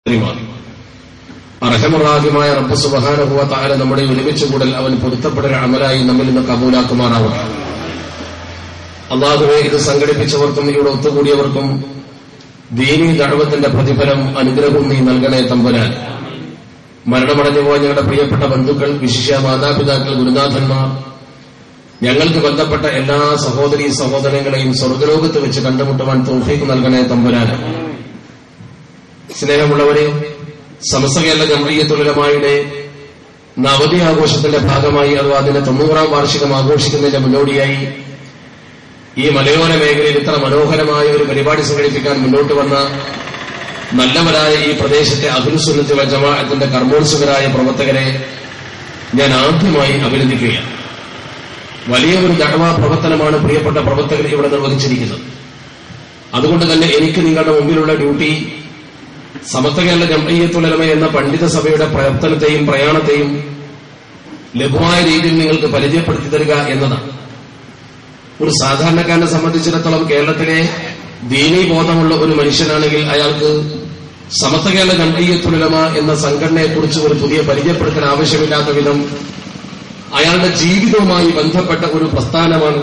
അർഹമറാഹിമായ റബ്ബ് സുബഹാനഹുവ താര നമ്മുടെ ഒരുമിച്ച് കൂടൽ അവൻ പൊരുത്തപ്പെടൽ അമലായി നമ്മിൽ നിന്ന് കബൂലാക്കുമാറാവട്ടെ അള്ളാഹുവെ ഇത് സംഘടിപ്പിച്ചവർക്കും ഇവിടെ ഒത്തുകൂടിയവർക്കും ദീനി ദഴവത്തിന്റെ പ്രതിഫലം അനുഗ്രഹവും നീ നൽകണേ തമ്പുരാൻ മരണമടഞ്ഞു പോയ ഞങ്ങളുടെ പ്രിയപ്പെട്ട ബന്ധുക്കൾ വിശിഷ്യ മാതാപിതാക്കൾ ഗുരുനാഥന്മാർ ഞങ്ങൾക്ക് ബന്ധപ്പെട്ട എല്ലാ സഹോദരി സഹോദരങ്ങളെയും സ്വർഗലോകത്ത് വെച്ച് കണ്ടുമുട്ടുവാൻ തോഫീക്ക് നൽകണേ തമ്പുരാൻ സ്നേഹമുള്ളവരെ സമസ്ത കേരള ജംഹീയത്തുലമായുടെ നവതി ആഘോഷത്തിന്റെ ഭാഗമായി അഥവാ അതിന്റെ തൊണ്ണൂറാം വാർഷികം ആഘോഷിക്കുന്നതിന്റെ മുന്നോടിയായി ഈ മലയോര മേഖലയിൽ ഇത്ര മനോഹരമായ ഒരു പരിപാടി സംഘടിപ്പിക്കാൻ മുന്നോട്ട് വന്ന നല്ലവരായ ഈ പ്രദേശത്തെ അഖിൽസുന്നത്തി വജമാഅത്തിന്റെ കർമ്മോത്സുകരായ പ്രവർത്തകരെ ഞാൻ ആദ്യമായി അഭിനന്ദിക്കുകയാണ് വലിയ ഒരു ദഴവാ പ്രവർത്തനമാണ് പ്രിയപ്പെട്ട പ്രവർത്തകർ ഇവിടെ നിർവഹിച്ചിരിക്കുന്നത് അതുകൊണ്ട് തന്നെ എനിക്ക് നിങ്ങളുടെ മുമ്പിലുള്ള ഡ്യൂട്ടി സമസ്ത കേരള ജംഹയ്യത്തുലമ എന്ന പണ്ഡിത സഭയുടെ പ്രവർത്തനത്തെയും പ്രയാണത്തെയും ലഘുവായ രീതിയിൽ നിങ്ങൾക്ക് പരിചയപ്പെടുത്തി തരിക എന്നതാണ് ഒരു സാധാരണക്കാരനെ സംബന്ധിച്ചിടത്തോളം കേരളത്തിലെ ദീനീ ബോധമുള്ള ഒരു മനുഷ്യനാണെങ്കിൽ അയാൾക്ക് സമസ്ത കേരള ജംഹയ്യത്തുലമ എന്ന സംഘടനയെക്കുറിച്ച് ഒരു പുതിയ പരിചയപ്പെടുത്തൽ ആവശ്യമില്ലാത്ത വിധം അയാളുടെ ജീവിതവുമായി ബന്ധപ്പെട്ട ഒരു പ്രസ്ഥാനമാണ്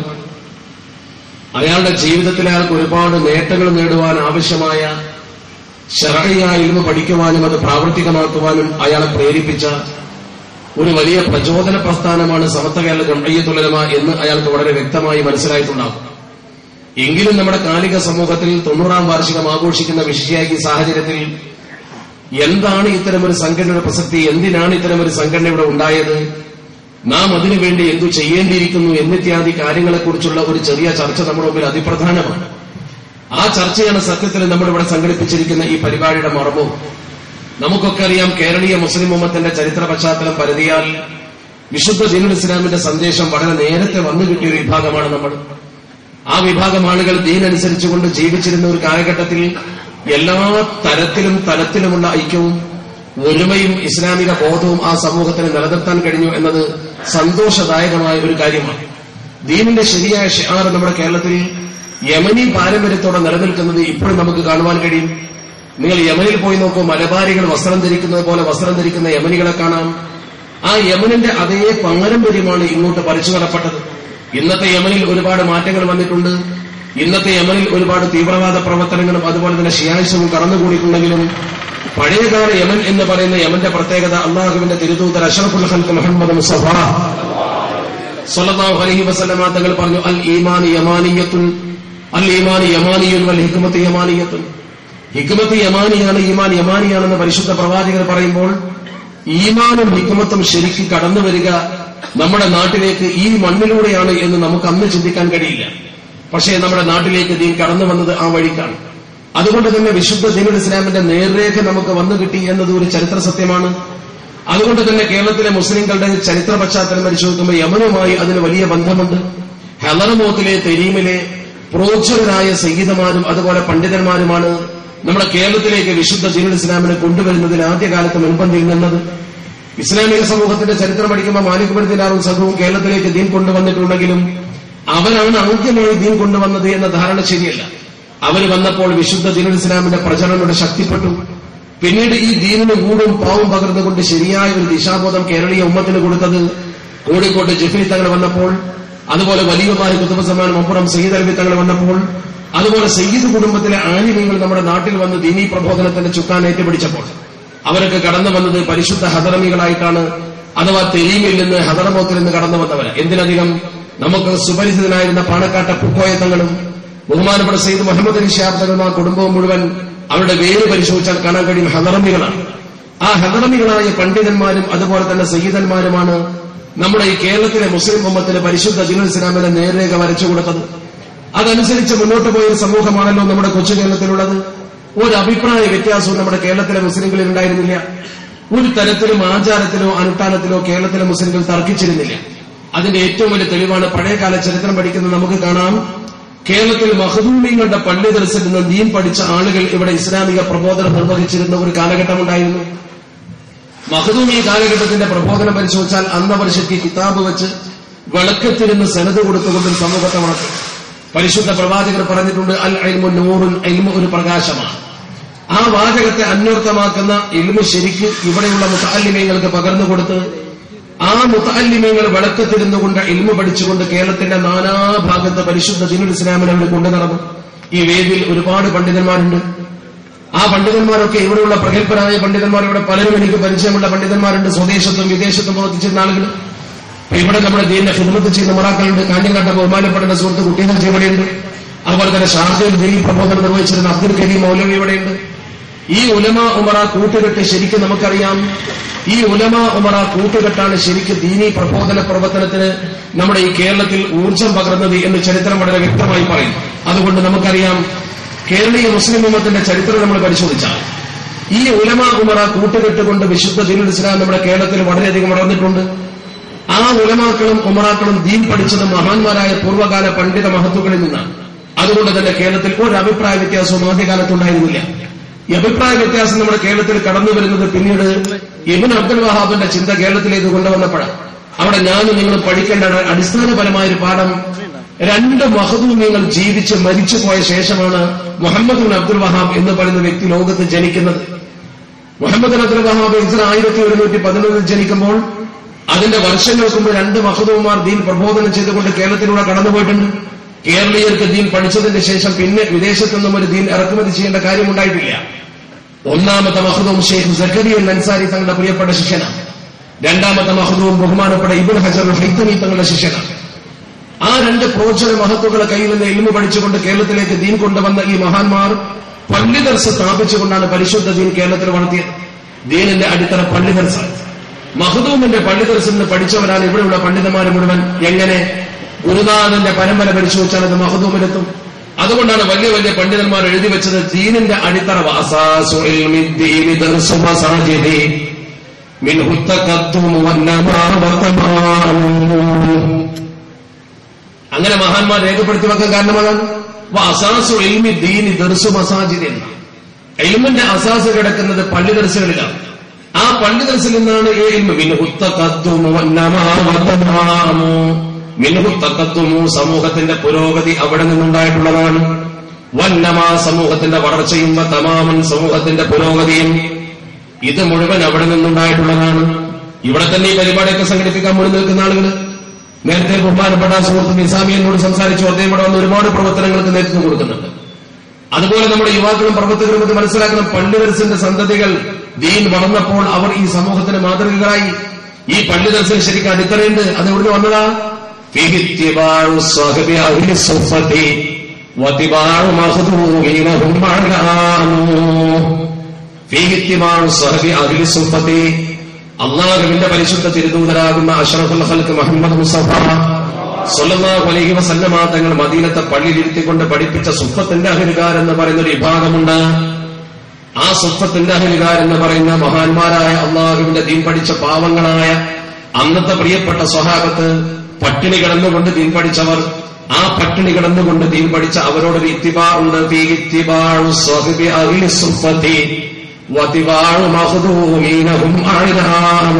അയാളുടെ ജീവിതത്തിൽ അയാൾക്ക് ഒരുപാട് നേട്ടങ്ങൾ നേടുവാൻ ആവശ്യമായ ശരണിയായ ഇൽമ പഠിക്കുവാനും അത് പ്രാവർത്തികമാക്കുവാനും അയാളെ പ്രേരിപ്പിച്ച ഒരു വലിയ പ്രചോദന പ്രസ്ഥാനമാണ് സമത്വ കേരള ജംഹയ്യത്തുലമ എന്ന് അയാൾക്ക് വളരെ വ്യക്തമായി മനസ്സിലായിട്ടുണ്ടാകും എങ്കിലും നമ്മുടെ കാലിക സമൂഹത്തിൽ തൊണ്ണൂറാം വാർഷികം ആഘോഷിക്കുന്ന വിഷയായി സാഹചര്യത്തിൽ എന്താണ് ഇത്തരമൊരു സംഘടനയുടെ പ്രസക്തി എന്തിനാണ് ഇത്തരമൊരു സംഘടന ഇവിടെ ഉണ്ടായത് നാം അതിനുവേണ്ടി എന്തു ചെയ്യേണ്ടിയിരിക്കുന്നു എന്നിത്യാദി കാര്യങ്ങളെക്കുറിച്ചുള്ള ഒരു ചെറിയ ചർച്ച നമ്മുടെ മുമ്പിൽ അതിപ്രധാനമാണ് ആ ചർച്ചയാണ് സത്യത്തിൽ നമ്മളിവിടെ സംഘടിപ്പിച്ചിരിക്കുന്ന ഈ പരിപാടിയുടെ മർമ്മവും നമുക്കൊക്കെ അറിയാം കേരളീയ മുസ്ലിം ഉമ്മത്തിന്റെ ചരിത്ര പശ്ചാത്തലം പരതിയാൽ വിശുദ്ധ ദീനുൽ ഇസ്ലാമിന്റെ സന്ദേശം വളരെ നേരത്തെ വന്നു കിട്ടിയ ഒരു വിഭാഗമാണ് നമ്മൾ ആ വിഭാഗം ആളുകൾ ദീനനുസരിച്ചുകൊണ്ട് ജീവിച്ചിരുന്ന ഒരു കാലഘട്ടത്തിൽ എല്ലാ തരത്തിലും തലത്തിലുമുള്ള ഐക്യവും ഒരുമയും ഇസ്ലാമിക ബോധവും ആ സമൂഹത്തിന് നിലനിർത്താൻ കഴിഞ്ഞു എന്നത് സന്തോഷദായകമായ ഒരു കാര്യമാണ് ദീനിന്റെ ശരിയായ ഷിആർ നമ്മുടെ കേരളത്തിൽ യമനി പാരമ്പര്യത്തോടെ നിലനിൽക്കുന്നത് ഇപ്പോഴും നമുക്ക് കാണുവാൻ കഴിയും നിങ്ങൾ യമനിൽ പോയി നോക്കൂ മലബാരികൾ വസ്ത്രം ധരിക്കുന്നത് പോലെ വസ്ത്രം ധരിക്കുന്ന യമനികളെ കാണാം ആ യമനിന്റെ അതേ പാരമ്പര്യമാണ് ഇങ്ങോട്ട് പറിച്ചു നടപ്പെട്ടത് ഇന്നത്തെ യമനിൽ ഒരുപാട് മാറ്റങ്ങൾ വന്നിട്ടുണ്ട് ഇന്നത്തെ യമനിൽ ഒരുപാട് തീവ്രവാദ പ്രവർത്തനങ്ങളും അതുപോലെ തന്നെ ഷിയാഴ്ചവും കടന്നുകൂടിയിട്ടുണ്ടെങ്കിലും പഴയകാല യമൻ എന്ന് പറയുന്ന യമന്റെ പ്രത്യേകത അള്ളാഹുവിന്റെ തിരുതൂതർ അഷറഫുൽ ഹൽക്ക് മുഹമ്മദ് മുസഫ സല്ലല്ലാഹു അലൈഹി വസല്ലമ തങ്ങൾ പറഞ്ഞു അൽ ഈമാൻ യമാനിയത്തുൻ അൽ ഈമാൻ യമാനിയുൻ വൽ ഹിക്മത്ത് യമാനിയത്തുൻ ഹിക്മത്ത് യമാനിയാണ് ഈമാൻ യമാനിയാണെന്ന് പരിശുദ്ധ പ്രവാചകർ പറയുമ്പോൾ ഈമാനും ഹിക്മത്തും ശരിക്കും കടന്നു വരിക നമ്മുടെ നാട്ടിലേക്ക് ഈ മണ്ണിലൂടെയാണ് എന്ന് നമുക്ക് അന്ന് ചിന്തിക്കാൻ കഴിയില്ല പക്ഷേ നമ്മുടെ നാട്ടിലേക്ക് ദീൻ കടന്നു വന്നത് ആ വഴിക്കാണ് അതുകൊണ്ട് തന്നെ വിശുദ്ധ ദീനുൽ ഇസ്ലാമിന്റെ നേർരേഖ നമുക്ക് വന്നു കിട്ടി എന്നത് ഒരു ചരിത്ര സത്യമാണ് അതുകൊണ്ട് തന്നെ കേരളത്തിലെ മുസ്ലിങ്ങളുടെ ചരിത്ര പശ്ചാത്തലം പരിശോധിക്കുമ്പോൾ യമനുമായി അതിന് വലിയ ബന്ധമുണ്ട് ഹലറമോത്തിലെ തെരീമിലെ പ്രോജ്വലരായ സംഗീതമാരും അതുപോലെ പണ്ഡിതന്മാരുമാണ് നമ്മുടെ കേരളത്തിലേക്ക് വിശുദ്ധ ദീനുൽ ഇസ്ലാമിനെ കൊണ്ടുവരുന്നതിൽ ആദ്യകാലത്ത് മുൻപന്തിയിൽ നിന്നത് ഇസ്ലാമിക സമൂഹത്തിന്റെ ചരിത്രം പഠിക്കുമ്പോൾ മാലിക് ബർദിനാറും സംഘവും കേരളത്തിലേക്ക് ദീൻ കൊണ്ടുവന്നിട്ടുണ്ടെങ്കിലും അവരാണ് ആദ്യമായി ദീൻ കൊണ്ടുവന്നത് എന്ന ധാരണ ശരിയല്ല അവർ വന്നപ്പോൾ വിശുദ്ധ ദീനുൽ ഇസ്ലാമിന്റെ പ്രചരണം ഇവിടെ ശക്തിപ്പെട്ടു പിന്നീട് ഈ ദീനിന് കൂടും പാവും പകർന്നുകൊണ്ട് ശരിയായ ഒരു ദിശാബോധം കേരളീയ ഉമ്മത്തിന് കൊടുത്തത് കോഴിക്കോട്ട് ജിഫ്രി തങ്ങൾ വന്നപ്പോൾ അതുപോലെ വലിയമാരി കുത്തുബസമാൻ മപ്പുറം സയ്യിദ് അലവി തങ്ങൾ വന്നപ്പോൾ അതുപോലെ സയ്യിദ് കുടുംബത്തിലെ ആനിമയങ്ങൾ നമ്മുടെ നാട്ടിൽ വന്ന് ദീനീ പ്രബോധനത്തിന്റെ ചുക്കാൻ ഏറ്റുപിടിച്ചപ്പോൾ അവരൊക്കെ കടന്നു വന്നത് പരിശുദ്ധ ഹദറമികളായിട്ടാണ് അഥവാ തെരീമിൽ നിന്ന് ഹദറമോത്തിൽ നിന്ന് കടന്നു വന്നവർ എന്തിനധികം നമുക്ക് സുപരിചിതനായിരുന്ന പാണക്കാട്ട പുക്കോയത്തങ്ങളും ബഹുമാനപ്പെട്ട സയ്യിദ് മുഹമ്മദ് അലി ഷാബ്ദങ്ങളും ആ കുടുംബവും മുഴുവൻ അവരുടെ വേര് പരിശോധിച്ചാൽ കാണാൻ കഴിയും ഹദറമികളാണ് ആ ഹദറമികളായ പണ്ഡിതന്മാരും അതുപോലെ തന്നെ സയ്യിദന്മാരുമാണ് നമ്മുടെ ഈ കേരളത്തിലെ മുസ്ലിം ഉമ്മത്തിന് പരിശുദ്ധ ദിനുൽ ഇസ്ലാമിനെ നേർരേഖ വരച്ചു കൊടുത്തത് അതനുസരിച്ച് മുന്നോട്ട് പോയ ഒരു സമൂഹമാണല്ലോ നമ്മുടെ കൊച്ചു കേരളത്തിലുള്ളത് ഒരു അഭിപ്രായ വ്യത്യാസവും നമ്മുടെ കേരളത്തിലെ മുസ്ലിങ്ങളിൽ ഉണ്ടായിരുന്നില്ല ഒരു തരത്തിലും ആചാരത്തിലോ അനുഷ്ഠാനത്തിലോ കേരളത്തിലെ മുസ്ലിങ്ങൾ തർക്കിച്ചിരുന്നില്ല അതിന്റെ ഏറ്റവും വലിയ തെളിവാണ് പഴയകാല ചരിത്രം പഠിക്കുന്നത് നമുക്ക് കാണാം കേരളത്തിൽ മഹദൂമിങ്ങളുടെ പള്ളി ദർശനം നിന്ന് ദീൻ പഠിച്ച ആളുകൾ ഇവിടെ ഇസ്ലാമിക പ്രബോധനം നിർവഹിച്ചിരുന്ന ഒരു കാലഘട്ടമുണ്ടായിരുന്നു മഹദൂമി കാലഘട്ടത്തിന്റെ പ്രബോധനം പരിശോധിച്ചാൽ അന്നവർ ശക്തി കിതാബ് വെച്ച് വിളക്കത്തിരുന്ന് സനത് കൊടുത്തുകൊണ്ട് ഒരു സമൂഹത്തെ വളർത്തും പരിശുദ്ധ പ്രവാചകർ പറഞ്ഞിട്ടുണ്ട് അൽ അൽമു നൂറുൻ അൽമു ഒരു പ്രകാശമാണ് ആ വാചകത്തെ അന്വർത്ഥമാക്കുന്ന ഇൽമു ശരിക്ക് ഇവിടെയുള്ള മുത്താലിമീങ്ങൾക്ക് പകർന്നു കൊടുത്ത് ആ മുത്താലിമീങ്ങൾ വിളക്കത്തിരുന്നുകൊണ്ട് ഇൽമു പഠിച്ചുകൊണ്ട് കേരളത്തിന്റെ നാനാഭാഗത്ത് പരിശുദ്ധ ദിനുൽ ഇസ്ലാമിനെ അവർ കൊണ്ടു നടന്നു ഈ വേദിയിൽ ഒരുപാട് പണ്ഡിതന്മാരുണ്ട് ആ പണ്ഡിതന്മാരൊക്കെ ഇവിടെയുള്ള പ്രഗത്ഭരായ പണ്ഡിതന്മാർ ഇവിടെ പലരും എനിക്ക് പരിചയമുള്ള പണ്ഡിതന്മാരുണ്ട് സ്വദേശത്തും വിദേശത്തും പ്രവർത്തിച്ചിരുന്ന ആളുകൾ അപ്പൊ ഇവിടെ നമ്മുടെ ദീനിന്റെ ഹിദ്മത്ത് ചെയ്യുന്ന മറാക്കളുണ്ട് കാഞ്ഞങ്ങാട്ട ബഹുമാനപ്പെടുന്ന സുഹൃത്ത് കുട്ടികൾ ഇവിടെയുണ്ട് അതുപോലെ തന്നെ ഷാർജയിൽ ദീനി പ്രബോധനം നിർവഹിച്ചിരുന്ന അബ്ദുൽ കരീം മൗലവി ഇവിടെയുണ്ട് ഈ ഉലമ ഉമറ കൂട്ടുകെട്ട് ശരിക്കും നമുക്കറിയാം ഈ ഉലമ ഉമറ കൂട്ടുകെട്ടാണ് ശരിക്കും ദീനി പ്രബോധന പ്രവർത്തനത്തിന് നമ്മുടെ ഈ കേരളത്തിൽ ഊർജം പകർന്നത് എന്ന് ചരിത്രം വളരെ വ്യക്തമായി പറയും അതുകൊണ്ട് നമുക്കറിയാം കേരളീയ മുസ്ലിം ഉമ്മത്തിന്റെ ചരിത്രം നമ്മൾ പരിശോധിച്ചാൽ ഈ ഉലമ ഉമറ കൂട്ടുകെട്ട് കൊണ്ട് വിശുദ്ധ ദീനുൽ ഇസ്ലാം നമ്മുടെ കേരളത്തിൽ വളരെയധികം വളർന്നിട്ടുണ്ട് ആ ഉലമാക്കളും ഉമറാക്കളും ദീൻ പഠിച്ചത് മഹാന്മാരായ പൂർവ്വകാല പണ്ഡിത മഹത്വങ്ങളിൽ നിന്നാണ് അതുകൊണ്ട് തന്നെ കേരളത്തിൽ ഒരു അഭിപ്രായ വ്യത്യാസവും ആദ്യകാലത്തുണ്ടായിരുന്നില്ല ഈ അഭിപ്രായ വ്യത്യാസം നമ്മുടെ കേരളത്തിൽ കടന്നു വരുന്നത് പിന്നീട് ഇബിൻ അബ്ദുൽ വഹാബിന്റെ ചിന്ത കേരളത്തിലേക്ക് കൊണ്ടുവന്നപ്പോഴാണ് അവിടെ ഞാനും നിങ്ങൾ പഠിക്കേണ്ട അടിസ്ഥാനപരമായ ഒരു പാഠം രണ്ട് മഹദൂമ്യങ്ങൾ ജീവിച്ച് മരിച്ചു പോയ ശേഷമാണ് മുഹമ്മദ് ബിൻ അബ്ദുൽ വഹാബ് എന്ന് പറയുന്ന വ്യക്തി ലോകത്ത് ജനിക്കുന്നത് മുഹമ്മദ് ബിൻ അബ്ദുൽ വഹാബ് ഇസ്ര ആയിരത്തി ഒരുന്നൂറ്റി പതിനൊന്നിൽ ജനിക്കുമ്പോൾ അതിന്റെ വർഷങ്ങൾക്ക് മുമ്പ് രണ്ട് മഹദൂമാർ ദീൻ പ്രബോധനം ചെയ്തുകൊണ്ട് കേരളത്തിലൂടെ കടന്നുപോയിട്ടുണ്ട് കേരളീയർക്ക് ദീൻ പഠിച്ചതിന്റെ ശേഷം പിന്നെ വിദേശത്തുനിന്നും ഒരു ദീൻ ഇറക്കുമതി ചെയ്യേണ്ട കാര്യമുണ്ടായിട്ടില്ല ഒന്നാമത്തെ മഹദൂം ഷെയ്ഖ് സക്കരിയൻ അൻസാരി തങ്ങളുടെ പ്രിയപ്പെട്ട ശിഷ്യനാണ് രണ്ടാമത്തെ മഹദൂം ബഹുമാനപ്പെട്ട ഇബുൽ ഹജർ ഹൈത്തമി തങ്ങളുടെ ശിഷ്യനാണ് ആ രണ്ട് പ്രോജന മഹത്വങ്ങളെ കയ്യിൽ നിന്ന് ഇൽമു പഠിച്ചുകൊണ്ട് കേരളത്തിലേക്ക് ദീൻ കൊണ്ടുവന്ന ഈ മഹാന്മാർ പള്ളിദർസ് സ്ഥാപിച്ചുകൊണ്ടാണ് പരിശുദ്ധ ദീൻ കേരളത്തിൽ വളർത്തിയത് ദീനിന്റെ അടിത്തറ പള്ളിദർസാണ് മഹദൂമിന്റെ പള്ളിദർസിൽ നിന്ന് പഠിച്ചവരാണ് ഇവിടെയുള്ള പണ്ഡിതന്മാർ മുഴുവൻ എങ്ങനെ ഗുരുനാഥന്റെ പരമ്പര പരിശോധിച്ചാൽ അത് മഹദൂമിലെത്തും അതുകൊണ്ടാണ് വലിയ വലിയ പണ്ഡിതന്മാർ എഴുതി വെച്ചത് ദീനിന്റെ അടിത്തറ വാസാസു ഇൽമി ദീനി ദർസു മസാജിദി മിൻഹു തഖദ്ദുമു വന്നമാ വതമാനു അങ്ങനെ മഹാന്മാർ രേഖപ്പെടുത്തി വെക്കാൻ കാരണമാകാൻ അസാസു എൽമി ദീനി ദർസു മസാജിദ് എന്ന എൽമിന്റെ അസാസ് കിടക്കുന്നത് പള്ളി ദർശകളിലാണ് ആ പള്ളി ദർശിൽ നിന്നാണ് ഈ എൽമ മിൻഹുത്തക്കത്തുമു സമൂഹത്തിന്റെ പുരോഗതി അവിടെ നിന്നുണ്ടായിട്ടുള്ളതാണ് വന്നമാ സമൂഹത്തിന്റെ വളർച്ചയും തമാമൻ സമൂഹത്തിന്റെ പുരോഗതിയും ഇത് മുഴുവൻ അവിടെ നിന്നുണ്ടായിട്ടുള്ളതാണ് ഇവിടെ തന്നെ ഈ പരിപാടിയൊക്കെ സംഘടിപ്പിക്കാൻ മുന്നിൽ നിൽക്കുന്ന ആളുകൾ നേരത്തെ ബഹുമാനപ്പെട്ട സുഹൃത്ത് നിസാമിയനോട് സംസാരിച്ചു അദ്ദേഹം ഇവിടെ വന്ന് ഒരുപാട് പ്രവർത്തനങ്ങൾക്ക് നേതൃത്വം കൊടുക്കുന്നുണ്ട് അതുപോലെ നമ്മുടെ യുവാക്കളും പ്രവർത്തകരും ഇത് മനസ്സിലാക്കണം പള്ളിദർസിന്റെ സന്തതികൾ ദീൻ വളർന്നപ്പോൾ അവർ ഈ സമൂഹത്തിന് മാതൃകകളായി ഈ പള്ളിദർശൻ ശരിക്കും അടിത്തറയുണ്ട് അത് എവിടെ വന്നതാ ഫിഹിത്തിബാഉ സ്വഹബി അഹ്ലി സുഫത്തി വതിബാഉ മഖ്ദൂമീനഹും മഅനാനു ഫിഹിത്തിബാഉ സ്വഹബി അഹ്ലി സുഫത്തി അള്ളാഹുവിന്റെ പരിശുദ്ധ തിരുദൂതരാകുന്ന അഷറഫുൽ ഹൽക്ക് മുഹമ്മദ് മുസഫ സല്ലല്ലാഹു അലൈഹി വസല്ലമ തങ്ങൾ മദീനത്തെ പള്ളിയിലിരുത്തിക്കൊണ്ട് പഠിപ്പിച്ച സുഫത്തിന്റെ അഹരികാർ എന്ന് പറയുന്ന ഒരു വിഭാഗമുണ്ട് ആ സുഫത്തിന്റെ അഹരികാർ എന്ന് പറയുന്ന മഹാന്മാരായ അള്ളാഹുവിന്റെ ദീൻ പഠിച്ച പാവങ്ങളായ അന്നത്തെ പ്രിയപ്പെട്ട സ്വഹാബത്ത് പട്ടിണി കിടന്നുകൊണ്ട് ദീൻ പഠിച്ചവർ ആ പട്ടിണി കിടന്നുകൊണ്ട് ദീൻ പഠിച്ച അവരോടൊരു ഇത്തിബാ ഉണ്ട് ഫീ ഇത്തിബാഉ സ്വഹബി അഹ്ലി സുഫത്തി വതിബാഉ മഖ്ദൂമീനഹും അഅ്ലാമു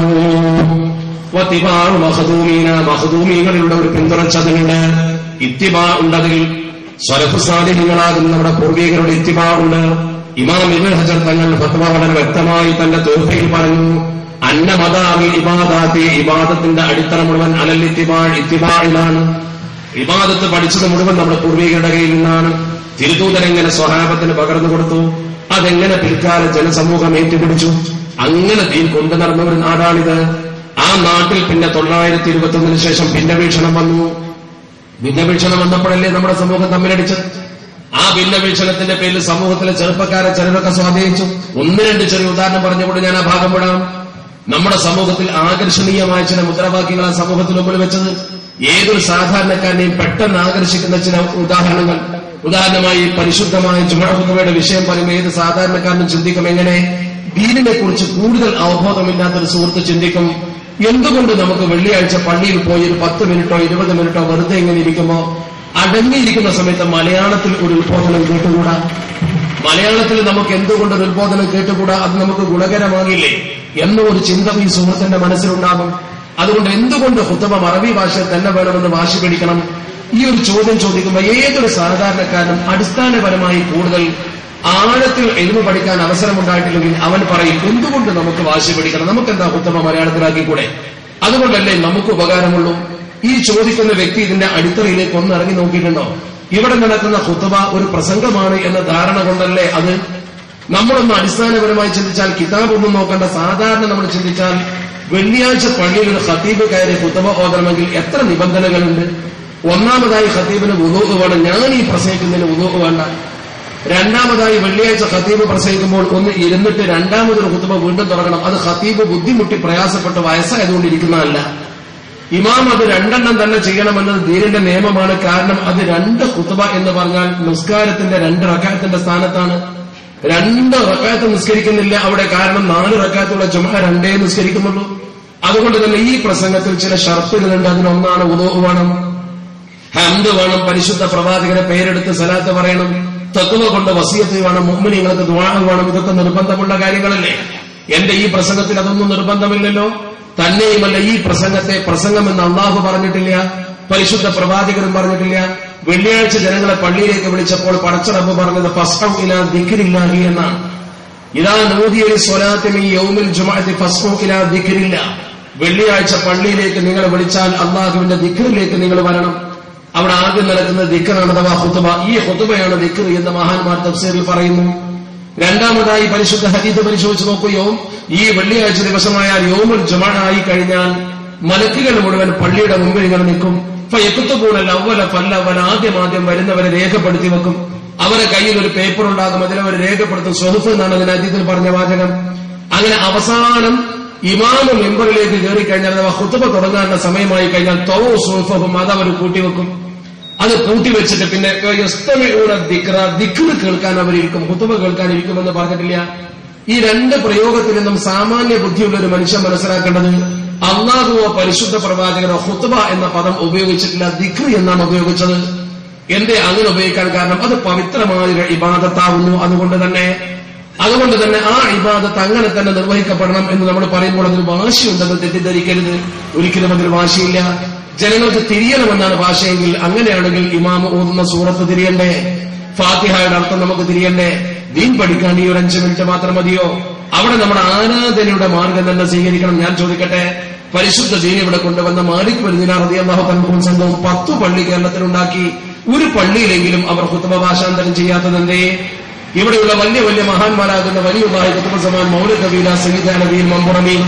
വതിബാഉ മഖ്ദൂമീന മഖ്ദൂമീങ്ങളുടെ ഒരു പിന്തുണച്ചതിനുണ്ട് ഇത്തിബാ ഉണ്ടതിൽ സ്വലഫ് സാലിഹികളാകുന്ന നമ്മുടെ പൂർവികരുടെ ഇത്തിബാ ഉണ്ട് ഇമാം ഇബ്നു ഹജർ തങ്ങൾ ഫത്വ വളരെ വ്യക്തമായി തന്റെ തോഫയിൽ പറഞ്ഞു അന്ന മദാമി ഇബാദാത്തി ഇബാദത്തിന്റെ അടിത്തറ മുഴുവൻ അലൽ ഇത്തിബാ ഇത്തിബായിലാണ് ഇബാദത്ത് പഠിച്ചത് മുഴുവൻ നമ്മുടെ പൂർവികരുടെ കയ്യിൽ നിന്നാണ് തിരുത്തൂതൻ എങ്ങനെ സ്വഹാബത്തിന് പകർന്നു കൊടുത്തു അതെങ്ങനെ പിൽക്കാല ജനസമൂഹം ഏറ്റുപിടിച്ചു അങ്ങനെ ദീൻ കൊണ്ടു നടന്ന ഒരു നാടാണിത് ആ നാട്ടിൽ പിന്നെ തൊള്ളായിരത്തി ഇരുപത്തൊന്നിന് ശേഷം ഭിന്നവീക്ഷണം വന്നു ഭിന്നവീക്ഷണം വന്നപ്പോഴല്ലേ നമ്മുടെ സമൂഹം തമ്മിലടിച്ചത് ആ ഭിന്നവീക്ഷണത്തിന്റെ പേരിൽ സമൂഹത്തിലെ ചെറുപ്പക്കാരെ ചിലരൊക്കെ സ്വാധീനിച്ചു ഒന്ന് രണ്ട് ചെറിയ ഉദാഹരണം പറഞ്ഞുകൊണ്ട് ഞാൻ ആ ഭാഗം വിടാം നമ്മുടെ സമൂഹത്തിൽ ആകർഷണീയമായ ചില മുദ്രാവാക്യങ്ങൾ ആ സമൂഹത്തിൽ മുമ്പിൽ വെച്ചത് ഏതൊരു സാധാരണക്കാരനെയും പെട്ടെന്ന് ആകർഷിക്കുന്ന ചില ഉദാഹരണങ്ങൾ ഉദാഹരണമായി പരിശുദ്ധമായ ചുമടഹുദവയുടെ വിഷയം പറയുമ്പോൾ ഏത് സാധാരണക്കാരനും ചിന്തിക്കും എങ്ങനെ ദീനിനെ കുറിച്ച് കൂടുതൽ അവബോധമില്ലാത്തൊരു സുഹൃത്ത് ചിന്തിക്കും എന്തുകൊണ്ട് നമുക്ക് വെള്ളിയാഴ്ച പള്ളിയിൽ പോയി ഒരു പത്ത് മിനിറ്റോ ഇരുപത് മിനിറ്റോ വെറുതെ ഇങ്ങനെ ഇരിക്കുമ്പോ അടങ്ങിയിരിക്കുന്ന സമയത്ത് മലയാളത്തിൽ ഒരു ഉത്ബോധനം കേട്ടുകൂടാ മലയാളത്തിൽ നമുക്ക് എന്തുകൊണ്ട് ഒരു ഉത്ബോധനം കേട്ടുകൂടാ അത് നമുക്ക് ഗുണകരമാകില്ലേ എന്ന ഒരു ചിന്ത ഈ സുഹൃത്തിന്റെ മനസ്സിലുണ്ടാകും അതുകൊണ്ട് എന്തുകൊണ്ട് ഹുത്തമ അറബി ഭാഷയിൽ തന്നെ വേണമെന്ന് വാശി പിടിക്കണം ഈ ഒരു ചോദ്യം ചോദിക്കുമ്പോൾ ഏതൊരു സാധാരണക്കാരനും അടിസ്ഥാനപരമായി കൂടുതൽ ആഴത്തിൽ എഴുമ പഠിക്കാൻ അവസരമുണ്ടായിട്ടില്ലെങ്കിൽ അവൻ പറയും എന്തുകൊണ്ട് നമുക്ക് വാശി പഠിക്കണം നമുക്കെന്താ ഉത്തമ മലയാളത്തിലാക്കിക്കൂടെ അതുകൊണ്ടല്ലേ നമുക്ക് ഉപകാരമുള്ളൂ ഈ ചോദിക്കുന്ന വ്യക്തി ഇതിന്റെ അടിത്തറയിലേക്ക് ഒന്ന് ഇറങ്ങി നോക്കിയിട്ടുണ്ടോ ഇവിടെ നടക്കുന്ന ഹുത്തബ ഒരു പ്രസംഗമാണ് എന്ന ധാരണ കൊണ്ടല്ലേ അത് നമ്മളൊന്ന് അടിസ്ഥാനപരമായി ചിന്തിച്ചാൽ കിതാബ് ഒന്നും നോക്കേണ്ട സാധാരണ നമ്മൾ ചിന്തിച്ചാൽ വെള്ളിയാഴ്ച പള്ളിയിൽ ഒരു ഖത്തീബ് കയറി ഹുത്തബ ഓതണമെങ്കിൽ എത്ര നിബന്ധനകളുണ്ട് ഒന്നാമതായി ഖത്തീബിന് ഉദൂഹ് വേണം ഞാൻ ഈ പ്രസംഗിക്കുന്നതിന് ഉദൂഹ് വേണ്ട രണ്ടാമതായി വെള്ളിയാഴ്ച ഖത്തീബ് പ്രസംഗിക്കുമ്പോൾ ഒന്ന് ഇരുന്നിട്ട് രണ്ടാമതൊരു കുത്തുബ വീണ്ടും തുടങ്ങണം അത് ഖത്തീബ് ബുദ്ധിമുട്ടി പ്രയാസപ്പെട്ട് വയസ്സായതുകൊണ്ടിരിക്കുന്നതല്ല ഇമാം അത് രണ്ടെണ്ണം തന്നെ ചെയ്യണമെന്നത് ദീനിന്റെ നിയമമാണ് കാരണം അത് രണ്ട് കുത്തുബ എന്ന് പറഞ്ഞാൽ നിസ്കാരത്തിന്റെ രണ്ട് റക്കായത്തിന്റെ സ്ഥാനത്താണ് രണ്ട് റക്കായത്ത് നിസ്കരിക്കുന്നില്ല അവിടെ കാരണം നാല് റക്കായത്തുള്ള ചുമ രണ്ടേ നിസ്കരിക്കുന്നുള്ളൂ അതുകൊണ്ട് തന്നെ ഈ പ്രസംഗത്തിൽ ചില ഷർത്തുകളുണ്ട് അതിനൊന്നാണ് ഉദോഹ് വേണം ഹംദ് വേണം പരിശുദ്ധ പ്രവാചകരെ പേരെടുത്ത് സലാത്ത് പറയണം തത്വ കൊണ്ട് വസീയത്ത് വേണം മുമ്മിനിങ്ങൾക്ക് ദ്വാഹ് വേണം ഇതൊക്കെ നിർബന്ധമുള്ള കാര്യങ്ങളല്ലേ എന്റെ ഈ പ്രസംഗത്തിൽ അതൊന്നും നിർബന്ധമില്ലല്ലോ തന്നെയുമല്ല ഈ പ്രസംഗത്തെ പ്രസംഗമെന്ന് അള്ളാഹു പറഞ്ഞിട്ടില്ല പരിശുദ്ധ പ്രവാചകരും പറഞ്ഞിട്ടില്ല വെള്ളിയാഴ്ച ജനങ്ങളെ പള്ളിയിലേക്ക് വിളിച്ചപ്പോൾ പടച്ചറബ് പറഞ്ഞത് ഫസ്ഹം ഇലാ ദിക്രില്ലാഹി എന്നാണ് ഇതാ നൂതിയലി സ്വലാത്തിന് ഈ യൗമിൽ ജുമാഅത്തി ഫസ്ഹു ഇലാ ദിക്രില്ല വെള്ളിയാഴ്ച പള്ളിയിലേക്ക് നിങ്ങൾ വിളിച്ചാൽ അള്ളാഹുവിന്റെ ദിക്റിലേക്ക് നിങ്ങൾ വരണം അവിടെ ആദ്യം നടക്കുന്ന ദിക്കറാണ് അഥവാ ഹുത്തുബ ഈ ഹുത്തുബയാണ് ദിക്കർ എന്ന് മഹാന്മാർ തഫ്സീറിൽ പറയുന്നു രണ്ടാമതായി പരിശുദ്ധ ഹദീദ് പരിശോധിച്ച് നോക്കുകയോ ഈ വെള്ളിയാഴ്ച ദിവസമായാൽ യോമുൽ ജുമാനായി കഴിഞ്ഞാൽ മലക്കുകൾ മുഴുവൻ പള്ളിയുടെ മുമ്പിൽ ഇങ്ങനെ നിൽക്കും എത്തുപോലല്ല അവല പല്ലവൻ ആദ്യം ആദ്യം വരുന്നവരെ രേഖപ്പെടുത്തി വെക്കും അവരെ കയ്യിൽ ഒരു പേപ്പർ ഉണ്ടാകും അതിലവർ രേഖപ്പെടുത്തും സ്വഹുഫ് എന്നാണ് അതിന് അതീതിൽ പറഞ്ഞ വാചകം അങ്ങനെ അവസാനം ഇമാമ മെമ്പറിലേക്ക് കയറി കഴിഞ്ഞാൽ അഥവാ ഹുത്തുബ തുടങ്ങാനുള്ള സമയമായി കഴിഞ്ഞാൽ തോ സൂഫഹും അത് അവർ കൂട്ടിവെക്കും അത് കൂട്ടിവെച്ചിട്ട് പിന്നെ യസ്തമിഊന ദിക്ര ദിക്റ് കേൾക്കാൻ അവരിരിക്കും ഹുത്തുബ കേൾക്കാൻ ഇരിക്കുമെന്ന് പറഞ്ഞിട്ടില്ല ഈ രണ്ട് പ്രയോഗത്തിൽ നിന്നും സാമാന്യ ബുദ്ധിയുള്ള ഒരു മനുഷ്യൻ മനസ്സിലാക്കേണ്ടത് അള്ളാഹുവോ പരിശുദ്ധ പ്രവാചകനോ ഹുത്തുബ എന്ന പദം ഉപയോഗിച്ചിട്ടില്ല ദിക്ർ എന്നാണ് ഉപയോഗിച്ചത് എന്തേ അങ്ങനെ ഉപയോഗിക്കാൻ കാരണം അത് പവിത്രമായ ഇബാദത്താവുന്നു അതുകൊണ്ട് തന്നെ അതുകൊണ്ട് തന്നെ ആ ഇബാദത്ത് അങ്ങനെ തന്നെ നിർവഹിക്കപ്പെടണം എന്ന് നമ്മൾ പറയുമ്പോൾ അതിന് വാശിയുണ്ടെന്ന് തെറ്റിദ്ധരിക്കരുത് ഒരിക്കലും അതിൽ വാശിയില്ല ജനങ്ങൾക്ക് തിരിയണമെന്നാണ് ഭാഷയെങ്കിൽ അങ്ങനെയാണെങ്കിൽ ഇമാം ഓതുന്ന സൂറത്ത് തിരിയണ്ടേ ഫാത്തിഹയുടെ അർത്ഥം നമുക്ക് തിരിയണ്ടേ ദീൻ പഠിക്കാൻ ഈ ഒരു അഞ്ച് മിനിറ്റ് മാത്രം മതിയോ അവിടെ നമ്മുടെ ആരാധനയുടെ മാർഗം തന്നെ സ്വീകരിക്കണം ഞാൻ ചോദിക്കട്ടെ പരിശുദ്ധ ദീൻ ഇവിടെ കൊണ്ടുവന്ന മാലിക് വരുന്നിനാർ റളിയല്ലാഹു അൻഹു സംഘവും പത്തു പള്ളി കേരളത്തിലുണ്ടാക്കി ഒരു പള്ളിയിലെങ്കിലും അവർ കുത്തുബ ഭാഷാന്തരം ചെയ്യാത്തതെന്തേ ഇവിടെയുള്ള വലിയ വലിയ മഹാന്മാരാകുന്ന വലിയ കുത്തുബ സമാൻ മൗലിക കബീല സയ്യിദ് നബീൽ മമ്പുറമി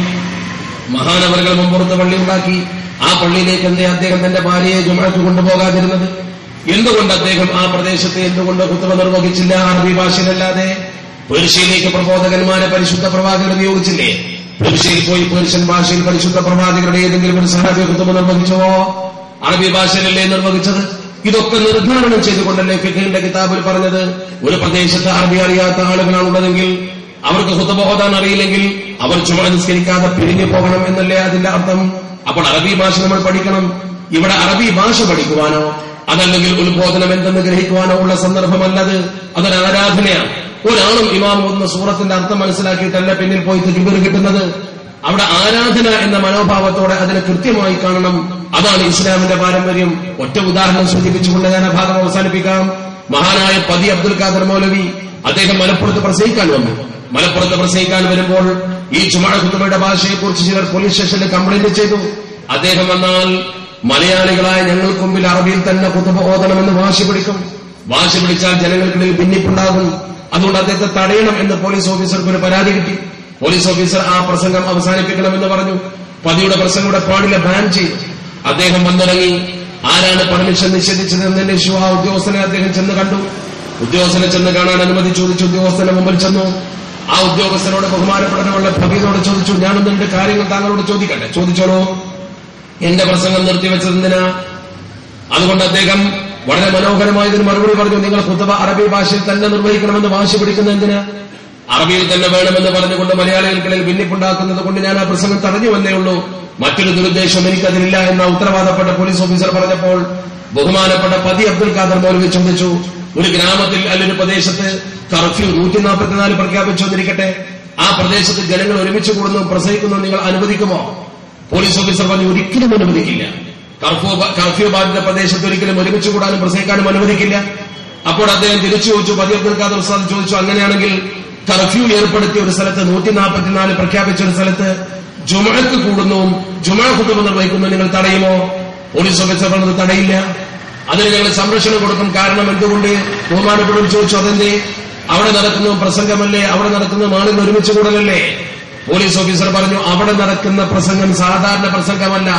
മഹാനവറുകൾ മുമ്പുറത്ത് പള്ളി ഉണ്ടാക്കി ആ പള്ളിയിലേക്ക് എന്തേ അദ്ദേഹം തന്റെ ഭാര്യയെ ജുമഴക്ക് കൊണ്ടുപോകാതിരുന്നത് എന്തുകൊണ്ട് അദ്ദേഹം ആ പ്രദേശത്തെ എന്തുകൊണ്ട് കുത്തുവ നിർവഹിച്ചില്ല അറബി ഭാഷയിലല്ലാതെ പേർഷ്യയിലേക്ക് പ്രബോധകന്മാരെ പരിശുദ്ധ പ്രവാചകർ നിയോഗിച്ചില്ലേ പേർഷ്യയിൽ പോയി പേർഷ്യൻ ഭാഷയിൽ പരിശുദ്ധ പ്രവാചകരുടെ ഏതെങ്കിലും ഒരു സഹാബി കുത്തുവ നിർവഹിച്ചോ അറബി ഭാഷയിലല്ലേ നിർവഹിച്ചത് ഇതൊക്കെ നിർദ്ധാരണം ചെയ്തുകൊണ്ടല്ലേ ഫിഖിന്റെ കിതാബിൽ പറഞ്ഞത് ഒരു പ്രദേശത്ത് അറബി അറിയാത്ത ആളുകളാണുള്ളതെങ്കിൽ അവർക്ക് ഹുത്തബ ഓതാൻ അറിയില്ലെങ്കിൽ അവർ ചുമ നിസ്കരിക്കാതെ പിരിഞ്ഞു പോകണം എന്നല്ലേ അതിന്റെ അർത്ഥം അപ്പോൾ അറബി ഭാഷ നമ്മൾ പഠിക്കണം ഇവിടെ അറബി ഭാഷ പഠിക്കുവാനോ അതല്ലെങ്കിൽ ഉത്ബോധനം എന്തെന്ന് ഗ്രഹിക്കുവാനോ ഉള്ള സന്ദർഭമല്ലത് അതൊരു ആരാധനയാണ് ഒരാളും ഇമാം ഒന്ന് സൂറത്തിന്റെ അർത്ഥം മനസ്സിലാക്കിയിട്ടല്ല പിന്നിൽ പോയി തിരുമ്പുറി കിട്ടുന്നത് അവിടെ ആരാധന എന്ന മനോഭാവത്തോടെ അതിനെ കൃത്യമായി കാണണം അതാണ് ഇസ്ലാമിന്റെ പാരമ്പര്യം ഒറ്റ ഉദാഹരണം സൂചിപ്പിച്ചുകൊണ്ട് ഞാൻ ആ ഭാഗം അവസാനിപ്പിക്കാം മഹാനായ പതി അബ്ദുൽ ഖാദർ മൗലവി അദ്ദേഹം മലപ്പുറത്ത് പ്രസംഗിക്കാൻ വന്നു മലപ്പുറത്ത് പ്രസംഗിക്കാൻ വരുമ്പോൾ ഈ ചുമഴ കുത്തുമയുടെ ഭാഷയെക്കുറിച്ച് ചിലർ പോലീസ് സ്റ്റേഷനിൽ കംപ്ലൈന്റ് ചെയ്തു അദ്ദേഹം വന്നാൽ മലയാളികളായ ഞങ്ങൾക്ക് മുമ്പിൽ അറബിയിൽ തന്നെ കുത്തുബ ഓതണമെന്ന് വാശി പിടിക്കും വാശി പിടിച്ചാൽ ജനങ്ങൾക്കിടയിൽ ഭിന്നിപ്പുണ്ടാകും അതുകൊണ്ട് അദ്ദേഹത്തെ തടയണം എന്ന് പോലീസ് ഓഫീസർക്ക് ഒരു പരാതി കിട്ടി പോലീസ് ഓഫീസർ ആ പ്രസംഗം അവസാനിപ്പിക്കണമെന്ന് പറഞ്ഞു പതിയുടെ പ്രസംഗം ഇവിടെ പാടില്ല ബാൻ ചെയ്തു അദ്ദേഹം വന്നിറങ്ങി ആരാണ് പെർമിഷൻ നിഷേധിച്ചത് എന്നന്വേഷിച്ചു ആ ഉദ്യോഗസ്ഥനെ അദ്ദേഹം ചെന്ന് കണ്ടു ഉദ്യോഗസ്ഥനെ ചെന്ന് കാണാൻ അനുമതി ചോദിച്ചു ഉദ്യോഗസ്ഥന്റെ മുമ്പിൽ ചെന്നു ആ ഉദ്യോഗസ്ഥനോട് ബഹുമാനപ്പെട്ടവരുടെ ഭവീതോട് ചോദിച്ചു ഞാനൊന്ന് രണ്ട് കാര്യങ്ങൾ താങ്കളോട് ചോദിക്കട്ടെ ചോദിച്ചോളൂ എന്റെ പ്രസംഗം നിർത്തിവെച്ചത് എന്തിനാ അതുകൊണ്ട് അദ്ദേഹം വളരെ മനോഹരമായി ഇതിന് മറുപടി പറഞ്ഞു നിങ്ങൾ കുത്തബ അറബി ഭാഷയിൽ തന്നെ നിർവഹിക്കണമെന്ന് വാശി പിടിക്കുന്ന എന്തിനാ അറബിയിൽ തന്നെ വേണമെന്ന് പറഞ്ഞുകൊണ്ട് മലയാളികൾക്കിടയിൽ ഭിന്നിപ്പുണ്ടാക്കുന്നത് കൊണ്ട് ഞാൻ ആ പ്രസംഗം തടഞ്ഞു വന്നേ ഉള്ളൂ മറ്റൊരു ദുരുദ്ദേശം എനിക്കതിലില്ല എന്ന ഉത്തരവാദപ്പെട്ട പോലീസ് ഓഫീസർ പറഞ്ഞപ്പോൾ ബഹുമാനപ്പെട്ട പതി അബ്ദുൽ ഖാദർ മൗലവി ചോദിച്ചു ഒരു ഗ്രാമത്തിൽ അല്ലെങ്കിൽ പ്രദേശത്ത് കർഫ്യൂ നൂറ്റി നാൽപ്പത്തിനാല് പ്രഖ്യാപിച്ചു വന്നിരിക്കട്ടെ ആ പ്രദേശത്ത് ജനങ്ങൾ ഒരുമിച്ച് കൂടുന്നു പ്രസംഗിക്കുന്നു നിങ്ങൾ അനുവദിക്കുമോ പോലീസ് ഓഫീസർ പറഞ്ഞു ഒരിക്കലും അനുവദിക്കില്ല കർഫ്യൂ കർഫ്യൂ ബാധിത പ്രദേശത്ത് ഒരിക്കലും ഒരുമിച്ച് കൂടാനും പ്രസംഗിക്കാനും അനുവദിക്കില്ല അപ്പോൾ അദ്ദേഹം തിരിച്ചു ചോദിച്ചു പതി അബ്ദുൽ ഖാദർ ഉസ്താദ് ചോദിച്ചു അങ്ങനെയാണെങ്കിൽ കർഫ്യൂ ഏർപ്പെടുത്തിയ ഒരു സ്ഥലത്ത് നൂറ്റി നാൽപ്പത്തിനാല് പ്രഖ്യാപിച്ച ഒരു സ്ഥലത്ത് ജുമഴക്ക് കൂടുന്നു ജുമ കുത്തുബ നിർവഹിക്കുന്നു നിങ്ങൾ തടയുമോ പോലീസ് ഓഫീസർ പറഞ്ഞത് തടയില്ല അതിന് ഞങ്ങൾ സംരക്ഷണം കൊടുക്കും കാരണം എന്തുകൊണ്ട് ബഹുമാനപ്പെട്ടവർ ചോദിച്ചു അതെന്തേ അവിടെ നടക്കുന്ന പ്രസംഗമല്ലേ അവിടെ നടക്കുന്ന ആളുകൾ ഒരുമിച്ച് കൂടലല്ലേ പോലീസ് ഓഫീസർ പറഞ്ഞു അവിടെ നടക്കുന്ന പ്രസംഗം സാധാരണ പ്രസംഗമല്ല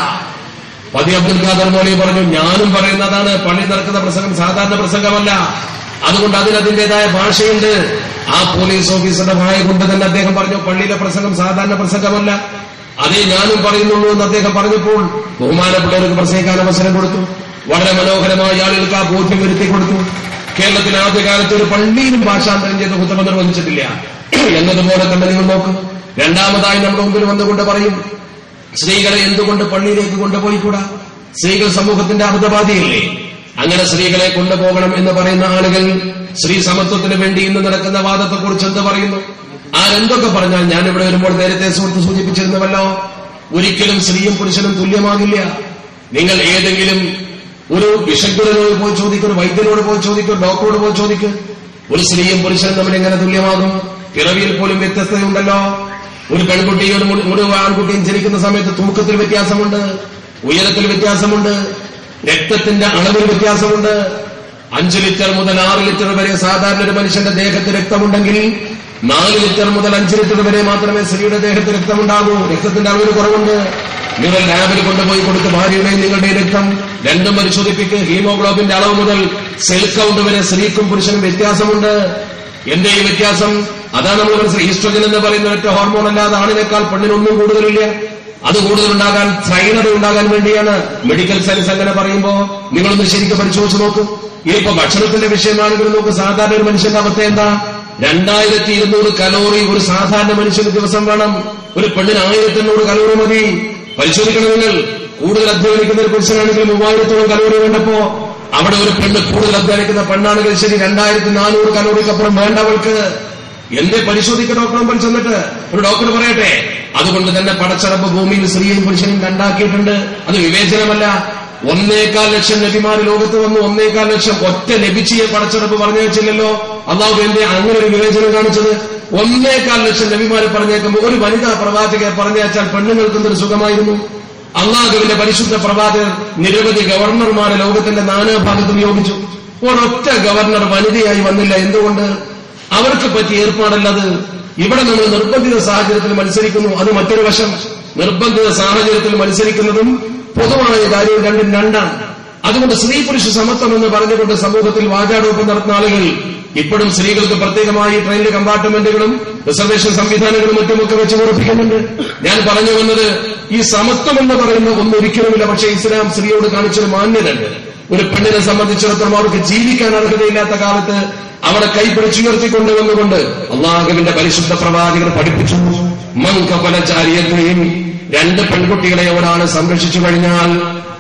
പതി അബ്ദുൽ ഖാദർ മോലി പറഞ്ഞു ഞാനും പറയുന്നതാണ് പള്ളി നടക്കുന്ന പ്രസംഗം സാധാരണ പ്രസംഗമല്ല അതുകൊണ്ട് അതിന് അതിന്റേതായ ഭാഷയുണ്ട് ആ പോലീസ് ഓഫീസറുടെ വായ കൊണ്ട് തന്നെ അദ്ദേഹം പറഞ്ഞു പള്ളിയിലെ പ്രസംഗം സാധാരണ പ്രസംഗമല്ല അതേ ഞാനും പറയുന്നുള്ളൂ എന്ന് അദ്ദേഹം പറഞ്ഞപ്പോൾ ബഹുമാനപ്പെട്ടവർക്ക് പ്രസംഗിക്കാൻ അവസരം കൊടുത്തു വളരെ മനോഹരമായ ആളുകൾക്ക് ആ ബോധ്യം വരുത്തി കൊടുത്തു കേരളത്തിൽ ആദ്യകാലത്ത് ഒരു പള്ളിയിലും ഭാഷാന്തരം ചെയ്ത് കുത്തമ നിർവഹിച്ചിട്ടില്ല എന്നതുപോലെ തന്നെ നിങ്ങൾ നോക്കും രണ്ടാമതായി നമ്മുടെ മുമ്പിൽ വന്നുകൊണ്ട് പറയും സ്ത്രീകളെ എന്തുകൊണ്ട് പള്ളിയിലേക്ക് കൊണ്ടുപോയിക്കൂടാ സ്ത്രീകൾ സമൂഹത്തിന്റെ അർദ്ധബാധിയല്ലേ അങ്ങനെ സ്ത്രീകളെ കൊണ്ടുപോകണം എന്ന് പറയുന്ന ആളുകൾ സ്ത്രീ സമത്വത്തിന് വേണ്ടി ഇന്ന് നടക്കുന്ന വാദത്തെക്കുറിച്ച് എന്ത് പറയുന്നു ആരെന്തൊക്കെ പറഞ്ഞാൽ ഞാൻ ഇവിടെ വരുമ്പോൾ നേരത്തെ സുഹൃത്ത് സൂചിപ്പിച്ചിരുന്നുവല്ലോ ഒരിക്കലും സ്ത്രീയും പുരുഷനും തുല്യമാകില്ല നിങ്ങൾ ഏതെങ്കിലും ഒരു വിഷജ്ഞനോട് പോയി ചോദിക്കും ഒരു വൈദ്യനോട് പോയി ചോദിക്കും ഡോക്ടറോട് പോയി ചോദിക്കും ഒരു സ്ത്രീയും പുരുഷനും തമ്മിൽ എങ്ങനെ തുല്യമാകും പിറവിയിൽ പോലും വ്യത്യസ്തതയുണ്ടല്ലോ ഒരു പെൺകുട്ടിയും ഒരു മുഴു- മുഴുവൻ ആൺകുട്ടിയും ജനിക്കുന്ന സമയത്ത് തൂക്കത്തിൽ വ്യത്യാസമുണ്ട് ഉയരത്തിൽ വ്യത്യാസമുണ്ട് രക്തത്തിന്റെ അളവിൽ വ്യത്യാസമുണ്ട് അഞ്ച് ലിറ്റർ മുതൽ ആറ് ലിറ്റർ വരെ സാധാരണ ഒരു മനുഷ്യന്റെ ദേഹത്ത് രക്തമുണ്ടെങ്കിൽ നാല് ലിറ്റർ മുതൽ അഞ്ച് ലിറ്റർ വരെ മാത്രമേ സ്ത്രീയുടെ ദേഹത്ത് രക്തമുണ്ടാകൂ രക്തത്തിന്റെ അളവിൽ കുറവുണ്ട് നിങ്ങൾ ലാബിൽ കൊണ്ടുപോയി കൊടുത്ത് ഭാര്യയുടെയും നിങ്ങളുടെയും രക്തം രണ്ടും പരിശോധിപ്പിക്കുക ഹീമോഗ്ലോബിന്റെ അളവ് മുതൽ സെൽ കൗണ്ട് വരെ സ്ത്രീക്കും പുരുഷനും വ്യത്യാസമുണ്ട് എന്തേ ഈ വ്യത്യാസം അതാണ് നമ്മൾ മനസ്സിലായി ഈസ്ട്രജൻ എന്ന് പറയുന്ന ഒറ്റ ഹോർമോൺ അല്ലാതെ ആണിനേക്കാൾ പെണ്ണിനൊന്നും കൂടുതലില്ല അത് കൂടുതലുണ്ടാകാൻ സൈനത ഉണ്ടാകാൻ വേണ്ടിയാണ് മെഡിക്കൽ സയൻസ് അങ്ങനെ പറയുമ്പോ നിങ്ങളൊന്ന് ശരിക്കും പരിശോധിച്ച് നോക്കും ഇനിയിപ്പോ ഭക്ഷണത്തിന്റെ വിഷയമാണെങ്കിൽ നോക്ക് സാധാരണ ഒരു മനുഷ്യന്റെ അവസ്ഥ എന്താ രണ്ടായിരത്തി ഇരുന്നൂറ് കലോറി ഒരു സാധാരണ മനുഷ്യന് ദിവസം വേണം ഒരു പെണ്ണിന് ആയിരത്തി എണ്ണൂറ് കലോറി മതി പരിശോധിക്കണം നിങ്ങൾ കൂടുതൽ അധ്വാനിക്കുന്ന ഒരു പുരുഷനാണെങ്കിൽ മൂവായിരത്തോളം കലോറി വേണ്ടപ്പോ അവിടെ ഒരു പെണ്ണ് കൂടുതൽ അധ്വാനിക്കുന്ന പെണ്ണാണെങ്കിൽ ശരി രണ്ടായിരത്തി നാനൂറ് കലോറിക്കപ്പുറം വേണ്ടവൾക്ക് എന്തേ പരിശോധിക്ക ഡോക്ടറെ മുമ്പിൽ ചെന്നിട്ട് ഒരു ഡോക്ടർ പറയട്ടെ അതുകൊണ്ട് തന്നെ പടച്ചറപ്പ് ഭൂമിയിൽ സ്ത്രീയും പുരുഷനും രണ്ടാക്കിയിട്ടുണ്ട് അത് വിവേചനമല്ല ഒന്നേകാൽ ലക്ഷം നബിമാർ ലോകത്ത് വന്നു ഒന്നേകാൽ ലക്ഷം ഒറ്റ ലഭിച്ചിയെ പടച്ചറപ്പ് പറഞ്ഞയച്ചില്ലല്ലോ അള്ളാഹു എന്തേ അങ്ങനെ ഒരു വിവേചനം കാണിച്ചത് ഒന്നേകാൽ ലക്ഷം നബിമാരെ പറഞ്ഞേക്കുമ്പോൾ ഒരു വനിതാ പ്രവാചകയെ പറഞ്ഞയച്ചാൽ പെണ്ണുങ്ങൾക്ക് എന്തൊരു സുഖമായിരുന്നു അള്ളാഹുവിന്റെ പരിശുദ്ധ പ്രവാചകർ നിരവധി ഗവർണർമാരെ ലോകത്തിന്റെ നാനാഭാഗത്ത് നിയോഗിച്ചു ഒരൊറ്റ ഗവർണർ വനിതയായി വന്നില്ല എന്തുകൊണ്ട് അവർക്ക് പറ്റിയ ഏർപ്പാടല്ലത് ഇവിടെ നമ്മൾ നിർബന്ധിത സാഹചര്യത്തിൽ മത്സരിക്കുന്നു അത് മറ്റൊരു വശം നിർബന്ധിത സാഹചര്യത്തിൽ മത്സരിക്കുന്നതും പൊതുവായ കാര്യവും രണ്ടും രണ്ടാണ് അതുകൊണ്ട് സ്ത്രീ പുരുഷ സമത്വം എന്ന് പറഞ്ഞുകൊണ്ട് സമൂഹത്തിൽ വാചാടോപ്പം നടത്തുന്ന ആളുകൾ ഇപ്പോഴും സ്ത്രീകൾക്ക് പ്രത്യേകമായി ട്രെയിനിലെ കമ്പാർട്ട്മെന്റുകളും റിസർവേഷൻ സംവിധാനങ്ങളും മറ്റുമൊക്കെ വെച്ച് ഉറപ്പിക്കുന്നുണ്ട് ഞാൻ പറഞ്ഞു വന്നത് ഈ സമത്വം എന്ന് പറയുന്ന ഒന്നും ഒരിക്കലുമില്ല പക്ഷേ ഇസ്ലാം സ്ത്രീയോട് കാണിച്ചൊരു മാന്യതയുണ്ട് ഒരു പെണ്ണിനെ സംബന്ധിച്ചിടത്തോളം അവർക്ക് ജീവിക്കാൻ അർഹതയില്ലാത്ത കാലത്ത് അവളെ കൈപിടിച്ചുയർത്തിക്കൊണ്ടുവന്നുകൊണ്ട് അള്ളാഹുവിന്റെ പരിശുദ്ധ പ്രവാചകർ പഠിപ്പിച്ചു മങ്കപല ചാരിയത്തെയും രണ്ട് പെൺകുട്ടികളെ ഒരാൾ സംരക്ഷിച്ചു കഴിഞ്ഞാൽ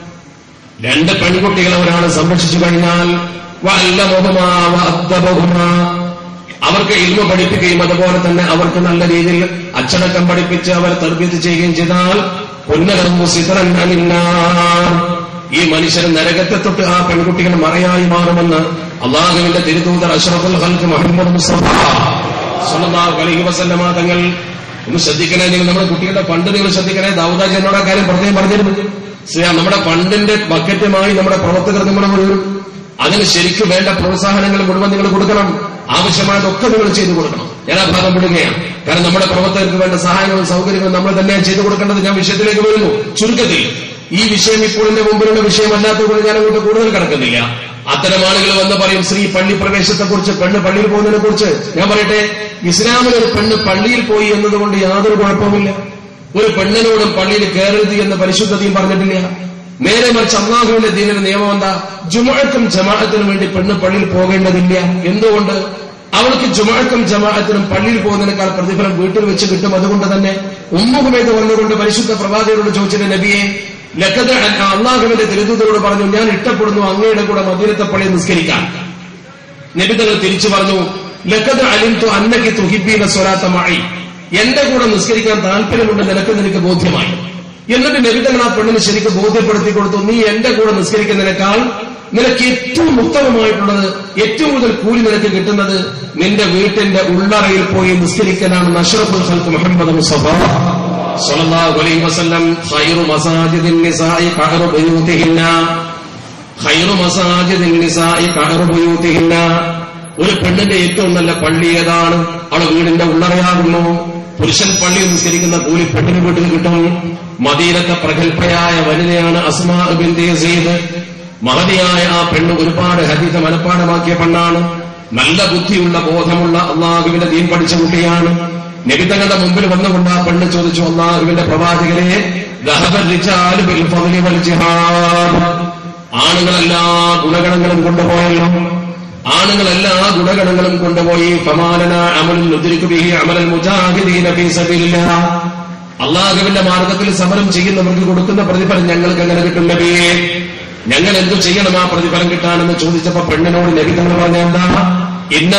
രണ്ട് പെൺകുട്ടികളെ ഒരാൾ സംരക്ഷിച്ചു കഴിഞ്ഞാൽ വല്ലമുഹമാ വഅദ്ദബഹുമാ. അവർക്ക് ഇൽമ പഠിപ്പിക്കുകയും അതുപോലെ തന്നെ അവർക്ക് നല്ല രീതിയിൽ അച്ചടക്കം പഠിപ്പിച്ച് അവർ തർബീത്ത് ചെയ്യുകയും ചെയ്താൽ പുന്നലം സിതറൻ അനിന്നാർ. ഈ മനുഷ്യൻ നരകത്തെ തൊട്ട് ആ പെൺകുട്ടികൾ മറയായി മാറുമെന്ന് അള്ളാഹുവിന്റെ തിരുതൂതർ അഷ്റഫുൽ ഹൽക്ക് മുഹമ്മദ് മുസ്തഫ സ്വല്ലല്ലാഹു അലൈഹി വസല്ലമ തങ്ങൾ ഒന്ന് ശ്രദ്ധിക്കണേ നിങ്ങൾ നമ്മുടെ കുട്ടികളുടെ ഫണ്ട് നിങ്ങൾ ശ്രദ്ധിക്കണേ ദാവൂദാജി എന്നോട് ആ കാര്യം പ്രത്യേകം പറഞ്ഞിരുന്നു ശ്രീ നമ്മുടെ ഫണ്ടിന്റെ ബക്കറ്റുമായി നമ്മുടെ പ്രവർത്തകർ നമ്മുടെ മുഴുവൻ അതിന് ശരിക്കും വേണ്ട പ്രോത്സാഹനങ്ങൾ മുഴുവൻ നിങ്ങൾ കൊടുക്കണം ആവശ്യമായതൊക്കെ നിങ്ങൾ ചെയ്തു കൊടുക്കണം ഞാൻ ആ ഭാഗം വിടുകയാണ് കാരണം നമ്മുടെ പ്രവർത്തകർക്ക് വേണ്ട സഹായങ്ങളും സൗകര്യങ്ങളും നമ്മൾ തന്നെ ചെയ്തു കൊടുക്കേണ്ടത് ഞാൻ വിഷയത്തിലേക്ക് വരുന്നു ചുരുക്കത്തിൽ ഈ വിഷയം ഇപ്പോൾ എന്റെ മുമ്പിലുള്ള വിഷയമല്ലാത്തതുകൊണ്ട് ഞാൻ അങ്ങോട്ട് കൂടുതൽ കിടക്കുന്നില്ല അത്തരം ആളുകൾ വന്ന് പറയും സ്ത്രീ പള്ളി പ്രവേശത്തെക്കുറിച്ച് പെണ്ണ് പള്ളിയിൽ പോകുന്നതിനെ കുറിച്ച് ഞാൻ പറയട്ടെ ഇസ്ലാമിൽ ഒരു പെണ്ണ് പള്ളിയിൽ പോയി എന്നതുകൊണ്ട് യാതൊരു കുഴപ്പമില്ല ഒരു പെണ്ണിനോടും പള്ളിയിൽ കയറരുത് എന്ന് പരിശുദ്ധതയും പറഞ്ഞിട്ടില്ല നേരെ മറിച്ച് അള്ളാഹുവിന്റെ ദീനിന്റെ നിയമം എന്താ ജുമാക്കും ജമാഅത്തിനും വേണ്ടി പെണ്ണ് പള്ളിയിൽ പോകേണ്ടതില്ല എന്തുകൊണ്ട് അവൾക്ക് ജുമാക്കും ജമാഅത്തിനും പള്ളിയിൽ പോകുന്നതിനേക്കാൾ പ്രതിഫലം വീട്ടിൽ വെച്ച് കിട്ടും അതുകൊണ്ട് തന്നെ ഉമ്മുഹുമേത് വന്നുകൊണ്ട് പരിശുദ്ധ പ്രവാചകരോട് ചോദിച്ചിട്ട് നബിയെ ലക്കത് അള്ളാഹുവിന്റെ തിരുത്തൂതരോട് പറഞ്ഞു ഞാൻ ഇഷ്ടപ്പെടുന്നു അങ്ങയുടെ കൂടെ മദീനത്തെ പള്ളിയിൽ നിസ്കരിക്കാൻ നബിതങ്ങൾ തിരിച്ചു പറഞ്ഞു ലക്കത് അലിംതു അന്നക്ക് തുഹിബീന സ്വലാത്തമായി എന്റെ കൂടെ നിസ്കരിക്കാൻ താല്പര്യമുണ്ട് നിനക്ക് നിനക്ക് ബോധ്യമായി എന്നിട്ട് നബിതങ്ങൾ ആ പെണ്ണിന് ശരിക്കും ബോധ്യപ്പെടുത്തി കൊടുത്തു നീ എന്റെ കൂടെ നിസ്കരിക്കുന്നതിനേക്കാൾ നിനക്ക് ഏറ്റവും ഉത്തമമായിട്ടുള്ളത് ഏറ്റവും കൂടുതൽ കൂലി നിനക്ക് കിട്ടുന്നത് നിന്റെ വീട്ടിന്റെ ഉള്ളറയിൽ പോയി നിസ്കരിക്കലാണ് നഷറഫുൽ ഖൽക്ക് മുഹമ്മദ് മുസഫ സ്വല്ലല്ലാഹു അലൈഹി വസല്ലം ഖൈറു മസാജിദിൻ നിസാഇ ഖഹറു ബുയൂതിഹിന്ന ഖൈറു മസാജിദിൻ നിസാഇ ഖഹറു ബുയൂതിഹിന്ന ഒരു പെണ്ണിന്റെ ഏറ്റവും നല്ല പള്ളി ഏതാണ് അവളെ വീടിന്റെ ഉള്ളറയാകുന്നു പുരുഷൻ പള്ളി നിസ്കരിക്കുന്ന കൂലി പെണ്ണിന് വീട്ടിൽ കിട്ടും മദീനത്തെ പ്രഗത്ഭയായ വനിതയാണ് അസ്മാ ബിൻ യസീദ് മഹതിയായ ആ പെണ്ണ് ഒരുപാട് ഹദീത മനഃപ്പാടമാക്കിയ പെണ്ണാണ് നല്ല ബുദ്ധിയുള്ള ബോധമുള്ള അള്ളാഹുവിന്റെ ദീൻ പഠിച്ച കുട്ടിയാണ് നബിതങ്ങളുടെ മുമ്പിൽ വന്നുകൊണ്ട് ആ പെണ്ണ് ചോദിച്ചു അള്ളാഹുവിന്റെ പ്രവാചകരെ ദഹബർ റിജാലു ബിൽ ഫദ്ലി വൽ ജിഹാദ് ആണുങ്ങളെല്ലാ ഗുണഗണങ്ങളും കൊണ്ടുപോയല്ലോ ആണുങ്ങളെല്ലാ ഗുണഗണങ്ങളും കൊണ്ടുപോയി ഫമാലന അമലുൽ ഉദ്രിക്കു ബിഹി അമലൽ മുജാഹിദീന ഫീ സബീലില്ലാഹ് അള്ളാഹുവിന്റെ മാർഗത്തിൽ സമരം ചെയ്യുന്നവർക്ക് കൊടുക്കുന്ന പ്രതിഫലം ഞങ്ങൾക്ക് എങ്ങനെ കിട്ടും നബിയെ ഞങ്ങൾ എന്തു ചെയ്യണം ആ പ്രതിഫലം കിട്ടാനെന്ന് ചോദിച്ചപ്പോ പെണ്ണിനോട് നബി തങ്ങൾ പറഞ്ഞ എന്താ ഇന്ന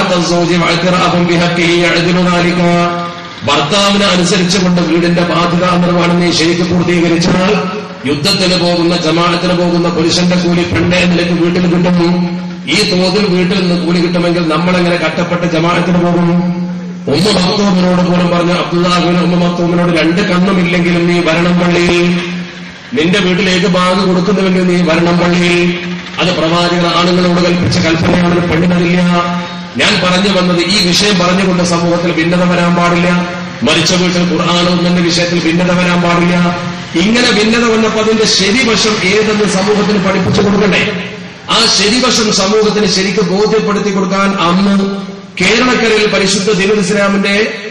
തോഴത്തീക ഭർത്താവിനെ അനുസരിച്ചുകൊണ്ട് വീടിന്റെ ബാധ്യതാ നിർവഹണം നീ ശരിക്ക് പൂർത്തീകരിച്ചാൽ യുദ്ധത്തിന് പോകുന്ന ജമാഅത്തിന് പോകുന്ന പുരുഷന്റെ കൂലി പെണ്ണെ നിലയ്ക്ക് വീട്ടിൽ കിട്ടുന്നു ഈ തോതിൽ വീട്ടിൽ നിന്ന് കൂലി കിട്ടുമെങ്കിൽ നമ്മളെങ്ങനെ കട്ടപ്പെട്ട് ജമാഅത്തിന് പോകുന്നു ഉമ്മ മക്തൂമിനോട് പോലും പറഞ്ഞു അബ്ദുല്ലാഹിന് ഉമ്മ മക്തൂമിനോട് രണ്ട് കണ്ണുമില്ലെങ്കിലും നീ വരണം പള്ളിയിൽ നിന്റെ വീട്ടിലേക്ക് ബാഗ് കൊടുക്കുന്നുവെങ്കിൽ നീ വരണം പള്ളിയിൽ അത് പ്രവാചകർ ആണുങ്ങളോട് കൽപ്പിച്ച കൽപ്പനയാണ് പെണ്ണിനതില്ല ഞാൻ പറഞ്ഞു വന്നത് ഈ വിഷയം പറഞ്ഞുകൊണ്ട് സമൂഹത്തിൽ ഭിന്നത വരാൻ പാടില്ല മരിച്ച വീട്ടിൽ ഖുർആാനൊന്നിന്റെ വിഷയത്തിൽ ഭിന്നത വരാൻ പാടില്ല ഇങ്ങനെ ഭിന്നത വന്നപ്പോ അതിന്റെ ശരിവശം ഏതെന്ന് സമൂഹത്തിന് പഠിപ്പിച്ചു കൊടുക്കണ്ടേ ആ ശരിവശം സമൂഹത്തിന് ശരിക്കും ബോധ്യപ്പെടുത്തി കൊടുക്കാൻ അന്ന് കേരളക്കരയിൽ പരിശുദ്ധ ദീനുൽ ഇസ്ലാമിന്റെ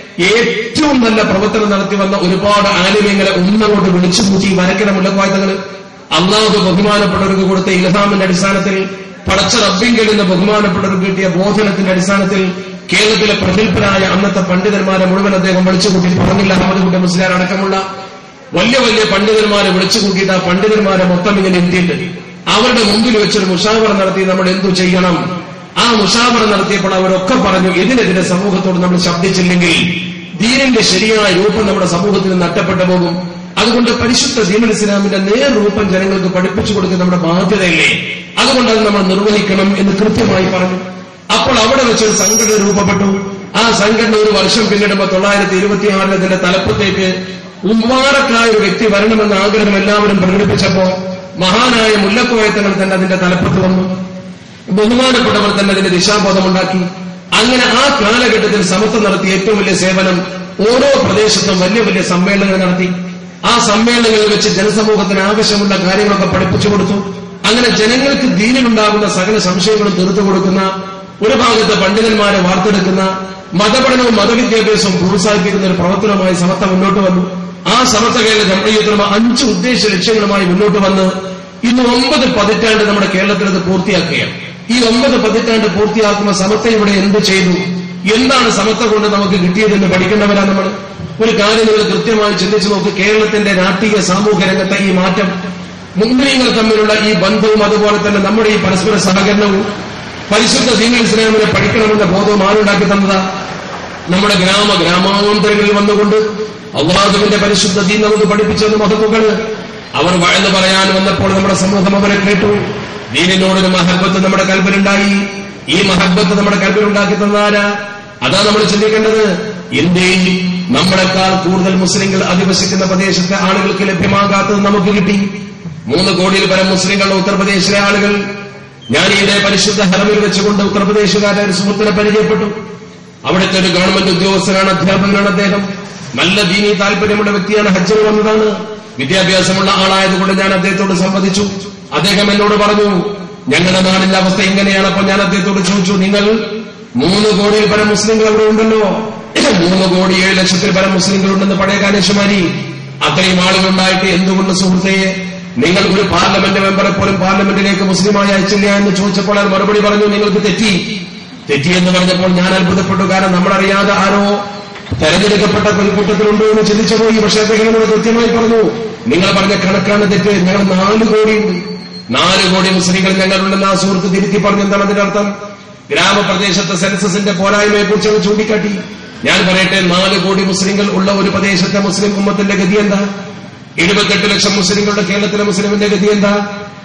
ഏറ്റവും നല്ല പ്രവർത്തനം നടത്തി വന്ന ഒരുപാട് ആലിമ്യങ്ങളെ ഒന്നങ്ങോട്ട് വിളിച്ചു കൂട്ടി വരക്കണ മുല്ലക്കവായത്തങ്ങൾ അള്ളാഹു ബഹുമാനപ്പെട്ടവർക്ക് കൊടുത്ത ഇലഹാമിന്റെ അടിസ്ഥാനത്തിൽ പടച്ച റബ്ബിങ്കിൽ നിന്ന് ബഹുമാനപ്പെട്ടവർക്ക് കിട്ടിയ ബോധനത്തിന്റെ അടിസ്ഥാനത്തിൽ കേരളത്തിലെ പ്രഗത്ഭരായ അന്നത്തെ പണ്ഡിതന്മാരെ മുഴുവൻ അദ്ദേഹം വിളിച്ചു കൂട്ടി പറഞ്ഞില്ല അഹമ്മദ് കുട്ടി മുസ്ലിയാർ അടക്കമുള്ള വലിയ വലിയ പണ്ഡിതന്മാരെ വിളിച്ചു കൂട്ടിയിട്ട് ആ പണ്ഡിതന്മാരെ മൊത്തം ഇങ്ങനെ എത്തിയിട്ട് അവരുടെ മുമ്പിൽ വെച്ചൊരു മുഷാവറ നടത്തി നമ്മൾ എന്തു ചെയ്യണം ആ മുഷാവറ നടത്തിയപ്പോൾ അവരൊക്കെ പറഞ്ഞു ഇതിനെതിരെ സമൂഹത്തോട് നമ്മൾ ശബ്ദിച്ചില്ലെങ്കിൽ ദീനിന്റെ ശരിയായ രൂപം നമ്മുടെ സമൂഹത്തിൽ നിന്ന് നഷ്ടപ്പെട്ടു പോകും അതുകൊണ്ട് പരിശുദ്ധ ദീനുൽ ഇസ്ലാമിന്റെ നേർ രൂപം ജനങ്ങൾക്ക് പഠിപ്പിച്ചു കൊടുക്കുന്ന നമ്മുടെ ബാധ്യതയില്ലേ അതുകൊണ്ട് അത് നമ്മൾ നിർവഹിക്കണം എന്ന് കൃത്യമായി പറഞ്ഞു അപ്പോൾ അവിടെ വെച്ചൊരു സംഘടന രൂപപ്പെട്ടു ആ സംഘടന ഒരു വർഷം പിന്നിടുമ്പോൾ തൊള്ളായിരത്തി ഇരുപത്തിയാറിൽ അതിന്റെ തലപ്പത്തേക്ക് ഉമ്മാറക്കായ ഒരു വ്യക്തി വരണമെന്ന ആഗ്രഹം എല്ലാവരും പ്രകടിപ്പിച്ചപ്പോ മഹാനായ മുല്ലക്കോയത്തങ്ങൾ തന്നെ അതിന്റെ തലപ്പത്ത് വന്നു ബഹുമാനപ്പെട്ടവർ തന്നെ അതിന്റെ ദിശാബോധമുണ്ടാക്കി അങ്ങനെ ആ കാലഘട്ടത്തിൽ സമത്വം നടത്തിയ ഏറ്റവും വലിയ സേവനം ഓരോ പ്രദേശത്തും വലിയ വലിയ സമ്മേളനങ്ങൾ നടത്തി ആ സമ്മേളനങ്ങളിൽ വെച്ച് ജനസമൂഹത്തിന് ആവശ്യമുള്ള കാര്യങ്ങളൊക്കെ പഠിപ്പിച്ചു കൊടുത്തു അങ്ങനെ ജനങ്ങൾക്ക് ദീനിലുണ്ടാകുന്ന സകല സംശയങ്ങളും തീർത്തു കൊടുക്കുന്ന ഒരു ഭാഗത്ത് പണ്ഡിതന്മാരെ വാർത്തെടുക്കുന്ന മതപഠനവും മതവിദ്യാഭ്യാസവും പ്രോത്സാഹിപ്പിക്കുന്ന ഒരു പ്രവർത്തനവുമായി സമത്ത മുന്നോട്ട് വന്നു ആ സമത്ത കേരള ജമയത്തിനും അഞ്ച് ഉദ്ദേശ ലക്ഷ്യങ്ങളുമായി മുന്നോട്ട് വന്ന് ഇന്ന് ഒമ്പത് പതിറ്റാണ്ട് നമ്മുടെ കേരളത്തിൽ അത് പൂർത്തിയാക്കുകയാണ് ഈ ഒമ്പത് പതിറ്റാണ്ട് പൂർത്തിയാക്കുന്ന സമത്ത ഇവിടെ എന്ത് ചെയ്തു എന്താണ് സമത്ത കൊണ്ട് നമുക്ക് കിട്ടിയതെന്ന് പഠിക്കേണ്ടവരാ നമ്മൾ ഒരു കാര്യം നിങ്ങൾ കൃത്യമായി ചിന്തിച്ചു നോക്ക് കേരളത്തിന്റെ രാഷ്ട്രീയ സാമൂഹ്യ രംഗത്തെ ഈ മാറ്റം മുസ്ലിങ്ങൾ തമ്മിലുള്ള ഈ ബന്ധവും അതുപോലെ തന്നെ നമ്മുടെ ഈ പരസ്പര സഹകരണവും പരിശുദ്ധ ദീനുൽ ഇസ്ലാമിനെ പഠിക്കണമെന്ന ബോധവും ആരുണ്ടാക്കി തന്നതാ നമ്മുടെ ഗ്രാമ ഗ്രാമാന്തരങ്ങളിൽ വന്നുകൊണ്ട് അള്ളാഹുവിന്റെ പരിശുദ്ധ ദീൻ നമുക്ക് പഠിപ്പിച്ചത് മഹത്തുക്കള് അവർ വഴന്ന് പറയാൻ വന്നപ്പോൾ നമ്മുടെ സമൂഹം അവരെ കേട്ടു ദീനിനോടൊരു മഹബത്ത് നമ്മുടെ കൽബിലുണ്ടായി ഈ മഹബത്ത് നമ്മുടെ കൽബിലുണ്ടാക്കി തന്നാരാ അതാ നമ്മൾ ചിന്തിക്കേണ്ടത് ഇന്ത്യയിൽ നമ്മളെക്കാൾ കൂടുതൽ മുസ്ലിങ്ങൾ അധിവസിക്കുന്ന പ്രദേശത്തെ ആളുകൾക്ക് ലഭ്യമാകാത്തത് നമുക്ക് കിട്ടി മൂന്ന് കോടിയിൽ പരം മുസ്ലിങ്ങളുടെ ഉത്തർപ്രദേശിലെ ആളുകൾ ഞാൻ ഈയിടെ പരിശുദ്ധ ഹറമിൽ വെച്ചുകൊണ്ട് ഉത്തർപ്രദേശുകാരെ ഒരു സുഹൃത്തിനെ പരിചയപ്പെട്ടു അവിടുത്തെ ഒരു ഗവൺമെന്റ് ഉദ്യോഗസ്ഥനാണ് അധ്യാപകനാണ് അദ്ദേഹം നല്ല ദീനി താല്പര്യമുള്ള വ്യക്തിയാണ് ഹജ്ജിന് വന്നതാണ് വിദ്യാഭ്യാസമുള്ള ആളായതുകൊണ്ട് ഞാൻ അദ്ദേഹത്തോട് സംവദിച്ചു അദ്ദേഹം എന്നോട് പറഞ്ഞു ഞങ്ങളുടെ നാടിന്റെ അവസ്ഥ ഇങ്ങനെയാണ് അപ്പോൾ ഞാൻ അദ്ദേഹത്തോട് ചോദിച്ചു നിങ്ങൾ മൂന്ന് കോടിയിൽ പരം മുസ്ലിങ്ങൾ അവിടെ ഉണ്ടല്ലോ മൂന്ന് കോടി ഏഴ് ലക്ഷത്തിൽ പരം മുസ്ലിങ്ങൾ ഉണ്ടെന്ന് പഴയ കാനേശമാരി അത്രയും ആളുകളുണ്ടായിട്ട് എന്തുകൊണ്ട് സുഹൃത്തെ നിങ്ങൾ ഒരു പാർലമെന്റ് മെമ്പറെ പോലും പാർലമെന്റിലേക്ക് മുസ്ലിമായി അയച്ചില്ല എന്ന് ചോദിച്ചപ്പോൾ അയാൾ മറുപടി പറഞ്ഞു നിങ്ങൾക്ക് തെറ്റി തെറ്റി എന്ന് പറഞ്ഞപ്പോൾ ഞാൻ അത്ഭുതപ്പെട്ടു കാരണം നമ്മളറിയാതെ ആരോ തെരഞ്ഞെടുക്കപ്പെട്ട ഒരു കൂട്ടത്തിലുണ്ടോ എന്ന് ചിന്തിച്ചു പോയി പക്ഷേ അദ്ദേഹം എന്നോട് കൃത്യമായി പറഞ്ഞു നിങ്ങൾ പറഞ്ഞ കണക്കാണ് തെറ്റ് ഞങ്ങൾ നാല് കോടിയുണ്ട് നാല് കോടി മുസ്ലിങ്ങൾ ഞങ്ങളുണ്ടെന്ന് ആ സുഹൃത്ത് തിരുത്തി പറഞ്ഞു എന്താണ് അതിന്റെ അർത്ഥം ഗ്രാമപ്രദേശത്തെ സെൻസസിന്റെ പോരായ്മയെ കുറിച്ച് അവർ ചൂണ്ടിക്കാട്ടി ഞാൻ പറയട്ടെ നാല് കോടി മുസ്ലിങ്ങൾ ഉള്ള ഒരു പ്രദേശത്തെ മുസ്ലിം ഉമ്മത്തിന്റെ ഗതി എന്താ എഴുപത്തെട്ട് ലക്ഷം മുസ്ലിങ്ങളുടെ കേരളത്തിലെ മുസ്ലിമിന്റെ ഗതി എന്താ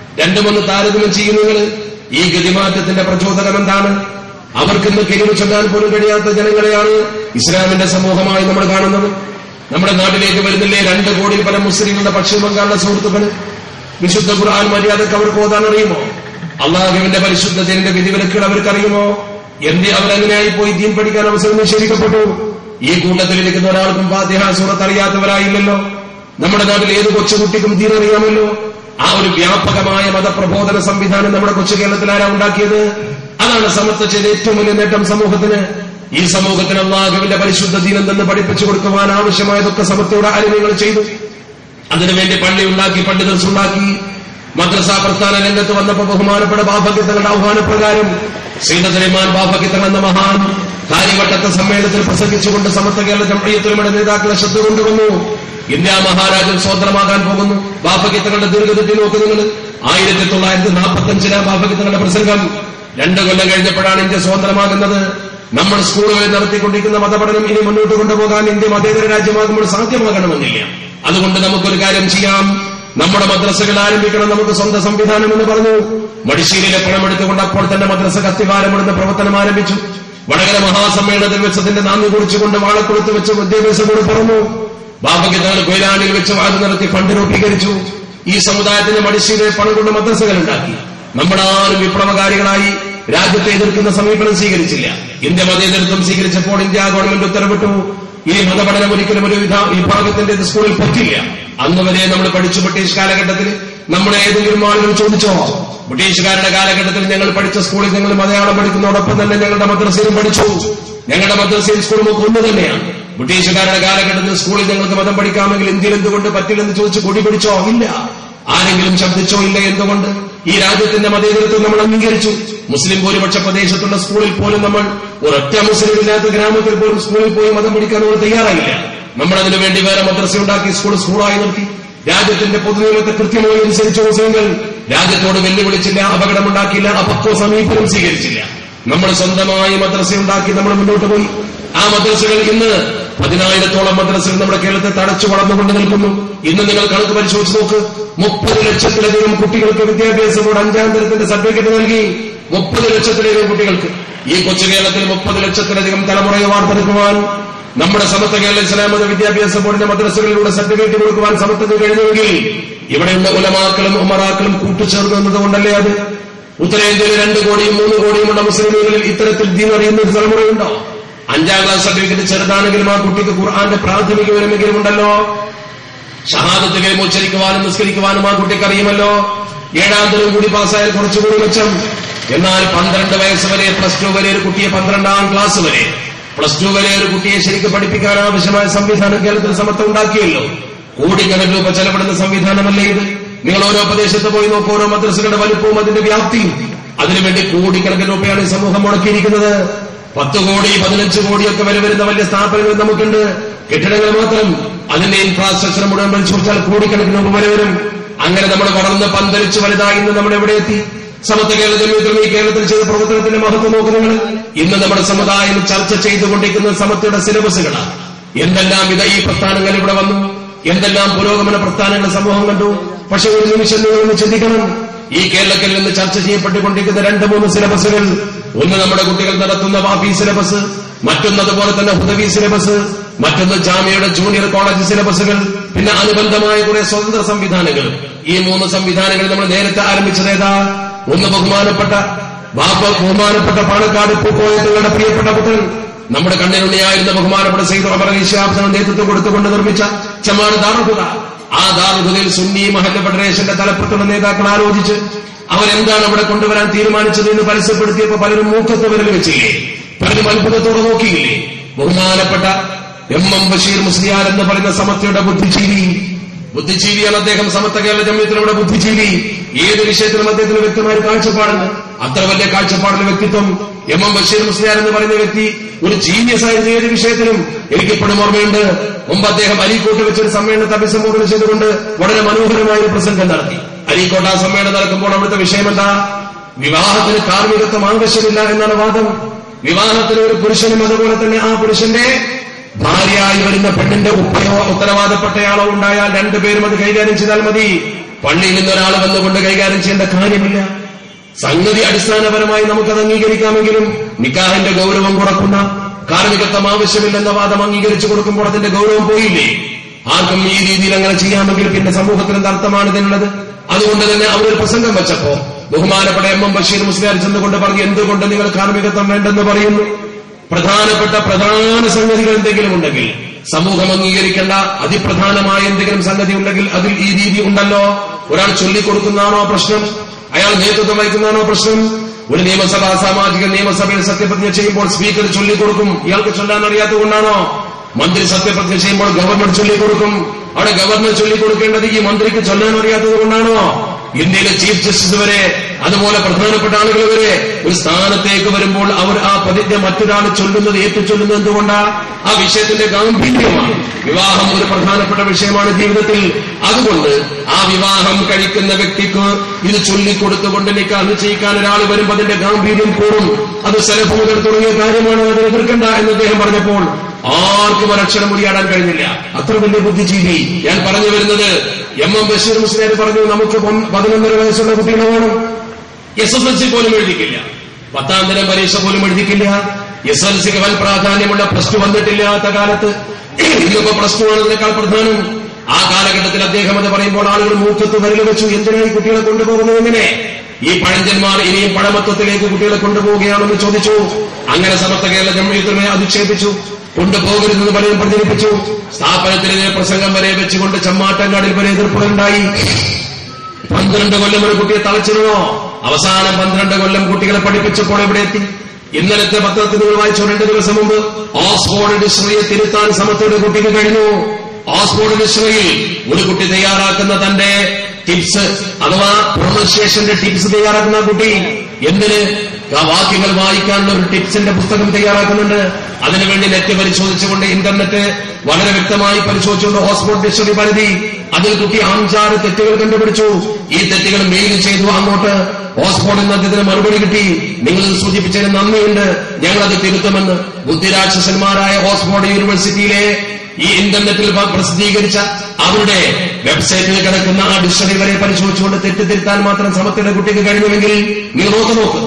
രണ്ടുമൊന്ന് താരതമ്യം ചെയ്യുന്നു നിങ്ങൾ ഈ ഗതിമാറ്റത്തിന്റെ പ്രചോദനം എന്താണ് അവർക്കിന്ന് കിരിവ് ചൊല്ലാൻ പോലും കഴിയാത്ത ജനങ്ങളെയാണ് ഇസ്ലാമിന്റെ സമൂഹമായി നമ്മൾ കാണുന്നത് നമ്മുടെ നാട്ടിലേക്ക് വരുന്നില്ലേ രണ്ട് കോടി പല മുസ്ലിങ്ങളുടെ പശ്ചിമ ബംഗാളിലെ സുഹൃത്തുക്കൾ വിശുദ്ധ ഖുർആൻ മര്യാദക്ക് അവർക്ക് ഓതാൻ അറിയുമോ അള്ളാഹുവിന്റെ പരിശുദ്ധത്തിന്റെ വിധിവിലക്കുകൾ അവർക്കറിയുമോ എന്തേ അവരങ്ങനെയായി പോയി ദീൻ പഠിക്കാൻ അവസരം നിഷേധിക്കപ്പെട്ടു ഈ കൂട്ടത്തിലിരിക്കുന്ന ഒരാൾക്കും ഫാത്തിഹ സൂറത്ത് അറിയാത്തവരായില്ലല്ലോ നമ്മുടെ നാട്ടിൽ ഏത് കൊച്ചുകുട്ടിക്കും ദീൻ അറിയാമല്ലോ ആ ഒരു വ്യാപകമായ മതപ്രബോധന സംവിധാനം നമ്മുടെ കൊച്ചു കേരളത്തിൽ ആരാ ഉണ്ടാക്കിയത് അതാണ് സമത്വ ചെയ്ത ഏറ്റവും വലിയ നേട്ടം സമൂഹത്തിന് ഈ സമൂഹത്തിന് അള്ളാഹുവിന്റെ പരിശുദ്ധ ദീനം തന്നെ പഠിപ്പിച്ചു കൊടുക്കുവാൻ ആവശ്യമായതൊക്കെ സമത്വയുടെ അരിമകൾ ചെയ്തു അതിനുവേണ്ടി പള്ളി ഉണ്ടാക്കി പണ്ഡിതർസ് ഉണ്ടാക്കി മദ്രസ പ്രസ്ഥാന രംഗത്ത് വന്നപ്പോൾ ബഹുമാനപ്പെട്ട ബാഫക്കിത്തങ്ങളുടെ ആഹ്വാനപ്രകാരം ശ്രീനദരിമാൻ ബാഫക്കിത്തങ്ങൾ എന്ന മഹാൻ കാര്യവട്ടത്തെ സമ്മേളനത്തിൽ പ്രസംഗിച്ചുകൊണ്ട് സമത്വ കേരള ജംഹയ്യത്തുലമയുടെ നേതാക്കളെ ശ്രദ്ധ കൊണ്ടുവന്നു ഇന്ത്യ മഹാരാജ്യം സ്വതന്ത്രമാകാൻ പോകുന്നു ബാഫക്കിത്തങ്ങളുടെ ദീർഘദൃഷ്ടി നോക്ക് നിങ്ങൾ ആയിരത്തി തൊള്ളായിരത്തി നാൽപ്പത്തഞ്ചിലാണ് ബാഫക്കിത്തങ്ങളുടെ പ്രസംഗം രണ്ടു കൊല്ലം കഴിഞ്ഞപ്പോഴാണ് ഇന്ത്യ സ്വതന്ത്രമാകുന്നത് നമ്മൾ സ്കൂളുകളിൽ നടത്തിക്കൊണ്ടിരിക്കുന്ന മതപഠനം ഇനി മുന്നോട്ട് കൊണ്ടുപോകാൻ ഇന്ത്യ മതേതര രാജ്യമാകുമ്പോൾ സാധ്യമാകണമെന്നില്ല അതുകൊണ്ട് നമുക്കൊരു കാര്യം ചെയ്യാം നമ്മുടെ മദ്രസകൾ ആരംഭിക്കണം നമുക്ക് സ്വന്തം സംവിധാനം എന്ന് പറഞ്ഞു മടിശ്ശേരിയിലെ പണമെടുത്തുകൊണ്ട് അപ്പോൾ തന്നെ മദ്രസ കത്തിവാരമെടുത്ത പ്രവർത്തനം ആരംഭിച്ചു വടകര മഹാസമ്മേളനത്തിൽ വെച്ചതിന്റെ നാന്ദി കുറിച്ചുകൊണ്ട് വാളക്കുളത്ത് വെച്ച് വിദ്യാഭ്യാസം കൂടി പറഞ്ഞു ബാബയ്ക്ക് കൊയിലാണിയിൽ വെച്ച് വാത് നടത്തി ഫണ്ട് രൂപീകരിച്ചു ഈ സമുദായത്തിന്റെ മടിശ്ശേരിയിൽ പണം കൊണ്ട് മദ്രസകൾ ഉണ്ടാക്കി നമ്മളാരും വിപ്ലവകാരികളായി രാജ്യത്തെ എതിർക്കുന്ന സമീപനം സ്വീകരിച്ചില്ല ഇന്ത്യ മതേതരത്വം സ്വീകരിച്ചപ്പോൾ ഇന്ത്യ ഗവൺമെന്റ് ഉത്തരവിട്ടു ഈ മതപഠനം ഒരിക്കലും ഒരു വിധ വിഭാഗത്തിന്റെ സ്കൂളിൽ പറ്റില്ല അന്ന് വരെ നമ്മൾ പഠിച്ചു ബ്രിട്ടീഷ് കാലഘട്ടത്തിൽ നമ്മുടെ ഏതെങ്കിലും ആളുകൾ ചോദിച്ചോ ബ്രിട്ടീഷുകാരുടെ കാലഘട്ടത്തിൽ ഞങ്ങൾ പഠിച്ച സ്കൂളിൽ ഞങ്ങൾ മലയാളം പഠിക്കുന്നതോടൊപ്പം തന്നെ ഞങ്ങളുടെ മദ്രസയിലും പഠിച്ചു ഞങ്ങളുടെ മദ്രസയും സ്കൂളും ഒക്കെ ഒന്ന് തന്നെയാണ് ബ്രിട്ടീഷുകാരുടെ കാലഘട്ടത്തിൽ സ്കൂളിൽ ഞങ്ങൾക്ക് മതം പഠിക്കാമെങ്കിൽ ഇന്ത്യയിൽ എന്തുകൊണ്ട് പറ്റില്ലെന്ന് ചോദിച്ച് കൊടി പിടിച്ചോ ഇല്ല ആരെങ്കിലും ശബ്ദിച്ചോ ഇല്ല എന്തുകൊണ്ട് ഈ രാജ്യത്തിന്റെ മതേതരത്വം നമ്മൾ അംഗീകരിച്ചു മുസ്ലിം ഭൂരിപക്ഷ പ്രദേശത്തുള്ള സ്കൂളിൽ പോലും നമ്മൾ ഒരൊറ്റ മുസ്ലിം ഇല്ലാത്ത ഗ്രാമത്തിൽ പോലും സ്കൂളിൽ പോയി മതം പഠിക്കാൻ നമ്മൾ തയ്യാറായില്ല നമ്മൾ അതിനു വേണ്ടി വേറെ മദ്രസ ഉണ്ടാക്കി സ്കൂൾ സ്കൂളായി നിർത്തി രാജ്യത്തിന്റെ പൊതുനിയമത്തെ കൃത്യമായി അനുസരിച്ച മുസ്ലിങ്ങൾ രാജ്യത്തോട് വെല്ലുവിളിച്ചില്ല അപകടമുണ്ടാക്കിയില്ല അപക്വ സമീപനം സ്വീകരിച്ചില്ല നമ്മൾ സ്വന്തമായി മദ്രസ ഉണ്ടാക്കി നമ്മൾ മുന്നോട്ട് പോയി ആ മദ്രസകൾ ഇന്ന് പതിനായിരത്തോളം മദ്രസകൾ നമ്മുടെ കേരളത്തെ തടച്ചു വളർന്നുകൊണ്ട് നിൽക്കുന്നു ഇന്ന് നിങ്ങൾ കണക്ക് പരിശോധിച്ച് നോക്ക് മുപ്പത് ലക്ഷത്തിലധികം കുട്ടികൾക്ക് വിദ്യാഭ്യാസം ബോർഡ് അഞ്ചാം തരത്തിന്റെ സർട്ടിഫിക്കറ്റ് നൽകി മുപ്പത് ലക്ഷത്തിലധികം കുട്ടികൾക്ക് ഈ കൊച്ചു കേരളത്തിൽ മുപ്പത് ലക്ഷത്തിലധികം തലമുറയെ വാർത്തെടുക്കുവാൻ നമ്മുടെ സമത്വ കേരള ഇസ്ലാമത വിദ്യാഭ്യാസ ബോർഡിന്റെ മദ്രസകളിലൂടെ സർട്ടിഫിക്കറ്റ് കൊടുക്കുവാൻ സമത്വത്തിന് കഴിഞ്ഞുവെങ്കിൽ ഇവിടെയുള്ള ഉലമാക്കളും ഉമറാക്കളും കൂട്ടുചേർന്നു എന്നതുകൊണ്ടല്ലേ അത് ഉത്തരേന്ത്യയിൽ രണ്ട് കോടിയും മൂന്ന് കോടിയുമുള്ള മുസ്ലിമുകളിൽ ഇത്തരത്തിൽ ദീൻ അറിയുന്ന ഒരു തലമുറയുണ്ടോ അഞ്ചാം ക്ലാസ് സർട്ടിഫിക്കറ്റ് ചെറുതാണെങ്കിലും ആ കുട്ടിക്ക് ഖുർആന്റെ പ്രാഥമിക വിവരമെങ്കിലും ഉണ്ടല്ലോ ഷഹാദത്തുകൾ ഉച്ചരിക്കുവാനും നിസ്കരിക്കുവാനും ആ കുട്ടിക്ക് അറിയുമല്ലോ ഏഴാം തരം കൂടി പാസ്സായാൽ കുറച്ചുകൂടി മെച്ചം എന്നാൽ പന്ത്രണ്ട് വയസ്സ് വരെ പ്ലസ് ടു വരെ ഒരു കുട്ടിയെ പന്ത്രണ്ടാം ക്ലാസ് വരെ പ്ലസ് ടു വരെ ഒരു കുട്ടിയെ ശരിക്കും പഠിപ്പിക്കാൻ ആവശ്യമായ സംവിധാനം കേരളത്തിൽ സമത്വം ഉണ്ടാക്കിയല്ലോ കോടിക്കണക്കിന് രൂപ ചെലവിടുന്ന സംവിധാനമല്ലേ ഇത് നിങ്ങൾ ഓരോ പ്രദേശത്ത് പോയി നോക്കൂ ഓരോ മദ്രസകളുടെ വലുപ്പവും അതിന്റെ വ്യാപ്തിയും അതിനുവേണ്ടി കോടിക്കണക്കിന് രൂപയാണ് ഈ സമൂഹം മുടക്കിയിരിക്കുന്നത് പത്ത് കോടി പതിനഞ്ച് കോടിയൊക്കെ വരെ വരുന്ന വലിയ സ്ഥാപനങ്ങൾ നമുക്കുണ്ട് കെട്ടിടങ്ങൾ മാത്രം അതിന്റെ ഇൻഫ്രാസ്ട്രക്ചർ മുഴുവൻ പരിശോധിച്ചാൽ കോടിക്കണക്കിന് രൂപ വരെ വരും അങ്ങനെ നമ്മൾ വളർന്ന് പന്തലിച്ച് വലുതായി ഇന്ന് നമ്മൾ എവിടെ എത്തി സമത്വ കേരള ജനവിധം ഈ കേരളത്തിൽ ചെയ്ത പ്രവർത്തനത്തിന്റെ മഹത്വം നോക്കുന്നത് ഇന്ന് നമ്മുടെ സമുദായം ചർച്ച ചെയ്തുകൊണ്ടിരിക്കുന്ന സമത്വയുടെ സിലബസുകളാണ് എന്തെല്ലാം വിധ ഈ പ്രസ്ഥാനങ്ങൾ ഇവിടെ വന്നു എന്തെല്ലാം പുരോഗമന പ്രസ്ഥാനങ്ങൾ സമൂഹം കണ്ടു പക്ഷെ ഒരു നിമിഷം നിങ്ങളൊന്ന് ചിന്തിക്കണം ഈ കേരളത്തിൽ നിന്ന് ചർച്ച ചെയ്യപ്പെട്ടുകൊണ്ടിരിക്കുന്ന രണ്ട് മൂന്ന് സിലബസുകൾ ഒന്ന് നമ്മുടെ കുട്ടികൾ നടത്തുന്ന വാഫി സിലബസ് മറ്റൊന്ന് അതുപോലെ തന്നെ ഹുദവി സിലബസ് മറ്റൊന്ന് ജാമ്യയുടെ ജൂനിയർ കോളേജ് സിലബസുകൾ പിന്നെ അനുബന്ധമായ കുറെ സ്വതന്ത്ര സംവിധാനങ്ങൾ ഈ മൂന്ന് സംവിധാനങ്ങൾ നമ്മൾ നേരത്തെ ആരംഭിച്ചതേതാ ഒന്ന് ബഹുമാനപ്പെട്ട ബാപ്പ ബഹുമാനപ്പെട്ട പാണക്കാട് പൂക്കോയത്തുകളുടെ പ്രിയപ്പെട്ട പുത്രൻ നമ്മുടെ കണ്ണിനുണ്ണിയായിരുന്ന ബഹുമാനപ്പെട്ട സെയ്ദ് അമർ ഇഷാബ്ദന നേതൃത്വം കൊടുത്തുകൊണ്ട് നിർമ്മിച്ച ചമാണ് ദാറുഹുദ ആ ദാറുഹുദയിൽ സുന്നി മഹല്ല ഫെഡറേഷന്റെ തലപ്പത്തുള്ള നേതാക്കൾ ആലോചിച്ച് അവരെന്താണ് അവിടെ കൊണ്ടുവരാൻ തീരുമാനിച്ചത് എന്ന് പരസ്യപ്പെടുത്തിയപ്പോൾ പലരും മൂക്കത്ത് വിരൽ വെച്ചില്ലേ പലരും അത്ഭുതത്തോടെ നോക്കിയില്ലേ ബഹുമാനപ്പെട്ട എം എം ബഷീർ മുസ്ലിയാർ എന്ന് പറയുന്ന സമത്വയുടെ ബുദ്ധിജീവി ബുദ്ധിജീവിയാണ് അദ്ദേഹം സമത്വ കേരള ജമ്യത്തിലൂടെ ബുദ്ധിജീവി ഏത് വിഷയത്തിലും അദ്ദേഹത്തിന് വ്യക്തമായ ഒരു കാഴ്ചപ്പാടുണ്ട് അത്ര വലിയ കാഴ്ചപ്പാടുള്ള വ്യക്തിത്വം എം എം ബഷീർ മുസ്ലിയാർ എന്ന് പറയുന്ന വ്യക്തി ഒരു ജീനിയസ് ആയിരുന്നു ഏത് വിഷയത്തിലും എനിക്കിപ്പോഴും ഓർമ്മയുണ്ട് മുമ്പ് അദ്ദേഹം അരീക്കോട്ട് വെച്ചൊരു സമ്മേളനത്തെ അഭിസംബോധന ചെയ്തുകൊണ്ട് വളരെ മനോഹരമായ ഒരു പ്രസംഗം നടത്തി അരീക്കോട്ട് ആ സമ്മേളനം നടക്കുമ്പോൾ അവിടുത്തെ വിഷയം എന്താ വിവാഹത്തിന് കാർമ്മികത്വം ആവശ്യമില്ല എന്നാണ് വാദം വിവാഹത്തിന് ഒരു പുരുഷനും അതുപോലെ തന്നെ ആ പുരുഷന്റെ ഭാര്യയായി വരുന്ന പെണ്ണിന്റെ ഉപ്പയോ ഉത്തരവാദപ്പെട്ടയാളോ ഉണ്ടായാൽ രണ്ടുപേരും അത് കൈകാര്യം ചെയ്താൽ മതി പള്ളിയിൽ നിന്ന് ഒരാൾ വന്നുകൊണ്ട് കൈകാര്യം ചെയ്യേണ്ട കാര്യമില്ല സംഗതി അടിസ്ഥാനപരമായി നമുക്കത് അംഗീകരിക്കാമെങ്കിലും നിക്കാഹിന്റെ ഗൗരവം കുറക്കുന്ന കാർമികത്വം ആവശ്യമില്ലെന്ന വാദം അംഗീകരിച്ചു കൊടുക്കുമ്പോൾ അതിന്റെ ഗൗരവം പോയില്ലേ ആർക്കും ഈ രീതിയിൽ അങ്ങനെ ചെയ്യാമെങ്കിൽ പിന്നെ സമൂഹത്തിന് എന്താ അർത്ഥമാണ് ഇതിനുള്ളത് അതുകൊണ്ട് തന്നെ അവരൊരു പ്രസംഗം വെച്ചപ്പോ ബഹുമാനപ്പെട്ട എം എം ബഷീർ മുസ്ലിയാർ ചെന്നുകൊണ്ട് പറഞ്ഞു എന്തുകൊണ്ട് നിങ്ങൾ കാർമികത്വം വേണ്ടെന്ന് പറയുന്നു പ്രധാനപ്പെട്ട പ്രധാന സംഗതികൾ എന്തെങ്കിലും ഉണ്ടെങ്കിൽ സമൂഹം അംഗീകരിക്കേണ്ട അതിപ്രധാനമായ എന്തെങ്കിലും സംഗതി ഉണ്ടെങ്കിൽ അതിൽ ഈ രീതി ഉണ്ടല്ലോ ഒരാൾ ചൊല്ലിക്കൊടുക്കുന്നതാണോ പ്രശ്നം അയാൾ നേതൃത്വം വഹിക്കുന്നതാണോ പ്രശ്നം ഒരു നിയമസഭ സാമാജിക നിയമസഭയിൽ സത്യപ്രതിജ്ഞ ചെയ്യുമ്പോൾ സ്പീക്കർ ചൊല്ലിക്കൊടുക്കും ഇയാൾക്ക് ചൊല്ലാൻ അറിയാത്തതുകൊണ്ടാണോ മന്ത്രി സത്യപ്രതിജ്ഞ ചെയ്യുമ്പോൾ ഗവർണർ ചൊല്ലിക്കൊടുക്കും അവിടെ ഗവർണർ ചൊല്ലിക്കൊടുക്കേണ്ടത് ഈ മന്ത്രിക്ക് ചൊല്ലാൻ അറിയാത്തത് കൊണ്ടാണോ ഇന്ത്യയിലെ ചീഫ് ജസ്റ്റിസ് വരെ അതുപോലെ പ്രധാനപ്പെട്ട ആളുകൾ വരെ ഒരു സ്ഥാനത്തേക്ക് വരുമ്പോൾ അവർ ആ പ്രതിജ്ഞ മറ്റൊരാൾ ചൊല്ലുന്നത് ഏറ്റുചൊല്ലുന്നത് എന്തുകൊണ്ടാ ആ വിഷയത്തിന്റെ ഗാംഭീര്യമാണ് വിവാഹം ഒരു പ്രധാനപ്പെട്ട വിഷയമാണ് ജീവിതത്തിൽ അതുകൊണ്ട് ആ വിവാഹം കഴിക്കുന്ന വ്യക്തിക്ക് ഇത് ചൊല്ലിക്കൊടുത്തുകൊണ്ട് നിക്കാഹ് ചെയ്യിക്കാൻ ഒരാൾ വരുമ്പോൾ അതിന്റെ ഗാംഭീര്യം കൂടും അത് സെലഫ് മുതൽ തുടങ്ങിയ കാര്യമാണ് അതിനെ എതിർക്കണ്ട എന്ന് അദ്ദേഹം പറഞ്ഞപ്പോൾ ആർക്കും ഒരക്ഷരം മുറിയാടാൻ കഴിഞ്ഞില്ല അത്ര വലിയ ബുദ്ധിജീവി ഞാൻ പറഞ്ഞു വരുന്നത് എം എം ബഷീർ മുസ്ലിയാർ പറഞ്ഞു നമുക്ക് പൊൻ- പതിനൊന്നര വയസ്സുള്ള കുട്ടികളെ വേണം എസ് എസ് എൽ സി പോലും എഴുതിക്കില്ല പത്താം തരം പരീക്ഷ പോലും എഴുതിക്കില്ല എസ് എൽ സിക്ക് വൻ പ്രാധാന്യമുള്ള പ്ലസ് ടു വന്നിട്ടില്ലാത്ത കാലത്ത് ഇന്നിപ്പോ പ്ലസ് ടു ആണ് ഇതിനേക്കാൾ പ്രധാനം ആ കാലഘട്ടത്തിൽ അദ്ദേഹം അത് പറയുമ്പോൾ ആളുകൾ മൂക്കത്ത് വരൽ വെച്ചു എന്തിനാണ് ഈ കുട്ടികളെ കൊണ്ടുപോകുന്നത് എങ്ങനെ ഈ പഴഞ്ചന്മാർ ഇനിയും പഴമത്വത്തിലേക്ക് കുട്ടികളെ കൊണ്ടുപോവുകയാണെന്ന് ചോദിച്ചു അങ്ങനെ സമസ്ത കേരള ജമ്മിയത്തുമേ അധിക്ഷേപിച്ചു കൊണ്ടുപോകരുതെന്ന് പലരും പ്രചരിപ്പിച്ചു സ്ഥാപനത്തിനെതിരെ പ്രസംഗം വരെ വെച്ചുകൊണ്ട് ചമ്മാട്ടങ്കാടിൽ വരെ എതിർപ്പുകളുണ്ടായി പന്ത്രണ്ട് കൊല്ലം ഒരു കുട്ടിയെ തളച്ചിരുന്നോ അവസാനം പന്ത്രണ്ട് കൊല്ലം കുട്ടികളെ പഠിപ്പിച്ചപ്പോൾ എവിടെ എത്തി ഇന്നലത്തെ പത്രത്തിൽ നിങ്ങൾ വായിച്ചു രണ്ട് ദിവസം മുമ്പ് ഓക്സ്ഫോർഡ് ഡിക്ഷണറിയെ തിരുത്താൻ സമത്തോടെ കുട്ടിക്ക് കഴിഞ്ഞു ഓക്സ്ഫോർഡ് ഡിക്ഷണറിയിൽ ഒരു കുട്ടി തയ്യാറാക്കുന്ന തന്റെ ടിപ്സ് അഥവാ പ്രൊണൗൺസിയേഷന്റെ ടിപ്സ് തയ്യാറാക്കുന്ന ആ കുട്ടി എന്തിന് ആ വാക്യങ്ങൾ വായിക്കാനുള്ള ഒരു ടിപ്സിന്റെ പുസ്തകം തയ്യാറാക്കുന്നുണ്ട് അതിനുവേണ്ടി നെറ്റ് പരിശോധിച്ചുകൊണ്ട് ഇന്റർനെറ്റ് വളരെ വ്യക്തമായി പരിശോധിച്ചുകൊണ്ട് ഹോസ്പോർട്ട് ഡിക്ഷണറി പരിധി അതിൽ കുട്ടി അഞ്ചാറ് തെറ്റുകൾ കണ്ടുപിടിച്ചു ഈ തെറ്റുകൾ മെയിൽ ചെയ്തു അങ്ങോട്ട് ഹോസ്പോർട്ടിൽ നിന്ന് അദ്ദേഹത്തിന് മറുപടി കിട്ടി നിങ്ങൾ ഇത് സൂചിപ്പിച്ചതിന് നന്ദിയുണ്ട് ഞങ്ങളത് തിരുത്തുമെന്ന് ബുദ്ധിരാക്ഷസന്മാരായ ഹോസ്പോർട്ട് യൂണിവേഴ്സിറ്റിയിലെ ഈ ഇന്റർനെറ്റിൽ പ- പ്രസിദ്ധീകരിച്ച അവരുടെ വെബ്സൈറ്റിൽ കിടക്കുന്ന ആ ഡിക്ഷണറി വരെ പരിശോധിച്ചുകൊണ്ട് തെറ്റ് തിരുത്താൻ മാത്രം സമത്തിന്റെ കുട്ടിക്ക് കഴിഞ്ഞുവെങ്കിൽ നിങ്ങൾ നോക്ക് നോക്ക്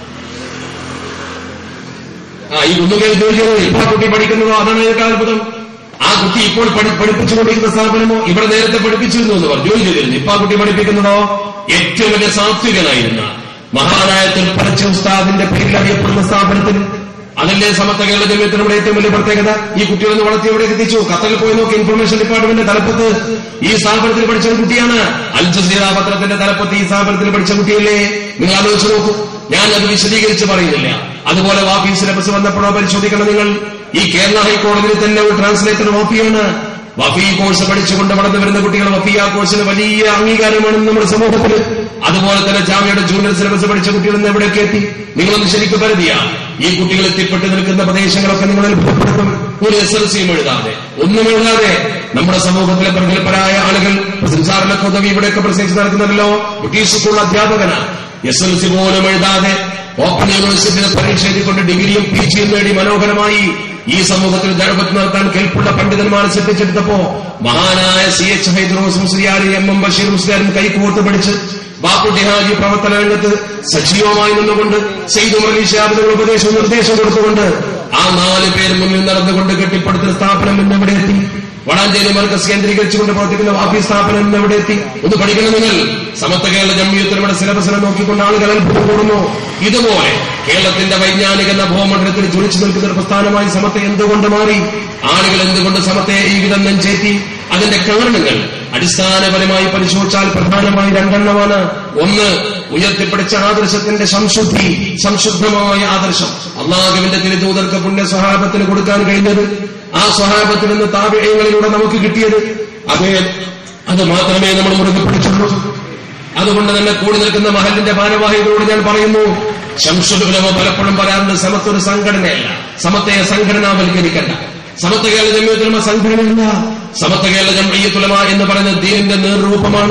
ആ ഈ കുന്നുകേൽ ജോലിയോ ഇപ്പോൾ ആ കുട്ടി പഠിക്കുന്നതോ അതാണ് ഏറ്റവും അത്ഭുതം ആ കുട്ടി ഇപ്പോൾ പഠി- പഠിപ്പിച്ചുകൊണ്ടിരിക്കുന്ന സ്ഥാപനമോ ഇവിടെ നേരത്തെ പഠിപ്പിച്ചിരുന്നു എന്ന് പറഞ്ഞു ജോലി ചെയ്തിരുന്നു ഇപ്പൊ ആ കുട്ടി പഠിപ്പിക്കുന്നതോ ഏറ്റവും വലിയ സാത്വികനായിരുന്ന മഹാനായ തിരുപ്പറച്ച ഉസ്താദിന്റെ പേരിൽ അറിയപ്പെടുന്ന സ്ഥാപനത്തിൽ അതല്ലേ സമത്വ കേരള ജമ്യത്തിനുള്ള ഏറ്റവും വലിയ പ്രത്യേകത ഈ കുട്ടികളൊന്ന് വളർത്തി എവിടെ എത്തിച്ചു ഖത്തറിൽ പോയി നോക്കി ഇൻഫർമേഷൻ ഡിപ്പാർട്ട്മെന്റിന്റെ തലപ്പത്ത് ഈ സ്ഥാപനത്തിൽ പഠിച്ച ഒരു കുട്ടിയാണ് അൽ ജസീറ പത്രത്തിന്റെ തലപ്പത്ത് ഈ സ്ഥാപനത്തിൽ പഠിച്ച കുട്ടിയല്ലേ നിങ്ങൾ ആലോചിച്ച് നോക്കൂ ഞാൻ അത് വിശദീകരിച്ച് പറയുന്നില്ല അതുപോലെ വാഫി സിലബസ് വന്നപ്പോഴോ പരിശോധിക്കണം നിങ്ങൾ ഈ കേരള ഹൈക്കോടതിയിൽ തന്നെ ഒരു ട്രാൻസ്ലേറ്റർ വാഫിയാണ് വഫി കോഴ്സ് പഠിച്ചുകൊണ്ട് വളർന്നു വരുന്ന കുട്ടികൾ വഫിയ കോഴ്സിന് വലിയ അംഗീകാരമാണ് നമ്മുടെ സമൂഹത്തിൽ അതുപോലെ തന്നെ ജാമ്യയുടെ ജൂനിയർ സിലബസ് പഠിച്ച കുട്ടികൾ ഇന്ന് എവിടെയൊക്കെ എത്തി നിങ്ങളൊന്ന് ശരിക്കും പരിധിയ ഈ കുട്ടികൾ എത്തിപ്പെട്ട് നിൽക്കുന്ന പ്രദേശങ്ങളൊക്കെ നിങ്ങൾ അത്ഭുതപ്പെടുത്തും ഒരു എസ് എൽ സിയും എഴുതാതെ ഒന്നും എഴുതാതെ നമ്മുടെ സമൂഹത്തിലെ പ്രഗത്ഭരായ ആളുകൾ സംസാറിലൊക്കെ ഉദവി ഇവിടെയൊക്കെ പ്രസംഗിച്ച് നടക്കുന്നതല്ലോ ബ്രിട്ടീഷ് സ്കൂൾ അധ്യാപകനാണ് എസ് എൽ സി പോലും എഴുതാതെ ഓപ്പൺ യൂണിവേഴ്സിറ്റിയിൽ പരീക്ഷ എഴുതിക്കൊണ്ട് ഡിഗ്രിയും പി ജിയും നേടി മനോഹരമായി ഈ സമൂഹത്തിൽ ദഴപത്ത് നടത്താൻ കെൽപ്പുള്ള പണ്ഡിതന്മാരെ ശ്രദ്ധിച്ചെടുത്തപ്പോ മഹാനായ സി എച്ച് ഹൈദ്രോസ് മുസ്ലിയാരും എം എം ബഷീർ മുസ്ലിയാരും കൈകോർത്ത് പിടിച്ച് ബാപ്പുട്ടി ഹാജി പ്രവർത്തന രംഗത്ത് സജീവമായി നിന്നുകൊണ്ട് സെയ്ദ് മലീഷാബിനുള്ള ഉപദേശവും നിർദ്ദേശം കൊടുത്തുകൊണ്ട് ആ നാല് പേര് മുന്നിൽ നടന്നുകൊണ്ട് കെട്ടിപ്പടുത്ത സ്ഥാപനം ഇന്ന് എവിടെ എത്തി വളാഞ്ചേരി മർക്കസ് കേന്ദ്രീകരിച്ചുകൊണ്ട് പ്രവർത്തിക്കുന്ന വാഫി സ്ഥാപനം ഇന്ന് എവിടെ എത്തി ഒന്ന് പഠിക്കണം നിങ്ങൾ സമത്വ കേരള ജമ്മിയത്തിലൂടെ സിലബസിനെ നോക്കിക്കൊണ്ട് ആളുകൾ അത്ഭുതം കൂടുന്നു ഇതുപോലെ കേരളത്തിന്റെ വൈജ്ഞാനിക നഭോമണ്ഡലത്തിൽ ജ്വലിച്ചു നിൽക്കുന്ന ഒരു പ്രസ്ഥാനമായി സമത്തെ എന്തുകൊണ്ട് മാറി ആളുകൾ എന്തുകൊണ്ട് സമത്തെ ഈ വിധം നെഞ്ചേറ്റി അതിന്റെ കാരണങ്ങൾ അടിസ്ഥാനപരമായി പരിശോധിച്ചാൽ പ്രധാനമായി രണ്ടെണ്ണമാണ് ഒന്ന് ഉയർത്തിപ്പിടിച്ച ആദർശത്തിന്റെ സംശുദ്ധി സംശുദ്ധമായ ആദർശം അള്ളാഹുവിന്റെ തിരുദൂതർക്ക് പുണ്യ സ്വഹാബത്തിന് കൊടുക്കാൻ കഴിഞ്ഞത് ആ സ്വഹാബത്തിൽ നിന്ന് താപിഴയങ്ങളിലൂടെ നമുക്ക് കിട്ടിയത് അതേ അത് മാത്രമേ നമ്മൾ മുറുകെ പിടിച്ചുള്ളൂ അതുകൊണ്ട് തന്നെ കൂടി നിൽക്കുന്ന മഹലിന്റെ ഭാരവാഹികളോട് ഞാൻ പറയുന്നു ശംസുലമ പലപ്പോഴും പറയാറുണ്ട് സമത്തൊരു സംഘടനയല്ല സമത്വയെ സംഘടനാവൽക്കരിക്കണ്ട സമത്വ കേരള ജമ്മിയത്തുലമ സംഘടനയല്ല സമത്വ കേരള ജമ്മിയത്തുലമ എന്ന് പറയുന്ന ദീനിന്റെ നേർരൂപമാണ്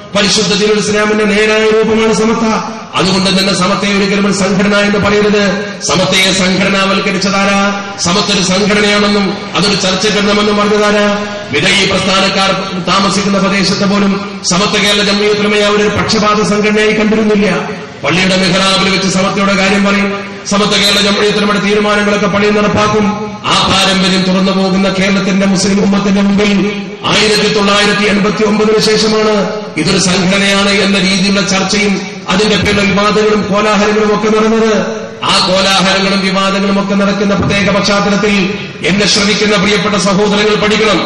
പരിശുദ്ധ ദീനുൽ ഇസ്ലാമിന്റെ നേരായ രൂപമാണ് സമത്ത അതുകൊണ്ട് തന്നെ സമത്തയെ ഒരിക്കലും ഒരു സംഘടന എന്ന് പറയരുത് സമത്തയെ സംഘടനാവൽക്കരിച്ചതാരാ സമത്തൊരു സംഘടനയാണെന്നും അതൊരു ചർച്ചക്കിടണമെന്നും പറഞ്ഞതാരാ വിധയി പ്രസ്ഥാനക്കാർ താമസിക്കുന്ന പ്രദേശത്ത് പോലും സമത്വ കേരള ജമ്മിയത്തിലുമേ അവരൊരു പക്ഷപാത സംഘടനയായി കണ്ടിരുന്നില്ല പള്ളിയുടെ മെഹ്റാബിൽ വെച്ച് സമത്വയുടെ കാര്യം പറയും സമത്വ കേരള ജമ്മിയത്തിലുമയുടെ തീരുമാനങ്ങളൊക്കെ പള്ളിയിൽ നടപ്പാക്കും ആ പാരമ്പര്യം തുറന്നു പോകുന്ന കേരളത്തിന്റെ മുസ്ലിം ഉമ്മത്തിന്റെ മുമ്പിൽ ആയിരത്തി തൊള്ളായിരത്തി എൺപത്തി ഒമ്പതിനു ശേഷമാണ് ഇതൊരു സംഘടനയാണ് എന്ന രീതിയിലുള്ള ചർച്ചയും അതിന്റെ പേരിൽ വിവാദങ്ങളും കോലാഹലങ്ങളും ഒക്കെ നടന്നത് ആ കോലാഹലങ്ങളും വിവാദങ്ങളും ഒക്കെ നടക്കുന്ന പ്രത്യേക പശ്ചാത്തലത്തിൽ എന്നെ ശ്രമിക്കുന്ന പ്രിയപ്പെട്ട സഹോദരങ്ങൾ പഠിക്കണം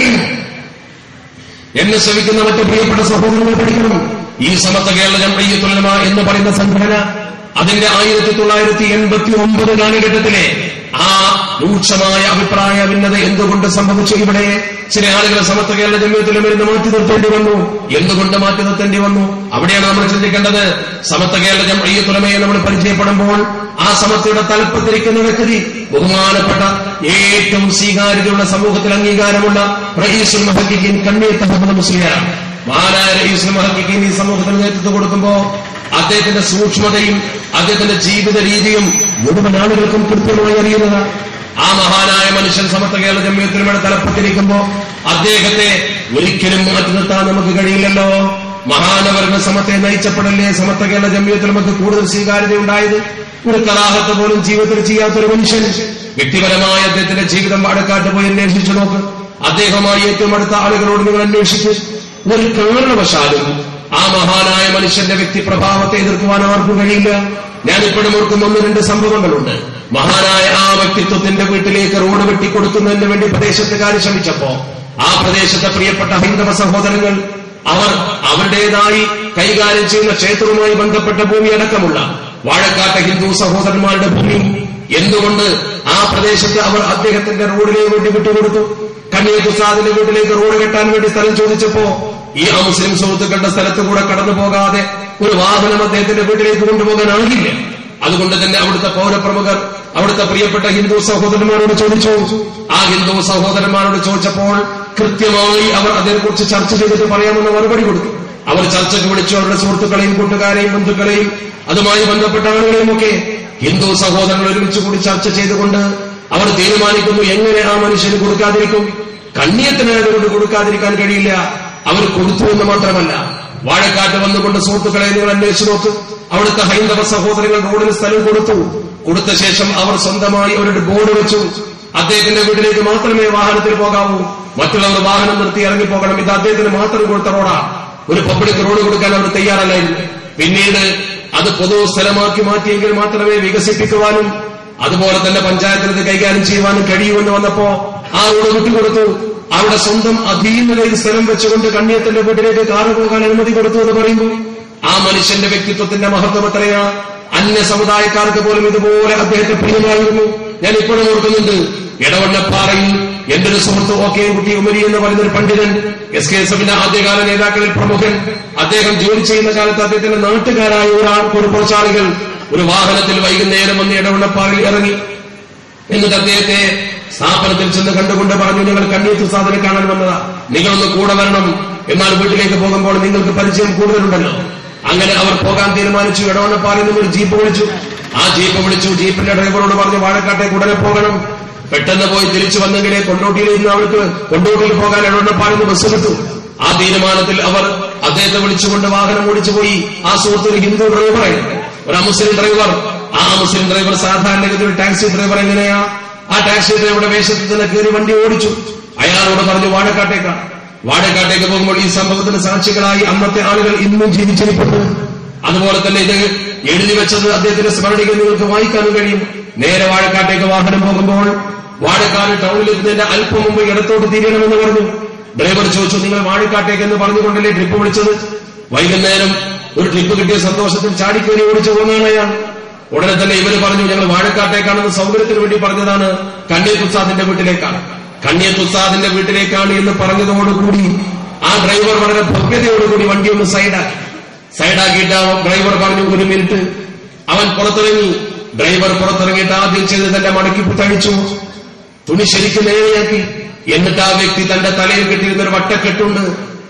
എന്നെ ശ്രമിക്കുന്ന മറ്റു പ്രിയപ്പെട്ട സഹോദരങ്ങൾ പഠിക്കണം ഈ സമത്വ കേരള ജംഇയ്യത്തുൽ എന്ന് പറയുന്ന സംഘടന അതിന്റെ ആയിരത്തി തൊള്ളായിരത്തി എൺപത്തി ഒമ്പത് കാലഘട്ടത്തിലെ ആ രൂക്ഷമായ അഭിപ്രായ ഭിന്നത എന്തുകൊണ്ട് സംഭവിച്ചു ഇവിടെ ചില ആളുകൾ സമത്വ കേരള ജമ്യത്തിലും ഇരുന്ന് മാറ്റി നിർത്തേണ്ടി വന്നു എന്തുകൊണ്ട് മാറ്റി നിർത്തേണ്ടി വന്നു അവിടെയാണ് നമ്മൾ ചിന്തിക്കേണ്ടത് സമത്വ കേരള ജംഇയ്യത്തുലമയെ നമ്മൾ പരിചയപ്പെടുമ്പോൾ ആ സമത്വയുടെ തലപ്പത്തിരിക്കുന്ന വ്യക്തി ബഹുമാനപ്പെട്ട ഏറ്റവും സ്വീകാര്യതയുള്ള സമൂഹത്തിൽ അംഗീകാരമുള്ള റയീസുൽ മഹദ്ദീൻ കണ്ണീർ അഹമ്മദ് മുസ്ലിയാരാണ് മഹാനായ റയീസുൽ മഹദ്ദീൻ ഈ സമൂഹത്തിന് നേതൃത്വം കൊടുക്കുമ്പോ അദ്ദേഹത്തിന്റെ സൂക്ഷ്മതയും അദ്ദേഹത്തിന്റെ ജീവിത രീതിയും മുഴുവൻ ആളുകൾക്കും കൃത്യമായി അറിയുന്നതാണ് ആ മഹാനായ മനുഷ്യൻ സമത്വ കേരള ജമ്മിയത്തിനുമേടെ തലപ്പത്തിരിക്കുമ്പോ അദ്ദേഹത്തെ ഒരിക്കലും മാറ്റി നിർത്താൻ നമുക്ക് കഴിയില്ലല്ലോ മഹാനവരുടെ സമത്തെ നയിച്ചപ്പെടല്ലേ സമത്വ കേരള ജമ്മിയത്തിൽ നമുക്ക് കൂടുതൽ സ്വീകാര്യതയുണ്ടായത് ഒരു കലാഹത്ത് പോലും ജീവിതത്തിൽ ചെയ്യാത്തൊരു മനുഷ്യൻ വ്യക്തിപരമായ അദ്ദേഹത്തിന്റെ ജീവിതം വാടക്കാട്ട് പോയി അന്വേഷിച്ചു നോക്ക് അദ്ദേഹമായി ഏറ്റവും അടുത്ത ആളുകളോട് നിങ്ങൾ അന്വേഷിച്ച് ഒരു കാരണവശാലും ആ മഹാനായ മനുഷ്യന്റെ വ്യക്തിപ്രഭാവത്തെ എതിർക്കുവാൻ ആർക്കും കഴിയില്ല ഞാനിപ്പോഴും ഓർക്കുന്ന ഒന്ന് രണ്ട് സംഭവങ്ങളുണ്ട് മഹാനായ ആ വ്യക്തിത്വത്തിന്റെ വീട്ടിലേക്ക് റോഡ് വെട്ടിക്കൊടുക്കുന്നതിന് വേണ്ടി പ്രദേശത്തുകാർ ശ്രമിച്ചപ്പോ ആ പ്രദേശത്തെ പ്രിയപ്പെട്ട ഹൈന്ദവ സഹോദരങ്ങൾ അവർ അവരുടേതായി കൈകാര്യം ചെയ്യുന്ന ക്ഷേത്രവുമായി ബന്ധപ്പെട്ട ഭൂമി അടക്കമുള്ള വാഴക്കാട്ടെ ഹിന്ദു സഹോദരന്മാരുടെ ഭൂമി എന്തുകൊണ്ട് ആ പ്രദേശത്ത് അവർ അദ്ദേഹത്തിന്റെ റോഡിലേക്ക് വേണ്ടി വിട്ടുകൊടുത്തു കണ്ണീർ തുസാദിന്റെ വീട്ടിലേക്ക് റോഡ് കെട്ടാൻ വേണ്ടി സ്ഥലം ചോദിച്ചപ്പോ ഈ ആ മുസ്ലിം സുഹൃത്തുക്കളുടെ സ്ഥലത്ത് കൂടെ കടന്നു പോകാതെ ഒരു വാഹനം അദ്ദേഹത്തിന്റെ വീട്ടിലേക്ക് കൊണ്ടുപോകാനാകില്ല അതുകൊണ്ട് തന്നെ അവിടുത്തെ പൗരപ്രമുഖർ അവിടുത്തെ പ്രിയപ്പെട്ട ഹിന്ദു സഹോദരന്മാരോട് ചോദിച്ചു ആ ഹിന്ദു സഹോദരന്മാരോട് ചോദിച്ചപ്പോൾ കൃത്യമായി അവർ അതിനെക്കുറിച്ച് ചർച്ച ചെയ്തിട്ട് പറയാമെന്ന് മറുപടി കൊടുത്തു അവർ ചർച്ചയ്ക്ക് വിളിച്ചു അവരുടെ സുഹൃത്തുക്കളെയും കൂട്ടുകാരെയും ബന്ധുക്കളെയും അതുമായി ബന്ധപ്പെട്ട ആളുകളെയും ഒക്കെ ഹിന്ദു സഹോദരങ്ങൾ ഒരുമിച്ച് കൂടി ചർച്ച ചെയ്തുകൊണ്ട് അവർ തീരുമാനിക്കുന്നു എങ്ങനെ ആ മനുഷ്യന് കൊടുക്കാതിരിക്കും കണ്ണിയത്തിനായതുകൊണ്ട് കൊടുക്കാതിരിക്കാൻ കഴിയില്ല അവർ കൊടുത്തു എന്ന് മാത്രമല്ല വാഴക്കാട്ട് വന്നുകൊണ്ട് സുഹൃത്തുക്കളെ നിങ്ങൾ അന്വേഷിച്ചു നോക്ക് അവിടുത്തെ ഹൈന്ദവ സഹോദരങ്ങൾ റോഡിന് സ്ഥലം കൊടുത്തു കൊടുത്ത ശേഷം അവർ സ്വന്തമായി അവരുടെ ബോർഡ് വെച്ചു അദ്ദേഹത്തിന്റെ വീട്ടിലേക്ക് മാത്രമേ വാഹനത്തിൽ പോകാവൂ മറ്റുള്ളവർ വാഹനം നിർത്തി ഇറങ്ങി പോകണം ഇത് അദ്ദേഹത്തിന് മാത്രം കൊടുത്ത റോഡാ ഒരു പബ്ലിക് റോഡ് കൊടുക്കാൻ അവർ തയ്യാറല്ലായിരുന്നു പിന്നീട് അത് പൊതു സ്ഥലമാക്കി മാറ്റിയെങ്കിൽ മാത്രമേ വികസിപ്പിക്കുവാനും അതുപോലെ തന്നെ പഞ്ചായത്തിന് ഇത് കൈകാര്യം ചെയ്യുവാനും കഴിയുമെന്ന് വന്നപ്പോ ആ റോഡ് വിട്ടുകൊടുത്തു അവരുടെ സ്വന്തം അധീനതയിൽ സ്ഥലം വെച്ചുകൊണ്ട് കണ്ണിയത്തിന്റെ വീട്ടിലേക്ക് കാറ് പോകാൻ അനുമതി കൊടുത്തു എന്ന് പറയുമ്പോൾ ആ മനുഷ്യന്റെ വ്യക്തിത്വത്തിന്റെ മഹത്വം എത്രയാ അന്യ സമുദായക്കാർക്ക് പോലും ഇതുപോലെ അദ്ദേഹത്തെ പ്രിയമായിരുന്നു ഞാൻ ഇപ്പോഴും ഓർക്കുന്നുണ്ട് ഇടവണ്ണപ്പാറയിൽ എന്റെ ഒരു സുഹൃത്ത് ഓക്കെ കുട്ടി ഉമരി എന്ന് പറയുന്ന ഒരു പണ്ഡിതൻ എസ് കെ എസ് എഫിന്റെ ആദ്യകാല നേതാക്കളിൽ പ്രമുഖൻ അദ്ദേഹം ജോലി ചെയ്യുന്ന കാലത്ത് അദ്ദേഹത്തിന്റെ നാട്ടുകാരായ ഒരാൾ ഒരു കുറച്ചാളുകൾ ഒരു വാഹനത്തിൽ വൈകുന്നേരം വന്ന് ഇടവണ്ണപ്പാറയിൽ ഇറങ്ങി എന്നിട്ട് അദ്ദേഹത്തെ സ്ഥാപനത്തിൽ ചെന്ന് കണ്ടുകൊണ്ട് പറഞ്ഞു നിങ്ങൾ കണ്ണീർ സാധനം കാണാൻ വന്നതാ നിങ്ങളൊന്ന് കൂടെ വരണം എന്നാൽ വീട്ടിലേക്ക് പോകുമ്പോൾ നിങ്ങൾക്ക് പരിചയം കൂടുതലുണ്ടല്ലോ അങ്ങനെ അവർ പോകാൻ തീരുമാനിച്ചു ഇടവണ്ണപ്പാറിൽ നിന്ന് ഒരു ജീപ്പ് വിളിച്ചു ആ ജീപ്പ് വിളിച്ചു ജീപ്പിന്റെ ഡ്രൈവറോട് പറഞ്ഞു വാഴക്കാട്ടേക്ക് ഉടനെ പോകണം പെട്ടെന്ന് പോയി തിരിച്ചു വന്നെങ്കിലേ കൊണ്ടോട്ടിയിൽ നിന്ന് അവർക്ക് കൊണ്ടോട്ടിയിൽ പോകാൻ ഇടവണ്ണപ്പാറിൽ നിന്ന് ബസ് കിട്ടും ആ തീരുമാനത്തിൽ അവർ അദ്ദേഹത്തെ വിളിച്ചുകൊണ്ട് വാഹനം ഓടിച്ചു പോയി ആ സുഹൃത്ത് ഒരു ഹിന്ദു ഡ്രൈവറായിരുന്നു ഒരു മുസ്ലിം ഡ്രൈവർ ആ മുസ്ലിം ഡ്രൈവർ സാധാരണഗതി ഒരു ടാക്സി ഡ്രൈവർ എങ്ങനെയാ ആ ടാക്സി ഡ്രൈവറുടെ വേഷത്തിൽ തന്നെ കയറി വണ്ടി ഓടിച്ചു അയാളോട് പറഞ്ഞു വാഴക്കാട്ടേക്കാണ് വാഴക്കാട്ടേക്ക് പോകുമ്പോൾ ഈ സംഭവത്തിന് സാക്ഷികളായി അന്നത്തെ ആളുകൾ ഇന്നും ജീവിച്ചിരിപ്പുണ്ട് അതുപോലെ തന്നെ ഇത് എഴുതി വെച്ചത് അദ്ദേഹത്തിന്റെ സ്മരണികൾ നിങ്ങൾക്ക് വായിക്കാനും കഴിയും നേരെ വാഴക്കാട്ടേക്ക് വാഹനം പോകുമ്പോൾ വാഴക്കാട് ടൗണിൽ എത്തുന്നതിന്റെ അല്പം മുമ്പ് ഇടത്തോട്ട് തിരിയണമെന്ന് പറഞ്ഞു ഡ്രൈവർ ചോദിച്ചു നിങ്ങൾ വാഴക്കാട്ടേക്ക് എന്ന് പറഞ്ഞുകൊണ്ടല്ലേ ട്രിപ്പ് വിളിച്ചത് വൈകുന്നേരം ഒരു ട്രിപ്പ് കിട്ടിയ സന്തോഷത്തിൽ ചാടിക്കേറി ഓടിച്ചു പോകുന്നതാണ് അയാൾ ഉടനെ തന്നെ ഇവര് പറഞ്ഞു ഞങ്ങൾ വാഴക്കാട്ടേക്കാണെന്ന് സൗകര്യത്തിന് വേണ്ടി പറഞ്ഞതാണ് കണ്ണീർ തുസാദിന്റെ വീട്ടിലേക്കാണ് കണ്ണീർ തുസാദിന്റെ വീട്ടിലേക്കാണ് എന്ന് പറഞ്ഞതോടുകൂടി ആ ഡ്രൈവർ വളരെ ഭവ്യതയോടുകൂടി വണ്ടി ഒന്ന് സൈഡാക്കി സൈഡാക്കിയിട്ട് ആ ഡ്രൈവർ പറഞ്ഞു ഒരു മിനിറ്റ് അവൻ പുറത്തിറങ്ങി ഡ്രൈവർ പുറത്തിറങ്ങിയിട്ട് ആദ്യം ചെയ്ത് തന്റെ മടക്കി തഴിച്ചു തുണി ശരിക്കും നേരെയാക്കി എന്നിട്ട് ആ വ്യക്തി തന്റെ തലയിൽ കെട്ടിയിരുന്ന ഒരു വട്ടക്കെട്ടുണ്ട്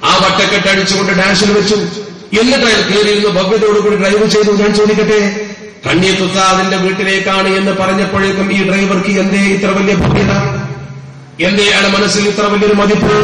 ആ വട്ടക്കെട്ട് അടിച്ചുകൊണ്ട് ഡാഷിൽ വെച്ചു എന്നിട്ട് അയാൾ കയറിയിരുന്ന് ഭവ്യതയോടുകൂടി ഡ്രൈവ് ചെയ്തു ഞാൻ ചോദിക്കട്ടെ കണ്ണിയത്തുസാദിന്റെ വീട്ടിലേക്കാണ് എന്ന് പറഞ്ഞപ്പോഴേക്കും ഈ ഡ്രൈവർക്ക് എന്തേ ഇത്ര വലിയ ഭവ്യത എന്തേ അയാളുടെ മനസ്സിൽ ഇത്ര വലിയൊരു മതിപ്പ്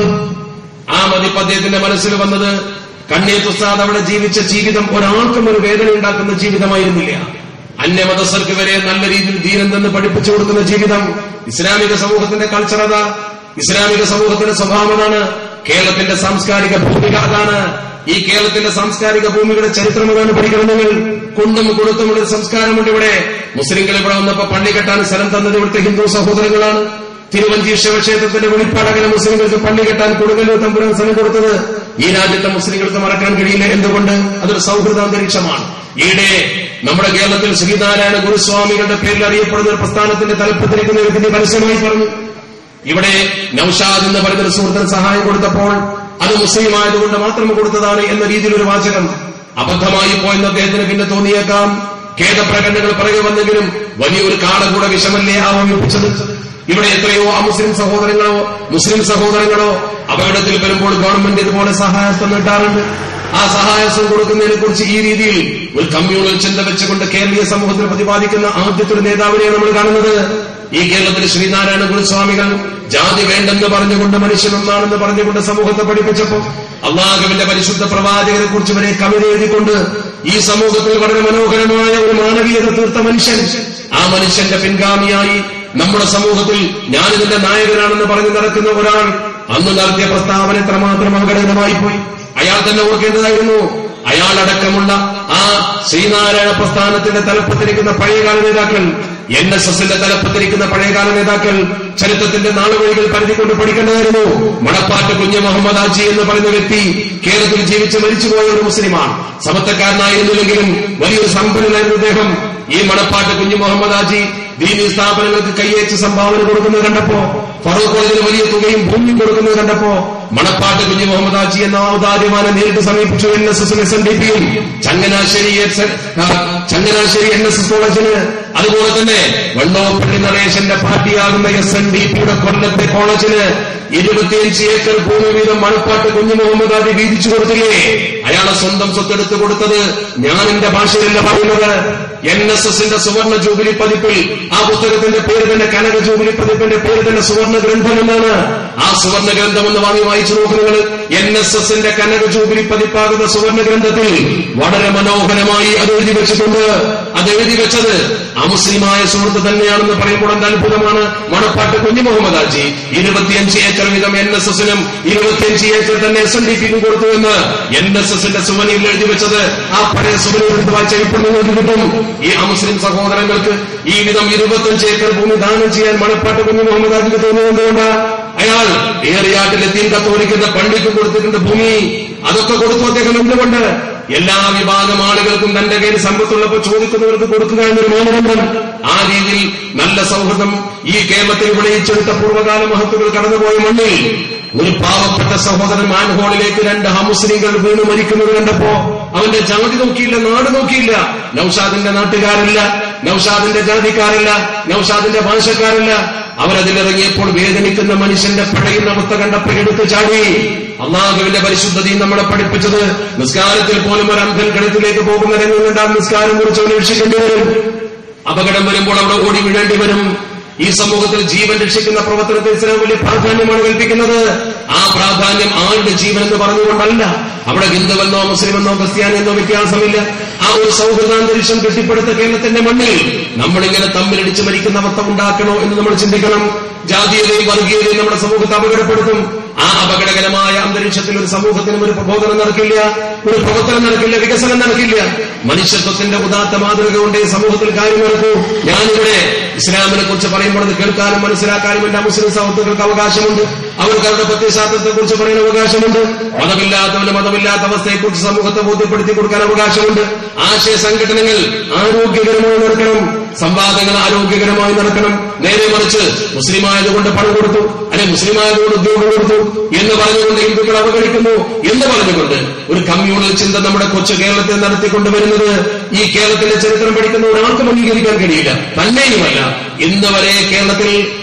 ആ മതിപ്പ് അദ്ദേഹത്തിന്റെ മനസ്സിൽ വന്നത് കണ്ണിയത്തുസാദ് അവിടെ ജീവിച്ച ജീവിതം ഒരാൾക്കും ഒരു വേദന ഉണ്ടാക്കുന്ന ജീവിതമായിരുന്നില്ല അന്യമതസ്ഥർക്ക് വരെ നല്ല രീതിയിൽ ദീനെന്തെന്ന് പഠിപ്പിച്ചു കൊടുക്കുന്ന ജീവിതം ഇസ്ലാമിക സമൂഹത്തിന്റെ കൾച്ചർ അതാ ഇസ്ലാമിക സമൂഹത്തിന്റെ സ്വഭാവം അതാണ് കേരളത്തിന്റെ സാംസ്കാരിക ഭൂമിക അതാണ് ഈ കേരളത്തിന്റെ സാംസ്കാരിക ഭൂമിയുടെ ചരിത്രം അതാണ് പഠിക്കണം നിങ്ങൾ കുണ്ടും കൊടുത്തുമുള്ള ഒരു സംസ്കാരമുണ്ട് ഇവിടെ മുസ്ലിങ്ങൾ ഇവിടെ വന്നപ്പോ പള്ളി കെട്ടാൻ സ്ഥലം തന്നത് ഇവിടുത്തെ ഹിന്ദു സഹോദരങ്ങളാണ് തിരുവഞ്ചി ശിവക്ഷേത്രത്തിന്റെ വെളിപ്പാടകല മുസ്ലിങ്ങൾക്ക് പള്ളി കെട്ടാൻ കൊടുക്കലോ തമ്പുരാൻ സ്ഥലം കൊടുത്തത് ഈ രാജ്യത്തെ മുസ്ലിങ്ങൾക്ക് മറക്കാൻ കഴിയില്ല എന്തുകൊണ്ട് അതൊരു സൗഹൃദ അന്തരീക്ഷമാണ് ഈയിടെ നമ്മുടെ കേരളത്തിൽ ശ്രീനാരായണ ഗുരുസ്വാമികളുടെ പേരിൽ അറിയപ്പെടുന്ന ഒരു പ്രസ്ഥാനത്തിന്റെ തലപ്പത്തിരിക്കുന്ന വ്യക്തി പരസ്യമായി പറഞ്ഞു ഇവിടെ നൌഷാദ് എന്ന് പറയുന്ന ഒരു സുഹൃത്തിന് സഹായം കൊടുത്തപ്പോൾ അത് മുസ്ലിം ആയതുകൊണ്ട് മാത്രം കൊടുത്തതാണ് എന്ന രീതിയിൽ ഒരു വാചകം അബദ്ധമായി പോയെന്ന് അദ്ദേഹത്തിന് പിന്നെ തോന്നിയേക്കാം ഖേദപ്രകടനങ്ങൾ പറയുക വന്നെങ്കിലും വലിയൊരു കാടകൂട വിഷമല്ലേ ആവമിപ്പിച്ചത് ഇവിടെ എത്രയോ അമുസ്ലിം സഹോദരങ്ങളോ മുസ്ലിം സഹോദരങ്ങളോ അപകടത്തിൽ വരുമ്പോൾ ഗവൺമെന്റ് ഇതുപോലെ സഹായസ്ഥം നീട്ടാറുണ്ട് ആ സഹായസ്ഥം കൊടുക്കുന്നതിനെ കുറിച്ച് ഈ രീതിയിൽ ഒരു കമ്മ്യൂണൽ ചിന്ത വെച്ചുകൊണ്ട് കേരളീയ സമൂഹത്തിൽ പ്രതിപാദിക്കുന്ന ആദ്യത്തെ ഒരു നേതാവിനെയാണ് നമ്മൾ കാണുന്നത് ഈ കേരളത്തിൽ ശ്രീനാരായണ ഗുരുസ്വാമികൾ ജാതി വേണ്ടെന്ന് പറഞ്ഞുകൊണ്ട് മനുഷ്യനൊന്നാണെന്ന് പറഞ്ഞുകൊണ്ട് സമൂഹത്തെ പഠിപ്പിച്ചപ്പോ അള്ളാഹുവിന്റെ പരിശുദ്ധ പ്രവാചകരെ കുറിച്ച് വരെ കവിത എഴുതിക്കൊണ്ട് ഈ സമൂഹത്തിൽ വളരെ മനോഹരമായ ഒരു മാനവീയത തീർത്ത മനുഷ്യൻ ആ മനുഷ്യന്റെ പിൻഗാമിയായി നമ്മുടെ സമൂഹത്തിൽ ഞാനിതിന്റെ നായകനാണെന്ന് പറഞ്ഞു നടക്കുന്ന ഒരാൾ അന്ന് നടത്തിയ പ്രസ്താവന എത്രമാത്രം അപകടകരമായി പോയി അയാൾ തന്നെ ഓർക്കേണ്ടതായിരുന്നു അയാളടക്കമുള്ള ആ ശ്രീനാരായണ പ്രസ്ഥാനത്തിന്റെ തലപ്പത്തിരിക്കുന്ന പഴയകാല നേതാക്കൾ എൻ എസ് എസിന്റെ തലപ്പത്തിരിക്കുന്ന പഴയകാല നേതാക്കൾ ചരിത്രത്തിന്റെ നാളുവഴികൾ പരതിക്കൊണ്ട് പഠിക്കേണ്ടതായിരുന്നു മണപ്പാട്ട് കുഞ്ഞ് മുഹമ്മദ് ആജി എന്ന് പറയുന്ന വ്യക്തി കേരളത്തിൽ ജീവിച്ച് മരിച്ചുപോയ ഒരു മുസ്ലിമാണ് സമത്വക്കാരനായിരുന്നില്ലെങ്കിലും വലിയൊരു സമ്പന്നനായിരുന്നു അദ്ദേഹം ഈ മണപ്പാട്ട് കുഞ്ഞ് മുഹമ്മദ് ആജി ദീനീ സ്ഥാപനങ്ങൾക്ക് കയ്യേറ്റ് സംഭാവന കൊടുക്കുന്നത് കണ്ടപ്പോ ഫറൂഖ് കോളേജിന് വലിയ തുകയും ഭൂമിയും കൊടുക്കുന്നത് കണ്ടപ്പോ മണപ്പാട്ട് കുഞ്ഞ് മുഹമ്മദ് ആജി എന്ന ഔദാര്യമാനെ നേരിട്ട് സമീപിച്ചു എൻ എസ് എസും എസ് എൻ ഡി പിയും Changanassery Changanassery N S S കോളേജിന് അതുപോലെ തന്നെ വണ്ണോപ്പള്ളി നരേശന്റെ പാർട്ടിയാകുന്ന എസ് എൻ ഡി പിയുടെ കൊല്ലത്തെ കോളേജിന് ഇരുപത്തിയഞ്ച് ഏക്കർ ഭൂമി വീതം മണപ്പാട്ട് കുഞ്ഞു മുഹമ്മദ് ആദി വീതിച്ചു കൊടുത്തില്ലേ അയാളെ സ്വന്തം സ്വത്തെടുത്ത് കൊടുത്തത് ഞാൻ എന്റെ ഭാഷയിലല്ല പറയുന്നത് എൻ എസ് എസിന്റെ സുവർണ ജൂബിലി പതിപ്പിൽ ആ പുസ്തകത്തിന്റെ പേര് തന്നെ കനക ജൂബിലി പതിപ്പിന്റെ പേര് തന്നെ സുവർണ ഗ്രന്ഥം എന്നാണ് ആ സുവർണ ഗ്രന്ഥം എന്ന് വാങ്ങി വായിച്ചു നോക്കുന്നത് എൻ എസ് എസിന്റെ കനക ജൂബിലി പതിപ്പാകുന്ന സുവർണ ഗ്രന്ഥത്തിൽ വളരെ മനോഹരമായി അത് എഴുതി വെച്ചിട്ടുണ്ട് അത് എഴുതി വെച്ചത് അമുസ്ലിമായ സുഹൃത്ത് തന്നെയാണെന്ന് പറയുമ്പോൾ എന്ത് അത്ഭുതമാണ് മണപ്പാട്ട് കുഞ്ഞു മുഹമ്മദ് ആജി ഇരുപത്തിയഞ്ച് ഏക്കർ വീതം എൻ എസ് എസിനും ഇരുപത്തിയഞ്ച് ഏക്കർ തന്നെ എസ് എൻ ഡി പിക്കും കൊടുത്തു എന്ന് എൻ എസ് എസിന്റെ സുവനിയിൽ എഴുതി വെച്ചത് ആ പഴയ സുവനിയിൽ എടുത്ത് വായിച്ച ഇപ്പോൾ നിങ്ങൾക്ക് കിട്ടും ഈ അമുസ്ലിം സഹോദരങ്ങൾക്ക് ഈ വിധം ഇരുപത്തിയഞ്ച് ഏക്കർ ഭൂമി ദാനം ചെയ്യാൻ മണപ്പാട്ട് കുഞ്ഞു മുഹമ്മദ് ആജിക്ക് തോന്നുന്നതുകൊണ്ട് അയാൾ ഏറിയാട്ടിലെ തീൻ കത്തോലിക്കുന്ന പള്ളിക്ക് കൊടുത്തിട്ടുണ്ട് ഭൂമി അതൊക്കെ കൊടുത്തു അദ്ദേഹം എന്തുകൊണ്ട് എല്ലാ വിഭാഗം ആളുകൾക്കും തന്റെ കയ്യിൽ സമ്പത്തുള്ളപ്പോൾ ചോദിക്കുന്നവർക്ക് കൊടുക്കുക എന്നൊരു മാനദണ്ഡം ആ രീതിയിൽ നല്ല സൗഹൃദം ഈ കേരളത്തിൽ വിളയിച്ചെടുത്ത പൂർവ്വകാല മഹത്തുക്കൾ കടന്നുപോയ മണ്ണിൽ ഒരു പാവപ്പെട്ട സഹോദരൻ മാൻഹോളിലേക്ക് രണ്ട് ഹമുസ്ലിങ്ങൾ വീണ് മരിക്കുന്നത് കണ്ടപ്പോ അവന്റെ ജാതി നോക്കിയില്ല നാട് നോക്കിയില്ല നൌഷാദിന്റെ നാട്ടുകാരല്ല നൌഷാദിന്റെ ജാതിക്കാരല്ല നൌഷാദിന്റെ ഭാഷക്കാരല്ല അവരതിലിറങ്ങിയപ്പോൾ വേദനിക്കുന്ന മനുഷ്യന്റെ പഴയുന്ന അവസ്ഥ കണ്ടപ്പോൾ എടുത്തു ചാടി അള്ളാഹുവിന്റെ പരിശുദ്ധതയും നമ്മളെ പഠിപ്പിച്ചത് നിസ്കാരത്തിൽ പോലും ഒരു അന്ധൻ കിണറ്റിലേക്ക് പോകുന്ന രംഗങ്ങളുണ്ടാകും നിസ്കാരം കുറിച്ച് വീക്ഷിക്കേണ്ടി വരും അപകടം വരുമ്പോൾ അവിടെ ഓടി വീഴേണ്ടി വരും ഈ സമൂഹത്തിൽ ജീവൻ രക്ഷിക്കുന്ന പ്രവർത്തനത്തിൽ ഇസ്ലാം വലിയ പ്രാധാന്യമാണ് കൽപ്പിക്കുന്നത് ആ പ്രാധാന്യം ആരുടെ ജീവൻ എന്ന് പറഞ്ഞുകൊണ്ടല്ല അവിടെ ഹിന്ദുവെന്നോ മുസ്ലിമെന്നോ ക്രിസ്ത്യാനിയെന്നോ വ്യത്യാസമില്ല ആ ഒരു സൗഹൃദാന്തരീക്ഷം കെട്ടിപ്പടുത്ത കേരളത്തിന്റെ മണ്ണിൽ നമ്മളിങ്ങനെ തമ്മിലടിച്ച് മരിക്കുന്ന അവസ്ഥ ഉണ്ടാക്കണോ എന്ന് നമ്മൾ ചിന്തിക്കണം ജാതീയതയും വർഗീയതയും നമ്മുടെ സമൂഹത്തെ അപകടപ്പെടുത്തും ആ അപകടകരമായ അന്തരീക്ഷത്തിൽ ഒരു സമൂഹത്തിനും ഒരു പ്രബോധനം നടക്കില്ല ഒരു പ്രവർത്തനം നടക്കില്ല വികസനം നടക്കില്ല മനുഷ്യത്വത്തിന്റെ ഉദാത്ത മാതൃക കൊണ്ട് ഈ സമൂഹത്തിൽ കാര്യം നടക്കൂ ഞാനിവിടെ ഇസ്ലാമിനെ കുറിച്ച് പറയുമ്പോൾ അത് കേൾക്കാനും മനസ്സിലാക്കാനും എന്റെ മുസ്ലിം സഹോദരങ്ങൾക്ക് അവകാശമുണ്ട് അവർക്ക് അവരുടെ പ്രത്യയശാസ്ത്രത്തെ കുറിച്ച് പറയാൻ അവകാശമുണ്ട് മതമില്ലാത്തവന് മതമില്ലാത്ത അവസ്ഥയെക്കുറിച്ച് സമൂഹത്തെ ബോധ്യപ്പെടുത്തി കൊടുക്കാൻ അവകാശമുണ്ട് ആശയ സംഘടനകൾ ആരോഗ്യകരമായി നടക്കണം സംവാദങ്ങൾ ആരോഗ്യകരമായി നടക്കണം നേരെ മറിച്ച് മുസ്ലിം ആയതുകൊണ്ട് പണം കൊടുത്തു അല്ലെ മുസ്ലിം ആയതുകൊണ്ട് ഉദ്യോഗം കൊടുത്തു എന്ന് പറഞ്ഞുകൊണ്ട് ഹിന്ദുക്കൾ അവഗണിക്കുന്നു എന്ന് പറഞ്ഞുകൊണ്ട് ഒരു കമ്മ്യൂണൽ ചിന്ത നമ്മുടെ കൊച്ചു കേരളത്തിൽ നടത്തിക്കൊണ്ടുവരുന്നത് ഈ കേരളത്തിന്റെ ചരിത്രം പഠിക്കുന്ന ഒരാൾക്കും അംഗീകരിക്കാൻ കഴിയില്ല തന്നെയുമല്ല ഇന്ന് വരെ കേരളത്തിൽ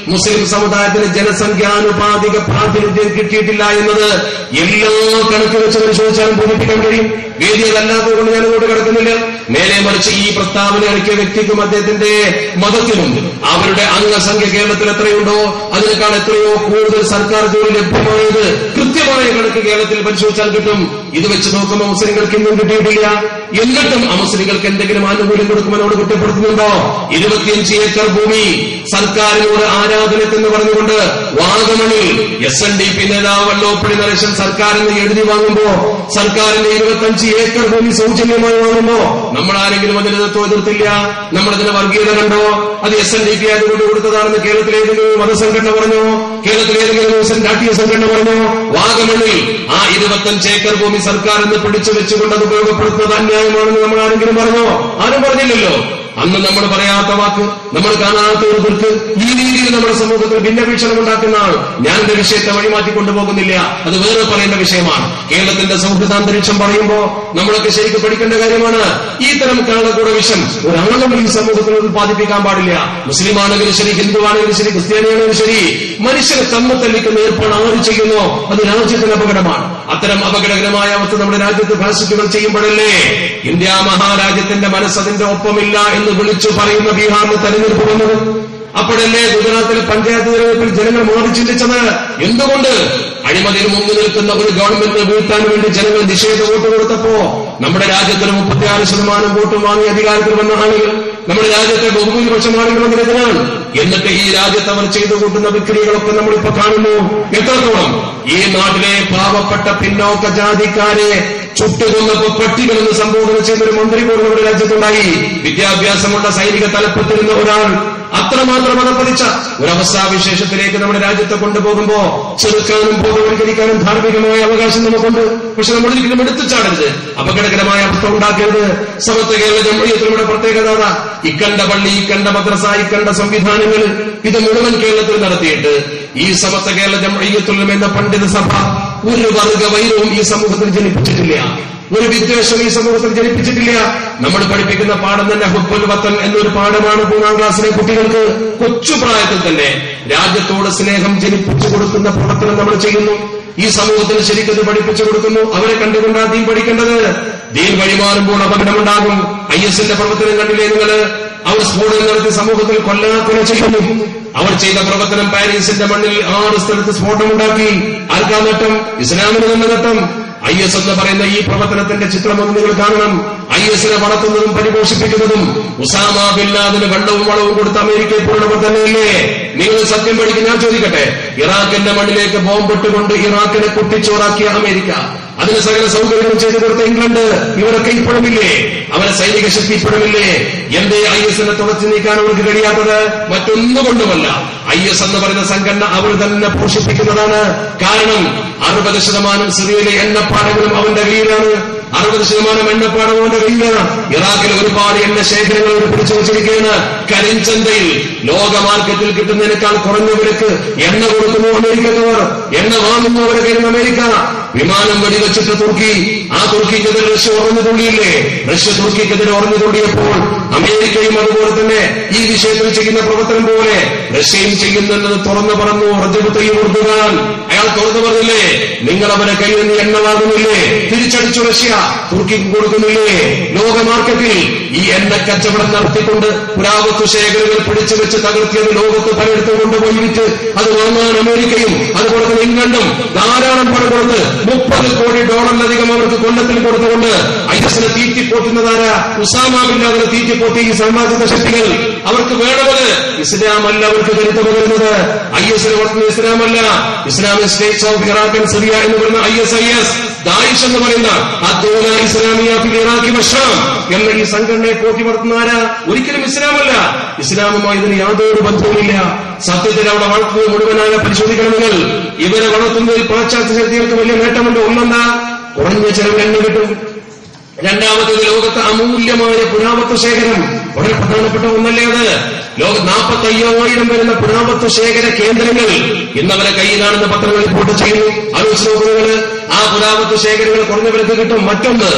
മുസ്ലിം സമുദായത്തിന് ജനസംഖ്യാനുപാതിക പ്രാതിനിധ്യം കിട്ടിയിട്ടില്ല എന്നത് എല്ലാ കണക്ക് വെച്ച് പരിശോധിച്ചാലും ബോധിപ്പിക്കാൻ കഴിയും വേദി അതല്ലാത്തതുകൊണ്ട് ഞാൻ അങ്ങോട്ട് കിടക്കുന്നില്ല നേരെ മറിച്ച് ഈ പ്രസ്താവന ഇറക്കിയ വ്യക്തിക്കും അദ്ദേഹത്തിന്റെ മതത്തിനും അവരുടെ അംഗസംഖ്യ കേരളത്തിൽ എത്രയുണ്ടോ അതിനേക്കാൾ എത്രയോ കൂടുതൽ സർക്കാർ ജോലി ലഭ്യമായത് കൃത്യമായ കണക്ക് കേരളത്തിൽ പരിശോധിച്ചാൽ കിട്ടും ഇത് വെച്ച് നോക്കുമ്പോൾ മുസ്ലിങ്ങൾക്ക് ഇന്നും കിട്ടിയിട്ടില്ല എന്നിട്ടും അമുസ്ലിങ്ങൾക്ക് എന്തെങ്കിലും ആനുകൂല്യം കൊടുക്കുമെന്നോട് കുറ്റപ്പെടുത്തുന്നുണ്ടോ ഇരുപത്തിയഞ്ച് ഏക്കർ ഭൂമി സർക്കാരിനോട് ആരാധനക്കെന്ന് പറഞ്ഞുകൊണ്ട് വാഗമണിൽ എസ് എൻ ഡി പി നേതാവ് വള്ളോപ്പള്ളി നരേശൻ സർക്കാരിന് എഴുതി വാങ്ങുമ്പോ സർക്കാരിന്റെ ഇരുപത്തഞ്ച് ഏക്കർ ഭൂമി സൗജന്യമായി വാങ്ങുമ്പോ നമ്മൾ ആരെങ്കിലും അതിന് തത്വം എതിർത്തില്ല നമ്മളതിന് വർഗീയത കണ്ടോ അത് എസ് എൻ ഡി പി ആയതുകൊണ്ട് കൊടുത്തതാണെന്ന് കേരളത്തിലെ ഏതെങ്കിലും മതസംഘടന പറഞ്ഞോ കേരളത്തിലെ ഏതെങ്കിലും ദിവസം രാഷ്ട്രീയ സംഘടന പറഞ്ഞോ വാഗമണിൽ ആ ഇരുപത്തഞ്ച് ഏക്കർ ഭൂമി സർക്കാർ എന്ന് പിടിച്ചു വെച്ചുകൊണ്ട് അത് ഉപയോഗപ്പെടുത്തുന്നത് അന്യായമാണെന്ന് നമ്മൾ ആരെങ്കിലും പറഞ്ഞോ ആരും പറഞ്ഞില്ലല്ലോ അന്ന് നമ്മൾ പറയാത്ത വാക്ക് നമ്മൾ കാണാത്ത ഒരു കുറിക്ക് ഈ രീതിയിൽ നമ്മുടെ സമൂഹത്തിൽ ഭിന്നവീക്ഷണം ഉണ്ടാക്കുന്ന ആൾ ഞാൻ എന്റെ വിഷയത്തെ വഴിമാറ്റി കൊണ്ടുപോകുന്നില്ല അത് വേറെ പറയേണ്ട വിഷയമാണ് കേരളത്തിന്റെ സൗഹൃദാന്തരീക്ഷം പറയുമ്പോൾ നമ്മളൊക്കെ ശരിക്കും പഠിക്കേണ്ട കാര്യമാണ് ഈ തരം കാളകൂട വിഷം ഒരാളും ഈ സമൂഹത്തിൽ ഉത്പാദിപ്പിക്കാൻ പാടില്ല മുസ്ലിം ആണെങ്കിലും ശരി ഹിന്ദു ആണെങ്കിലും ശരി ക്രിസ്ത്യാനിയാണെങ്കിലും ശരി മനുഷ്യരെ തമ്മിൽ തല്ലിക്കുന്ന ഏർപ്പാട് ആര് ചെയ്യുന്നോ അത് രാജ്യത്തിന് അപകടമാണ് അത്തരം അപകടകരമായ അവസ്ഥ നമ്മുടെ രാജ്യത്ത് ഫാസിസ്റ്റുകൾ ചെയ്യുമ്പോഴല്ലേ ഇന്ത്യ മഹാരാജ്യത്തിന്റെ മനസ്സ് അതിന്റെ ഒപ്പമില്ല എന്ന് വിളിച്ചു പറയുന്ന ബീഹാറിന് തെരഞ്ഞെടുപ്പ് വന്നത് അപ്പോഴല്ലേ ഗുജറാത്തിലെ പഞ്ചായത്ത് തെരഞ്ഞെടുപ്പിൽ ജനങ്ങൾ മാറി ചിന്തിച്ചത് എന്തുകൊണ്ട് അഴിമതിയിൽ മുങ്ങി നിൽക്കുന്ന ഒരു ഗവൺമെന്റിനെ വീഴ്ത്താൻ വേണ്ടി ജനങ്ങൾ നിഷേധ വോട്ട് കൊടുത്തപ്പോ നമ്മുടെ രാജ്യത്തിന് മുപ്പത്തിയാറ് ശതമാനം വോട്ടും വാങ്ങി അധികാരത്തിൽ വന്ന ആളുകൾ നമ്മുടെ രാജ്യത്തെ ബഹുഭൂരിപക്ഷം ആളുകൾ അതിനെതിരാണ് എന്നിട്ട് ഈ രാജ്യത്ത് അവർ ചെയ്തു കൂട്ടുന്ന വിക്രികളൊക്കെ നമ്മളിപ്പോ കാണുന്നു എത്രത്തോളം ഈ നാട്ടിലെ പാവപ്പെട്ട പിന്നോക്ക ജാതിക്കാരെ ചുട്ടുകൊന്നപ്പോ പട്ടികളെന്ന് സംബോധന ചെയ്തൊരു മന്ത്രി പോലും നമ്മുടെ രാജ്യത്തുണ്ടായി വിദ്യാഭ്യാസമുള്ള സൈനിക തലപ്പത്തിരുന്ന ഒരാൾ അത്രമാത്രം അതപ്പതിച്ച ഒരവസ്ഥാവിശേഷത്തിലേക്ക് നമ്മുടെ രാജ്യത്തെ കൊണ്ടുപോകുമ്പോ ചെറുക്കാനും ബോധവൽക്കരിക്കാനും ധാർമ്മികമായ അവകാശം നമുക്കുണ്ട് പക്ഷെ നമ്മൾ ഒരിക്കലും എടുത്തു ചാടരുത് അപകടകരമായ അവസ്ഥ ഉണ്ടാക്കരുത് സമത്വ കേരള ജമയത്തിലൂടെ പ്രത്യേകത അതാ. ഇക്കണ്ട പള്ളി ഇക്കണ്ട മദ്രസ ഇക്കണ്ട സംവിധാനങ്ങൾ ഇത് മുഴുവൻ കേരളത്തിൽ നടത്തിയിട്ട് ഈ സമത്വ കേരള ജമയത്തുലം എന്ന പണ്ഡിത സഭ ഒരു വർഗ വൈരവും ഈ സമൂഹത്തിൽ ജനിപ്പിച്ചിട്ടില്ല ഒരു വിദ്വേഷം ഈ സമൂഹത്തിൽ ജനിപ്പിച്ചിട്ടില്ല നമ്മൾ പഠിപ്പിക്കുന്ന പാഠം തന്നെ ഹുബുൽ വത്തൻ എന്നൊരു പാഠമാണ് മൂന്നാം ക്ലാസ്സിലെ കുട്ടികൾക്ക് കൊച്ചു പ്രായത്തിൽ തന്നെ രാജ്യത്തോട് സ്നേഹം ജനിപ്പിച്ചു കൊടുക്കുന്ന പ്രവർത്തനം നമ്മൾ ചെയ്യുന്നു ഈ സമൂഹത്തിന് ശരിക്കത് പഠിപ്പിച്ചു കൊടുക്കുന്നു അവരെ കണ്ടുകൊണ്ടാ ദീൻ പഠിക്കേണ്ടത് ദീൻ വഴിമാറുമ്പോൾ അപകടമുണ്ടാകും ഐ എസിന്റെ പ്രവർത്തനം കണ്ടില്ലേ നിങ്ങള് അവർ സ്ഫോടനം നടത്തി സമൂഹത്തിൽ കൊല്ലാക്കൊല ചെയ്യുന്നു അവർ ചെയ്ത പ്രവർത്തനം പാരീസിന്റെ മണ്ണിൽ ആറ് സ്ഥലത്ത് സ്ഫോടനമുണ്ടാക്കി ആർക്കാ നേട്ടം ഇസ്ലാമിന് തന്നെ നേട്ടം ഐ എസ് എന്ന് പറയുന്ന ഈ പ്രവർത്തനത്തിന്റെ ചിത്രമൊന്ന് നിങ്ങൾ കാണണം ഐ എസിനെ വളർത്തുന്നതും പരിപോഷിപ്പിക്കുന്നതും ഉസാമ ബില്ലാദിന് വെള്ളവും വളവും കൊടുത്ത അമേരിക്കയെ പോലുള്ളവർ തന്നെയല്ലേ നിങ്ങൾ സത്യം പഠിക്കും ഞാൻ ചോദിക്കട്ടെ ഇറാഖിന്റെ മണ്ണിലേക്ക് ബോംബിട്ടുകൊണ്ട് ഇറാഖിനെ കുട്ടിച്ചോറാക്കിയ അമേരിക്ക അതിന് സകല സൗകര്യങ്ങൾ ചെയ്തു കൊടുത്ത ഇംഗ്ലണ്ട് ഇവരൊക്കെ ഇപ്പോഴുമില്ലേ അവരെ സൈനിക ശക്തി ഇപ്പോഴുമില്ലേ എന്തേ ഐ എസിനെ തുടച്ചു നീക്കാൻ അവർക്ക് കഴിയാത്തത് മറ്റൊന്നുകൊണ്ടുമല്ല ഐ എസ് എന്ന് പറയുന്ന സംഘടന അവർ തന്നെ പോഷിപ്പിക്കുന്നതാണ് കാരണം അറുപത് ശതമാനം സിറിയയിലെ എണ്ണപ്പാടങ്ങളും അവന്റെ കയ്യിലാണ് അറുപത് ശതമാനം എണ്ണപ്പാടം അവന്റെ കയ്യിലാണ് ഇറാഖിൽ ഒരുപാട് എണ്ണ ശേഖരങ്ങൾ അവർ പിടിച്ചു വച്ചിരിക്കുകയാണ് കരിഞ്ചന്തയിൽ ലോക മാർക്കറ്റിൽ കിട്ടുന്നതിനേക്കാൾ കുറഞ്ഞ വിലക്ക് എണ്ണ കൊടുക്കുന്നു അമേരിക്കക്കാർ എണ്ണ വാങ്ങുന്നു അവരെ കയ്യിൽ അമേരിക്ക വിമാനം വെടിവെച്ചിട്ട് തുർക്കി ആ തുർക്കിക്കെതിരെ റഷ്യ ഉറഞ്ഞു തുള്ളിയില്ലേ റഷ്യ തുർക്കിക്കെതിരെ ഉറഞ്ഞു തുള്ളിയപ്പോൾ അമേരിക്കയും അതുപോലെ തന്നെ ഈ വിഷയത്തിൽ ചെയ്യുന്ന പ്രവർത്തനം പോലെ റഷ്യയും ചെയ്യുന്നുണ്ടെന്ന് തുറന്നു പറഞ്ഞു റജബത്തയും ഉറുദുകാൻ അയാൾ തുറന്നു പറഞ്ഞില്ലേ നിങ്ങൾ അവരെ കയ്യിൽ നിന്ന് എണ്ണ വാങ്ങുന്നില്ലേ തിരിച്ചടിച്ചു റഷ്യ തുർക്കിക്ക് കൊടുക്കുന്നില്ലേ ലോക മാർക്കറ്റിൽ ഈ എണ്ണ കച്ചവടം നടത്തിക്കൊണ്ട് പുരാവത്വ ശേഖരങ്ങൾ പിടിച്ചു വെച്ച് തകർത്തിയത് ലോകത്ത് പലയിടത്തും കൊണ്ടുപോയി വിറ്റ് അത് വാങ്ങാൻ അമേരിക്കയും അതുപോലെ തന്നെ ഇംഗ്ലണ്ടും ധാരാളം പണം കൊടുത്ത് മുപ്പത് കോടി ഡോളറിലധികം അവർക്ക് കൊല്ലത്തിൽ കൊടുത്തുകൊണ്ട് ഐ എസിനെ തീറ്റിപ്പോറ്റുന്നതാരാ ഉസാമാവില്ലാതെ തീറ്റിപ്പോറ്റി ഈ സാമാജിക ശക്തികൾ അവർക്ക് വേണ്ടത് ഇസ്ലാമല്ല അവർക്ക് കരുത്ത് പകരുന്നത് ഐ എസിന് വളർത്തുന്ന ഇസ്ലാമല്ല Islamic states of Iraq and Syria എന്ന് പറയുന്ന I S I S Daesh എന്ന് പറയുന്ന അദ്ദോല ഇസ്ലാമിയ ഫിൽ ഇറാഖി വഷാം എന്ന ഈ സംഘടനയെ പോറ്റി വളർത്തുന്ന ആരാ ഒരിക്കലും ഇസ്ലാമല്ല ഇസ്ലാമുമായി ഇതിന് യാതൊരു ബന്ധവുമില്ല സത്യത്തിൽ അവിടെ വളർത്തുന്നത് മുഴുവനായ പരിശോധിക്കണം നിങ്ങൾ ഇവരെ വളർത്തുന്നതിൽ പാശ്ചാത്യ ശക്തികൾക്ക് വലിയ നേട്ടമുണ്ട് ഒന്നെന്താ കുറഞ്ഞ ചെലവിൽ എണ്ണ കിട്ടും രണ്ടാമത്തേത് ലോകത്തെ അമൂല്യമായ പുരാവത്വ ശേഖരം വളരെ പ്രധാനപ്പെട്ട ഒന്നല്ലേ അത് ലോക നാൽപ്പത്തി അയ്യായിരം വരുന്ന പുരാവത്വ ശേഖര കേന്ദ്രങ്ങൾ ഇന്നവരെ കയ്യിലാണെന്ന് പത്രങ്ങൾ റിപ്പോർട്ട് ചെയ്യുന്നു ആലോചിച്ച് നോക്കുന്നത് ആ പുരാവത്വ ശേഖരങ്ങൾ കുറഞ്ഞ വിലക്ക് കിട്ടും മറ്റൊന്ന്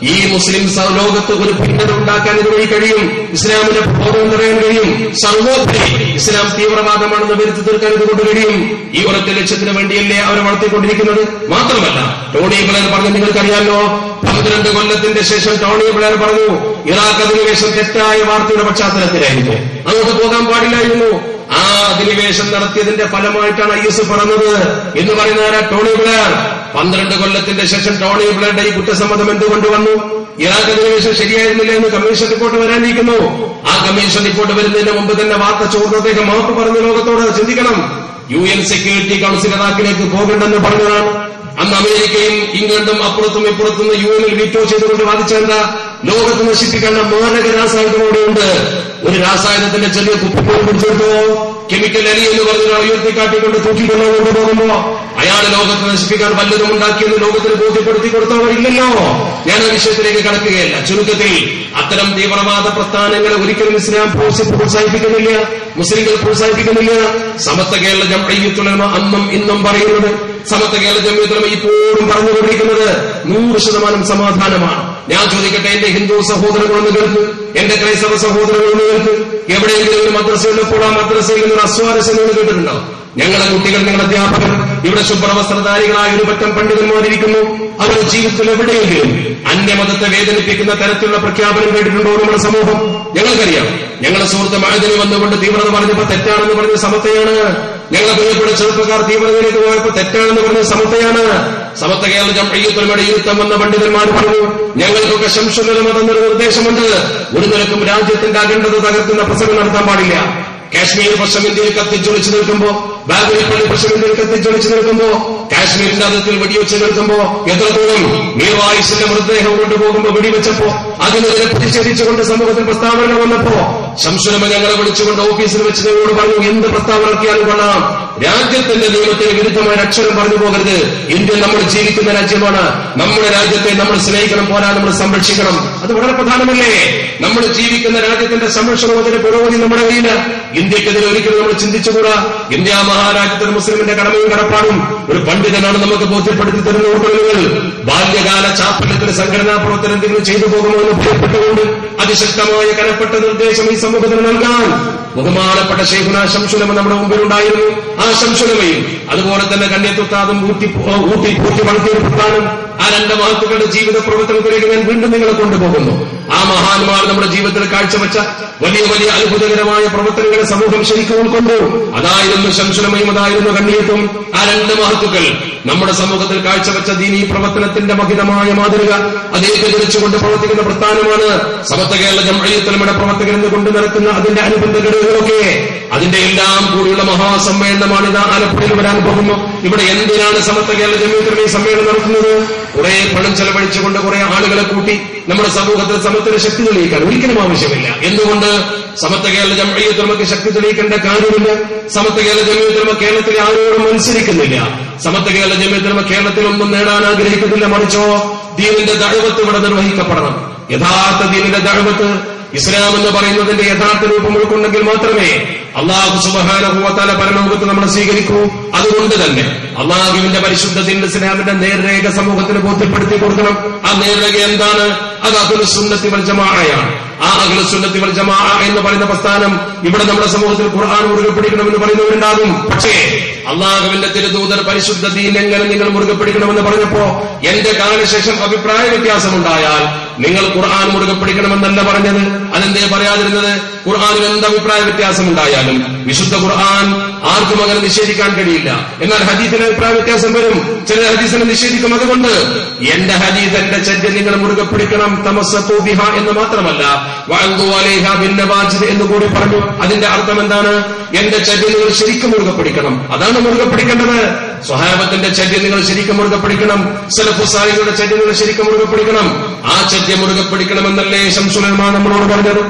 ഈ മുസ്ലിം സ- ലോകത്ത് ഒരു ഭിന്നത ഉണ്ടാക്കാൻ ഇതുവഴി കഴിയും ഇസ്ലാമിന്റെ ബോധം തടയാൻ കഴിയും സർവോപരി ഇസ്ലാം തീവ്രവാദമാണെന്ന് വരുത്തി തീർക്കാൻ ഇതുകൊണ്ട് കഴിയും ഈ ഒരൊറ്റ ലക്ഷ്യത്തിന് വേണ്ടിയല്ലേ അവരെ വളർത്തിക്കൊണ്ടിരിക്കുന്നത് മാത്രമല്ല ടോണി ബ്ലെയർ പറഞ്ഞു നിങ്ങൾക്കറിയാലോ പന്ത്രണ്ട് കൊല്ലത്തിന്റെ ശേഷം ടോണി ബ്ലെയർ പറഞ്ഞു ഇറാഖ് അധിനിവേശം തെറ്റായ വാർത്തയുടെ പശ്ചാത്തലത്തിലായിരുന്നു അങ്ങോട്ട് പോകാൻ പാടില്ലായിരുന്നു ആ അധിനിവേശം നടത്തിയതിന്റെ ഫലമായിട്ടാണ് ഐ എസ് പറഞ്ഞത് എന്ന് പറയുന്ന ആരാ ടോണി ബ്ലെയർ പന്ത്രണ്ട് കൊല്ലത്തിന്റെ ശേഷം ടോണി ബ്ലെയറുടെ ഈ കുറ്റസമ്മതം എന്തുകൊണ്ട് വന്നു ഇറാഖ് അധിനിവേശം ശരിയായിരുന്നില്ല എന്ന് കമ്മീഷൻ റിപ്പോർട്ട് വരാനിരിക്കുന്നു ആ കമ്മീഷൻ റിപ്പോർട്ട് വരുന്നതിന് മുമ്പ് തന്നെ വാർത്ത ചോർന്ന് അദ്ദേഹം മാപ്പ് പറഞ്ഞ ലോകത്തോട് ചിന്തിക്കണം യു എൻ സെക്യൂരിറ്റി കൌൺസിൽ ഇറാഖിലേക്ക് പോകണ്ടെന്ന് പറഞ്ഞതാണ് അന്ന് അമേരിക്കയും ഇംഗ്ലണ്ടും അപ്പുറത്തും ഇപ്പുറത്തും യു എനിൽ വീറ്റോ ചെയ്തുകൊണ്ട് വാദിച്ചെന്താ ലോകത്ത് നശിപ്പിക്കേണ്ട മാരക രാസായുധം അവിടെയുണ്ട് ഒരു രാസായുധത്തിന്റെ ചെറിയ കുപ്പിപ്പോലും പിടിച്ചെടുത്തോ കെമിക്കൽ അലി എന്ന് പറഞ്ഞ ഒരാൾ ഉയർത്തിക്കാട്ടിക്കൊണ്ട് തൂക്കിക്കൊണ്ടോ കൊണ്ടുപോകുമ്പോ അയാൾ ലോകത്ത് നശിപ്പിക്കാൻ വല്ലതും ഉണ്ടാക്കിയെന്ന് ലോകത്തിന് ബോധ്യപ്പെടുത്തി കൊടുത്തവരില്ലല്ലോ ഞാൻ ആ വിഷയത്തിലേക്ക് കടക്കുകയല്ല ചുരുക്കത്തിൽ അത്തരം തീവ്രവാദ പ്രസ്ഥാനങ്ങളെ ഒരിക്കലും ഇസ്ലാം പ്രോത്സ- പ്രോത്സാഹിപ്പിക്കുന്നില്ല മുസ്ലിങ്ങൾ പ്രോത്സാഹിപ്പിക്കുന്നില്ല സമത്വ കേരള ജംഅയ്യത്തുലമ അന്നും ഇന്നും പറയുന്നത് സമത്വ കേരള ജംഅയ്യത്തുലമ ഇപ്പോഴും പറഞ്ഞുകൊണ്ടിരിക്കുന്നത് നൂറ് ശതമാനം സമാധാനമാണ് ഞാൻ ചോദിക്കട്ടെ എന്റെ ഹിന്ദു സഹോദരങ്ങളൊന്ന് കേൾക്ക് എന്റെ ക്രൈസ്തവ സഹോദരങ്ങളൊന്ന് കേൾക്ക് എവിടെയെങ്കിലും ഒരു മദ്രസയുള്ളപ്പോൾ ആ മദ്രസയിൽ നിന്ന് അസ്വാരസ്യം നിങ്ങൾ കേട്ടിട്ടുണ്ടോ ഞങ്ങളുടെ കുട്ടികൾ ഞങ്ങളുടെ അധ്യാപകർ ഇവിടെ ശുഭ്രവസ്ത്രധാരികളായ ഒരു പറ്റം പണ്ഡിതന്മാരിയ്ക്കുന്നു അവരുടെ ജീവിതത്തിൽ എവിടെയെങ്കിലും അന്യമതത്തെ വേദനിപ്പിക്കുന്ന തരത്തിലുള്ള പ്രഖ്യാപനം കേട്ടിട്ടുണ്ടോ നമ്മുടെ സമൂഹം ഞങ്ങൾക്കറിയാം ഞങ്ങളുടെ സുഹൃത്ത് മഴതിന് വന്നുകൊണ്ട് തീവ്രത പറഞ്ഞപ്പോ തെറ്റാണെന്ന് പറഞ്ഞ സമത്വയാണ് ഞങ്ങളെ പ്രിയപ്പെട്ട ചെറുപ്പക്കാർ തീവ്രതയിലേക്ക് പോയപ്പോ തെറ്റാണെന്ന് പറഞ്ഞ സമത്വയാണ് സമത്വ കേരള ജംഅയ്യത്തുലമയുടെ ഇരുത്തം വന്ന പണ്ഡിതന്മാർ പറഞ്ഞു ഞങ്ങൾക്കൊക്കെ ശംസുലമ തന്നൊരു നിർദ്ദേശമുണ്ട് ഒരു നിലക്കും രാജ്യത്തിന്റെ അഖണ്ഡത തകർക്കുന്ന പ്രസംഗം നടത്താൻ പാടില്ല കാശ്മീർ പ്രശ്നം ഇന്ത്യയിൽ കത്തിച്ചൊളിച്ചു നിൽക്കുമ്പോ ബാഗുലിപ്പള്ളി പ്രശ്നം ഇന്ത്യയിൽ കത്തിച്ചൊളിച്ചു നിൽക്കുമ്പോ കാശ്മീരിന്റെ അതിർത്തിൽ വെടിവെച്ച് നിൽക്കുമ്പോ എത്രത്തോളം മീർവായുസിന്റെ മൃതദേഹം കൊണ്ടുപോകുമ്പോ വെടിവെച്ചപ്പോ അതിനെതിരെ പ്രതിഷേധിച്ചുകൊണ്ട് സമൂഹത്തിൽ പ്രസ്താവനകൾ വന്നപ്പോ ശംസുലമ ഞങ്ങളെ വിളിച്ചുകൊണ്ട് ഓഫീസിൽ വെച്ച് ഞങ്ങളോട് പറഞ്ഞു എന്ത് പ്രസ്താവന ഇറക്കിയാലും കൊള്ളാം രാജ്യത്തിന്റെ നിയമത്തിന് വിരുദ്ധമായ ഒരു അക്ഷരം പറഞ്ഞു പോകരുത് ഇന്ത്യ നമ്മൾ ജീവിക്കുന്ന രാജ്യമാണ് നമ്മുടെ രാജ്യത്തെ നമ്മൾ സ്നേഹിക്കണം പോരാ നമ്മൾ സംരക്ഷിക്കണം അത് വളരെ പ്രധാനമല്ലേ നമ്മൾ ജീവിക്കുന്ന രാജ്യത്തിന്റെ സംരക്ഷണം അതിന്റെ പുരോഗതി നമ്മുടെ കയ്യില ഇന്ത്യക്കെതിരെ ഒരിക്കലും നമ്മൾ ചിന്തിച്ചുകൂടാ ഇന്ത്യ മഹാരാജ്യത്തിന് മുസ്ലിമിന്റെ കടമയും കടപ്പാടും ഒരു പണ്ഡിതനാണ് നമുക്ക് ബോധ്യപ്പെടുത്തി തരുന്ന ഓർമ്മകൾ ബാല്യകാല ചാപ്പല്യത്തിന് സംഘടനാ പ്രവർത്തനം എന്തെങ്കിലും ചെയ്തു പോകുമോ എന്ന് ഭയപ്പെട്ടുകൊണ്ട് അതിശക്തമായ കനപ്പെട്ട നിർദ്ദേശം ഈ സമൂഹത്തിന് നൽകാൻ ബഹുമാനപ്പെട്ട ഷെയ്ഖുന ശംസുലമ നമ്മുടെ മുമ്പിലുണ്ടായിരുന്നു ആ ശംസുലമയും അതുപോലെ തന്നെ കന്യത്തുത്താതും ഊട്ടി ഊട്ടി പൂട്ടി വളർത്തിയെടുത്താനും ആ രണ്ട് മഹത്തുക്കളുടെ ജീവിത പ്രവർത്തനത്തിലേക്ക് ഞാൻ വീണ്ടും നിങ്ങളെ കൊണ്ടുപോകുന്നു ആ മഹാന്മാർ നമ്മുടെ ജീവിതത്തിൽ കാഴ്ചവെച്ച വലിയ വലിയ അത്ഭുതകരമായ പ്രവർത്തനങ്ങളെ സമൂഹം ശരിക്കും ഉൾക്കൊണ്ടു അതായിരുന്നു ശംസുലമയും അതായിരുന്നു കണ്ണിയത്തും ആ രണ്ട് മഹത്തുക്കൾ നമ്മുടെ സമൂഹത്തിൽ കാഴ്ചവെച്ച ദീനീ പ്രവർത്തനത്തിന്റെ മഹിതമായ മാതൃക അതേ പിന്തുണച്ചുകൊണ്ട് പ്രവർത്തിക്കുന്ന പ്രസ്ഥാനമാണ് സമത്വ കേരള ജംഅയ്യത്തലമയുടെ പ്രവർത്തകർ എന്ന് കൊണ്ട് നടക്കുന്ന അതിന്റെ അനുബന്ധ ഘടകങ്ങളൊക്കെ അതിന്റെ എല്ലാം കൂടിയുള്ള മഹാസമ്മേളനമാണ് ഇത് ആലപ്പുഴയിൽ വരാൻ പോകുന്നു ഇവിടെ എന്തിനാണ് സമത്വ കേരള ജമീയത്തിലും ഈ സമ്മേളനം നടത്തുന്നത് കുറെ പണം ചെലവഴിച്ചുകൊണ്ട് കുറെ ആളുകളെ കൂട്ടി നമ്മുടെ സമൂഹത്തിൽ സമത്വത്തിന് ശക്തി തെളിയിക്കാൻ ഒരിക്കലും ആവശ്യമില്ല എന്തുകൊണ്ട് സമത്വ കേരള ജമയത്തിൽ നമുക്ക് ശക്തി തെളിയിക്കേണ്ട കാര്യമില്ല സമത്വ കേരള ജമയത്തിൽ കേരളത്തിലെ ആരോടും മത്സരിക്കുന്നില്ല സമത്വ കേരള ജമയത്തിൽ കേരളത്തിൽ ഒന്നും നേടാൻ ആഗ്രഹിക്കുന്നില്ല മറിച്ചോ ദീനിന്റെ ദഴവത്ത് ഇവിടെ നിർവഹിക്കപ്പെടണം യഥാർത്ഥ ദീനിന്റെ ദഴവത്ത് ഇസ്ലാം എന്ന് പറയുന്നതിന്റെ യഥാർത്ഥ രൂപം ഉൾക്കൊണ്ടെങ്കിൽ മാത്രമേ അള്ളാഹു സുബഹാനുഭവത്താല പരലോകത്ത് നമ്മൾ സ്വീകരിക്കൂ അതുകൊണ്ട് തന്നെ അള്ളാഹുവിന്റെ പരിശുദ്ധത്തിന്റെ ഇസ്ലാമിന്റെ നേർരേഖ സമൂഹത്തിന് ബോധ്യപ്പെടുത്തി കൊടുക്കണം ആ നേർരേഖ എന്താണ് അത് അഖിലു സുന്നത്തി വൽ ജമാഅയാണ് ആ അഖിലു സുന്നത്തി വൽ ജമാഅ എന്ന് പറയുന്ന പ്രസ്ഥാനം ഇവിടെ നമ്മുടെ സമൂഹത്തിൽ ഖുർആൻ മുറുകെ പിടിക്കണമെന്ന് പറയുന്നവരുണ്ടാകും പക്ഷേ അള്ളാഹുവിന്റെ തിരുദൂതർ പരിശുദ്ധ ദീൻ എങ്ങനെ നിങ്ങൾ മുറുകെ പിടിക്കണമെന്ന് പറഞ്ഞപ്പോ എന്റെ കാലശേഷം അഭിപ്രായ വ്യത്യാസമുണ്ടായാൽ നിങ്ങൾ ഖുർആൻ മുറുകെ പിടിക്കണമെന്നല്ല പറഞ്ഞത് അതെന്തേ പറയാതിരുന്നത് ഖുർആാനിൽ എന്ത് അഭിപ്രായ വ്യത്യാസമുണ്ടായാലും വിശുദ്ധ ഖുർആൻ ആർക്കും അങ്ങനെ നിഷേധിക്കാൻ കഴിയില്ല എന്നാൽ ഹദീസിന് അഭിപ്രായ വ്യത്യാസം വരും ചില ഹദീസിനെ നിഷേധിക്കും അതുകൊണ്ട് എന്റെ ഹദീസ് എന്റെ ചര്യ നിങ്ങൾ മുറുകെ പിടിക്കണം തമസ്സത്തു ബിഹ എന്ന് മാത്രമല്ല വഅൻദു അലൈഹ ബിന്നവാജിദ് എന്ന് കൂടി പറഞ്ഞു അതിന്റെ അർത്ഥം എന്താണ് എന്റെ ചര്യ നിങ്ങൾ ശരിക്കും മുറുകെ പിടിക്കണം അതാണ് മുറുകെ പിടിക്കേണ്ടത് സ്വഹാബത്തിന്റെ ചര്യ നിങ്ങൾ ശരിക്കും മുറുകെ പിടിക്കണം സലഫുസാഹികളുടെ ചര്യ നിങ്ങൾ ശരിക്കും മുറുകെ പിടിക്കണം ആ ചര്യ മുറുകെ പിടിക്കണമെന്നല്ലേ ശംസുലമാ നമ്മളോട് പറഞ്ഞത്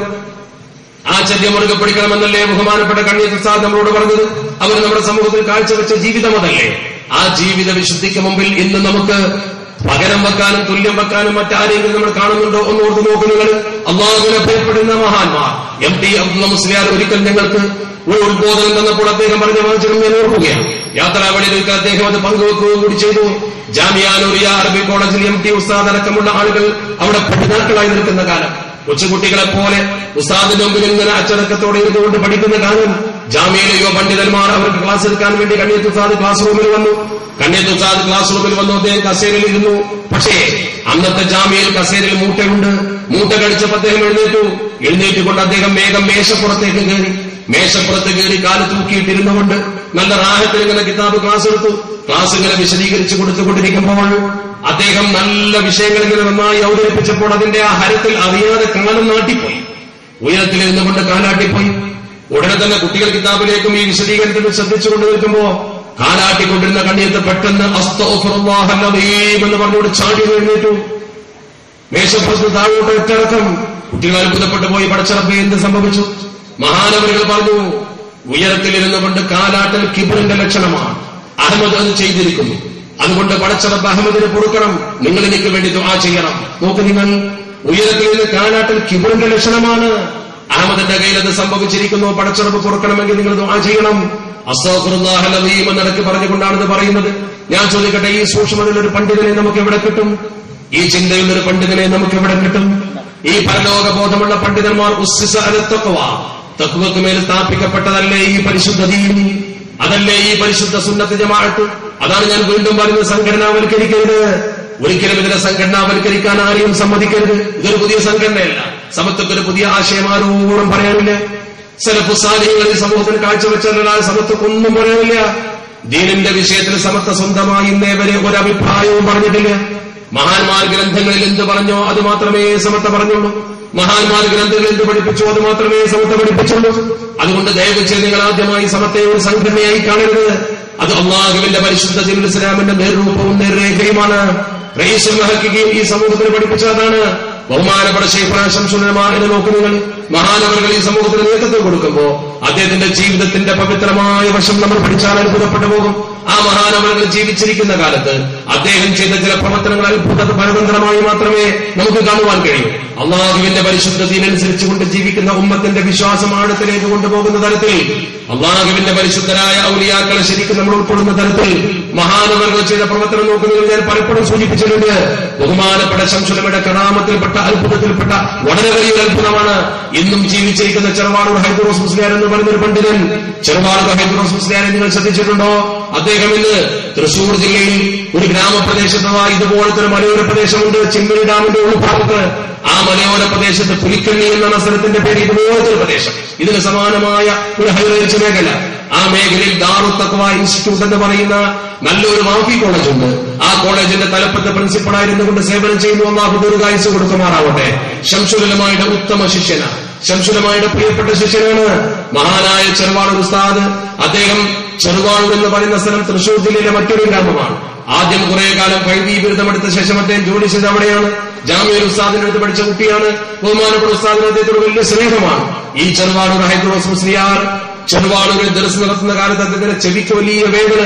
ആ ചര്യ മുറുകെ പിടിക്കണമെന്നല്ലേ ബഹുമാനപ്പെട്ട കണ്ണിയത്ത് സാദ് നമ്മളോട് പറഞ്ഞത് അവർ നമ്മുടെ സമൂഹത്തിൽ കാഴ്ചവെച്ച ജീവിതം അതല്ലേ ആ ജീവിത വിശുദ്ധിക്ക് മുമ്പിൽ ഇന്ന് നമുക്ക് പകരം വെക്കാനും തുല്യം വെക്കാനും മറ്റാരെങ്കിലും നമ്മൾ കാണുന്നുണ്ടോ എന്ന് ഓർത്ത് നോക്കൂ നിങ്ങൾ അള്ളാഹുവിനെ ഭയപ്പെടുന്ന മഹാന്മാർ എം ടി അബ്ദുള്ള മുസ്ലിയാർ ഒരിക്കൽ ഞങ്ങൾക്ക് ഒരു ഉദ്ബോധനം തന്നപ്പോൾ അദ്ദേഹം പറഞ്ഞ വാചകം ഞാൻ ഓർക്കുകയാണ് യാത്രാവളിയിൽ ഒരിക്കൽ അദ്ദേഹം അത് പങ്കുവെക്കുകയും കൂടി ചെയ്തു ജാമിയാനൂരിയ അറബി കോളേജിൽ എം ടി ഉസ്താദ് അടക്കമുള്ള ആളുകൾ അവിടെ പഠിതാക്കളായി നിൽക്കുന്ന കാലം കൊച്ചുകുട്ടികളെ പോലെ ഉസ്താദിന്റെ മുമ്പിൽ ഇങ്ങനെ അച്ചടക്കത്തോടെ ഇരുന്നുകൊണ്ട് പഠിക്കുന്ന കാലം ജാമ്യയിലെയോ പണ്ഡിതന്മാർ അവർക്ക് ക്ലാസ് എടുക്കാൻ വേണ്ടി കണ്ണിയത്ത് ഉസ്താദ് ക്ലാസ് റൂമിൽ വന്നു കണ്ണിയത്ത് ഉസ്താദ് ക്ലാസ് റൂമിൽ വന്നു അദ്ദേഹം കസേരയിൽ ഇരുന്നു പക്ഷേ അന്നത്തെ ജാമ്യയിൽ കസേരയിൽ മൂട്ടയുണ്ട് മൂട്ട കടിച്ചപ്പോൾ അദ്ദേഹം എഴുന്നേറ്റു എഴുന്നേറ്റുകൊണ്ട് അദ്ദേഹം വേഗം മേശപ്പുറത്തേക്ക് കയറി മേശപ്പുറത്ത് കയറി കാല് തൂക്കിയിട്ടിരുന്നുകൊണ്ട് നല്ല റാഹത്തിൽ ഇങ്ങനെ കിതാബ് ക്ലാസ് എടുത്തു ക്ലാസ് ഇങ്ങനെ വിശദീകരിച്ചു കൊടുത്തുകൊണ്ടിരിക്കുമ്പോൾ അദ്ദേഹം നല്ല വിഷയങ്ങൾ ഇങ്ങനെ നന്നായി അവതരിപ്പിച്ചപ്പോൾ അതിന്റെ ആ ഹരത്തിൽ അറിയാതെ കാലം നാട്ടിപ്പോയി ഉയരത്തിൽ ഇരുന്നുകൊണ്ട് കാലാട്ടിപ്പോയി ഉടനെ തന്നെ കുട്ടികൾ കിതാബിലേക്കും ഈ വിശദീകരണത്തിൽ ശ്രദ്ധിച്ചുകൊണ്ട് നിൽക്കുമ്പോ കാലാട്ടിക്കൊണ്ടിരുന്ന കണ്ണിയത്ത് പെട്ടെന്ന് അസ്തോഫറുല്ലാഹല്ലീം എന്ന് പറഞ്ഞുകൊണ്ട് ചാടി എഴുന്നേറ്റു മേശപ്പുറത്ത് താഴോട്ട് ഒറ്റടക്കം കുട്ടികൾ അത്ഭുതപ്പെട്ടു പോയി പടച്ചറപ്പ് എന്ത് സംഭവിച്ചു മഹാനവരുകൾ പറഞ്ഞു ഉയരത്തിലിരുന്നു കൊണ്ട് കാലാട്ടൽ കിബിറിന്റെ ലക്ഷണമാണ് അഹമ്മദ് അത് ചെയ്തിരിക്കുന്നു അതുകൊണ്ട് പടച്ചറപ്പ് അഹമ്മദിനെ കൊടുക്കണം നിങ്ങൾ എനിക്ക് വേണ്ടി ദുആ ചെയ്യണം നോക്ക് നിങ്ങൾ ഉയരത്തിൽ നിന്ന് കാലാട്ടൽ കിബിറിന്റെ ലക്ഷണമാണ് അഹമ്മദിന്റെ കയ്യിൽ അത് സംഭവിച്ചിരിക്കുന്നു പടച്ചറപ്പ് കൊടുക്കണമെങ്കിൽ നിങ്ങൾ ദുആ ചെയ്യണം അസ്തോഫറുല്ലാഹലീം എന്നിടയ്ക്ക് പറഞ്ഞുകൊണ്ടാണ് ഇത് പറയുന്നത് ഞാൻ ചോദിക്കട്ടെ ഈ സൂക്ഷ്മതയിൽ ഒരു പണ്ഡിതനെ നമുക്ക് എവിടെ കിട്ടും ഈ ചിന്തയിൽ ഒരു പണ്ഡിതനെ നമുക്ക് എവിടെ കിട്ടും ഈ പരലോക ബോധമുള്ള പണ്ഡിതന്മാർ ഉസ്സിസ അലത്തക്കവ തത്വക്ക് മേൽ സ്ഥാപിക്കപ്പെട്ടതല്ലേ ഈ പരിശുദ്ധ ദീനി അതല്ലേ ഈ പരിശുദ്ധ സുന്നത്ത് ജമാഅത്ത് അതാണ് ഞാൻ വീണ്ടും പറയുന്നത് സംഘടനാവൽക്കരിക്കരുത് ഒരിക്കലും ഇതിനെ സംഘടനാവൽക്കരിക്കാൻ ആരെയും സമ്മതിക്കരുത് ഇതൊരു പുതിയ സംഘടനയല്ല സമത്വത്തിന് ഒരു പുതിയ ആശയം ആരോടും പറയാനില്ല സെലഫു സാലിഹ്യങ്ങളിൽ സമൂഹത്തിന് കാഴ്ചവെച്ചാൽ സമത്വക്കൊന്നും പറയാനില്ല ദീനിന്റെ വിഷയത്തിൽ സമത്വ സ്വന്തമായി ഇന്നേ വരെ ഒരു അഭിപ്രായവും പറഞ്ഞിട്ടില്ല മഹാന്മാർ ഗ്രന്ഥങ്ങളിൽ എന്ത് പറഞ്ഞോ അത് മാത്രമേ സമത്വ പറഞ്ഞുള്ളൂ മഹാന്മാർ ഗ്രന്ഥങ്ങളിൽ എന്ത് പഠിപ്പിച്ചോ അത് മാത്രമേ സമത്വ പഠിപ്പിച്ചുള്ളൂ അതുകൊണ്ട് ദയവ് ചെയ്ത് നിങ്ങൾ ആദ്യമായി സമത്തെ ഒരു സംഘടനയായി കാണരുത് അത് അള്ളാഹുവിന്റെ പരിശുദ്ധ ജിൽ ഇസ്ലാമിന്റെ നേർരൂപവും നേർരേഖയുമാണ് റയീസുൽ മഹക്കുകയും ഈ സമൂഹത്തിന് പഠിപ്പിച്ചതാണ് ബഹുമാനപ്പെട്ട ശേഖരാശംസുലമാനെ നോക്ക് നിങ്ങൾ മഹാനവറുകൾ ഈ സമൂഹത്തിന് നേതൃത്വം കൊടുക്കുമ്പോ അദ്ദേഹത്തിന്റെ ജീവിതത്തിന്റെ പവിത്രമായ വശം നമ്മൾ പഠിച്ചാൽ അത്ഭുതപ്പെട്ടു പോകും ആ മഹാനവറുകൾ ജീവിച്ചിരിക്കുന്ന കാലത്ത് അദ്ദേഹം ചെയ്ത ചില പ്രവർത്തനങ്ങൾ അത്ഭുത പരതന്ത്രമായി മാത്രമേ നമുക്ക് കാണുവാൻ കഴിയൂ അള്ളാഹുവിന്റെ പരിശുദ്ധതീനനുസരിച്ച് കൊണ്ട് ജീവിക്കുന്ന ഉമ്മത്തിന്റെ വിശ്വാസം ആഴത്തിലേക്ക് കൊണ്ടുപോകുന്ന തരത്തിൽ അള്ളാഹുവിന്റെ പരിശുദ്ധരായ ഔലിയാക്കളെ ശരിക്കും നമ്മൾ ഉൾക്കൊള്ളുന്ന തരത്തിൽ മഹാനവറുകൾ ചെയ്ത പ്രവർത്തനം നോക്കുന്നത് ഞാൻ പലപ്പോഴും സൂചിപ്പിച്ചിട്ടുണ്ട് ബഹുമാനപ്പെട്ട ശംസുലമയുടെ കടാമത്തിൽപ്പെട്ട അത്ഭുതത്തിൽപ്പെട്ട വളരെ വലിയൊരു അത്ഭുതമാണ് ഇന്നും ജീവിച്ചിരിക്കുന്ന ചെറുവാളൂർ ഹൈദുറോസ് മുസ്ലിയാർ എന്ന് പറയുന്ന ഒരു പണ്ഡിതൻ ചെറുവാളൂർ ഹൈദുറോസ് മുസ്ലിയാരെ നിങ്ങൾ ശ്രദ്ധിച്ചിട്ടുണ്ടോ അദ്ദേഹം ഇന്ന് തൃശൂർ ജില്ലയിൽ ഒരു ഗ്രാമപ്രദേശത്തുള്ള ഇതുപോലത്തെ ഒരു മലയോര പ്രദേശമുണ്ട് ചിമ്മിണി ഡാമിന്റെ ഉൾഭാഗത്ത് ആ മലയോര പ്രദേശത്ത് പുലിക്കണ്ണി എന്ന സ്ഥലത്തിന്റെ പേര് ഇതുപോലത്തെ ഒരു പ്രദേശം ഇതിന് സമാനമായ ഒരു ഹൈറേഞ്ച് മേഖല ആ മേഖലയിൽ ദാറുത്തക്വ ഇൻസ്റ്റിറ്റ്യൂട്ട് എന്ന് പറയുന്ന നല്ലൊരു വാഫി കോളേജ് ഉണ്ട് ആ കോളേജിന്റെ തലപ്പത്ത് പ്രിൻസിപ്പളായിരുന്നു കൊണ്ട് സേവനം ചെയ്യുന്നു അള്ളാഹു ദീർഘായുസ് കൊടുക്കുമാറാവട്ടെ ശംസുലമായുടെ ഉത്തമ ശിഷ്യന ശംസുലമായുടെ പ്രിയപ്പെട്ട ശിഷ്യനാണ് മഹാനായ ചെറുവാളൂർ ഉസ്താദ് അദ്ദേഹം ചെറുവാളൂർ എന്ന് പറയുന്ന സ്ഥലം തൃശൂർ ജില്ലയിലെ മറ്റൊരു ഗ്രാമമാണ് ആദ്യം കുറെ കാലം വൈദ്യുതി ബിരുദമെടുത്ത ശേഷം അദ്ദേഹം ജോലി ചെയ്ത് അവിടെയാണ് ജാമ്യയിൽ ഉസ്താദിന്റെ അടുത്ത് പഠിച്ച കുട്ടിയാണ് ബഹുമാനപ്പെട്ട ഉസ്താദിന് അദ്ദേഹത്തോട് വലിയ സ്നേഹമാണ് ഈ ചെറുവാളൂർ ഹൈദ്രോസ് മുസ്ലിയാർ ചെറുവാളൂരിൽ ദർശനം നടത്തുന്ന കാലത്ത് അദ്ദേഹത്തിന്റെ ചെവിക്ക് വലിയ വേദന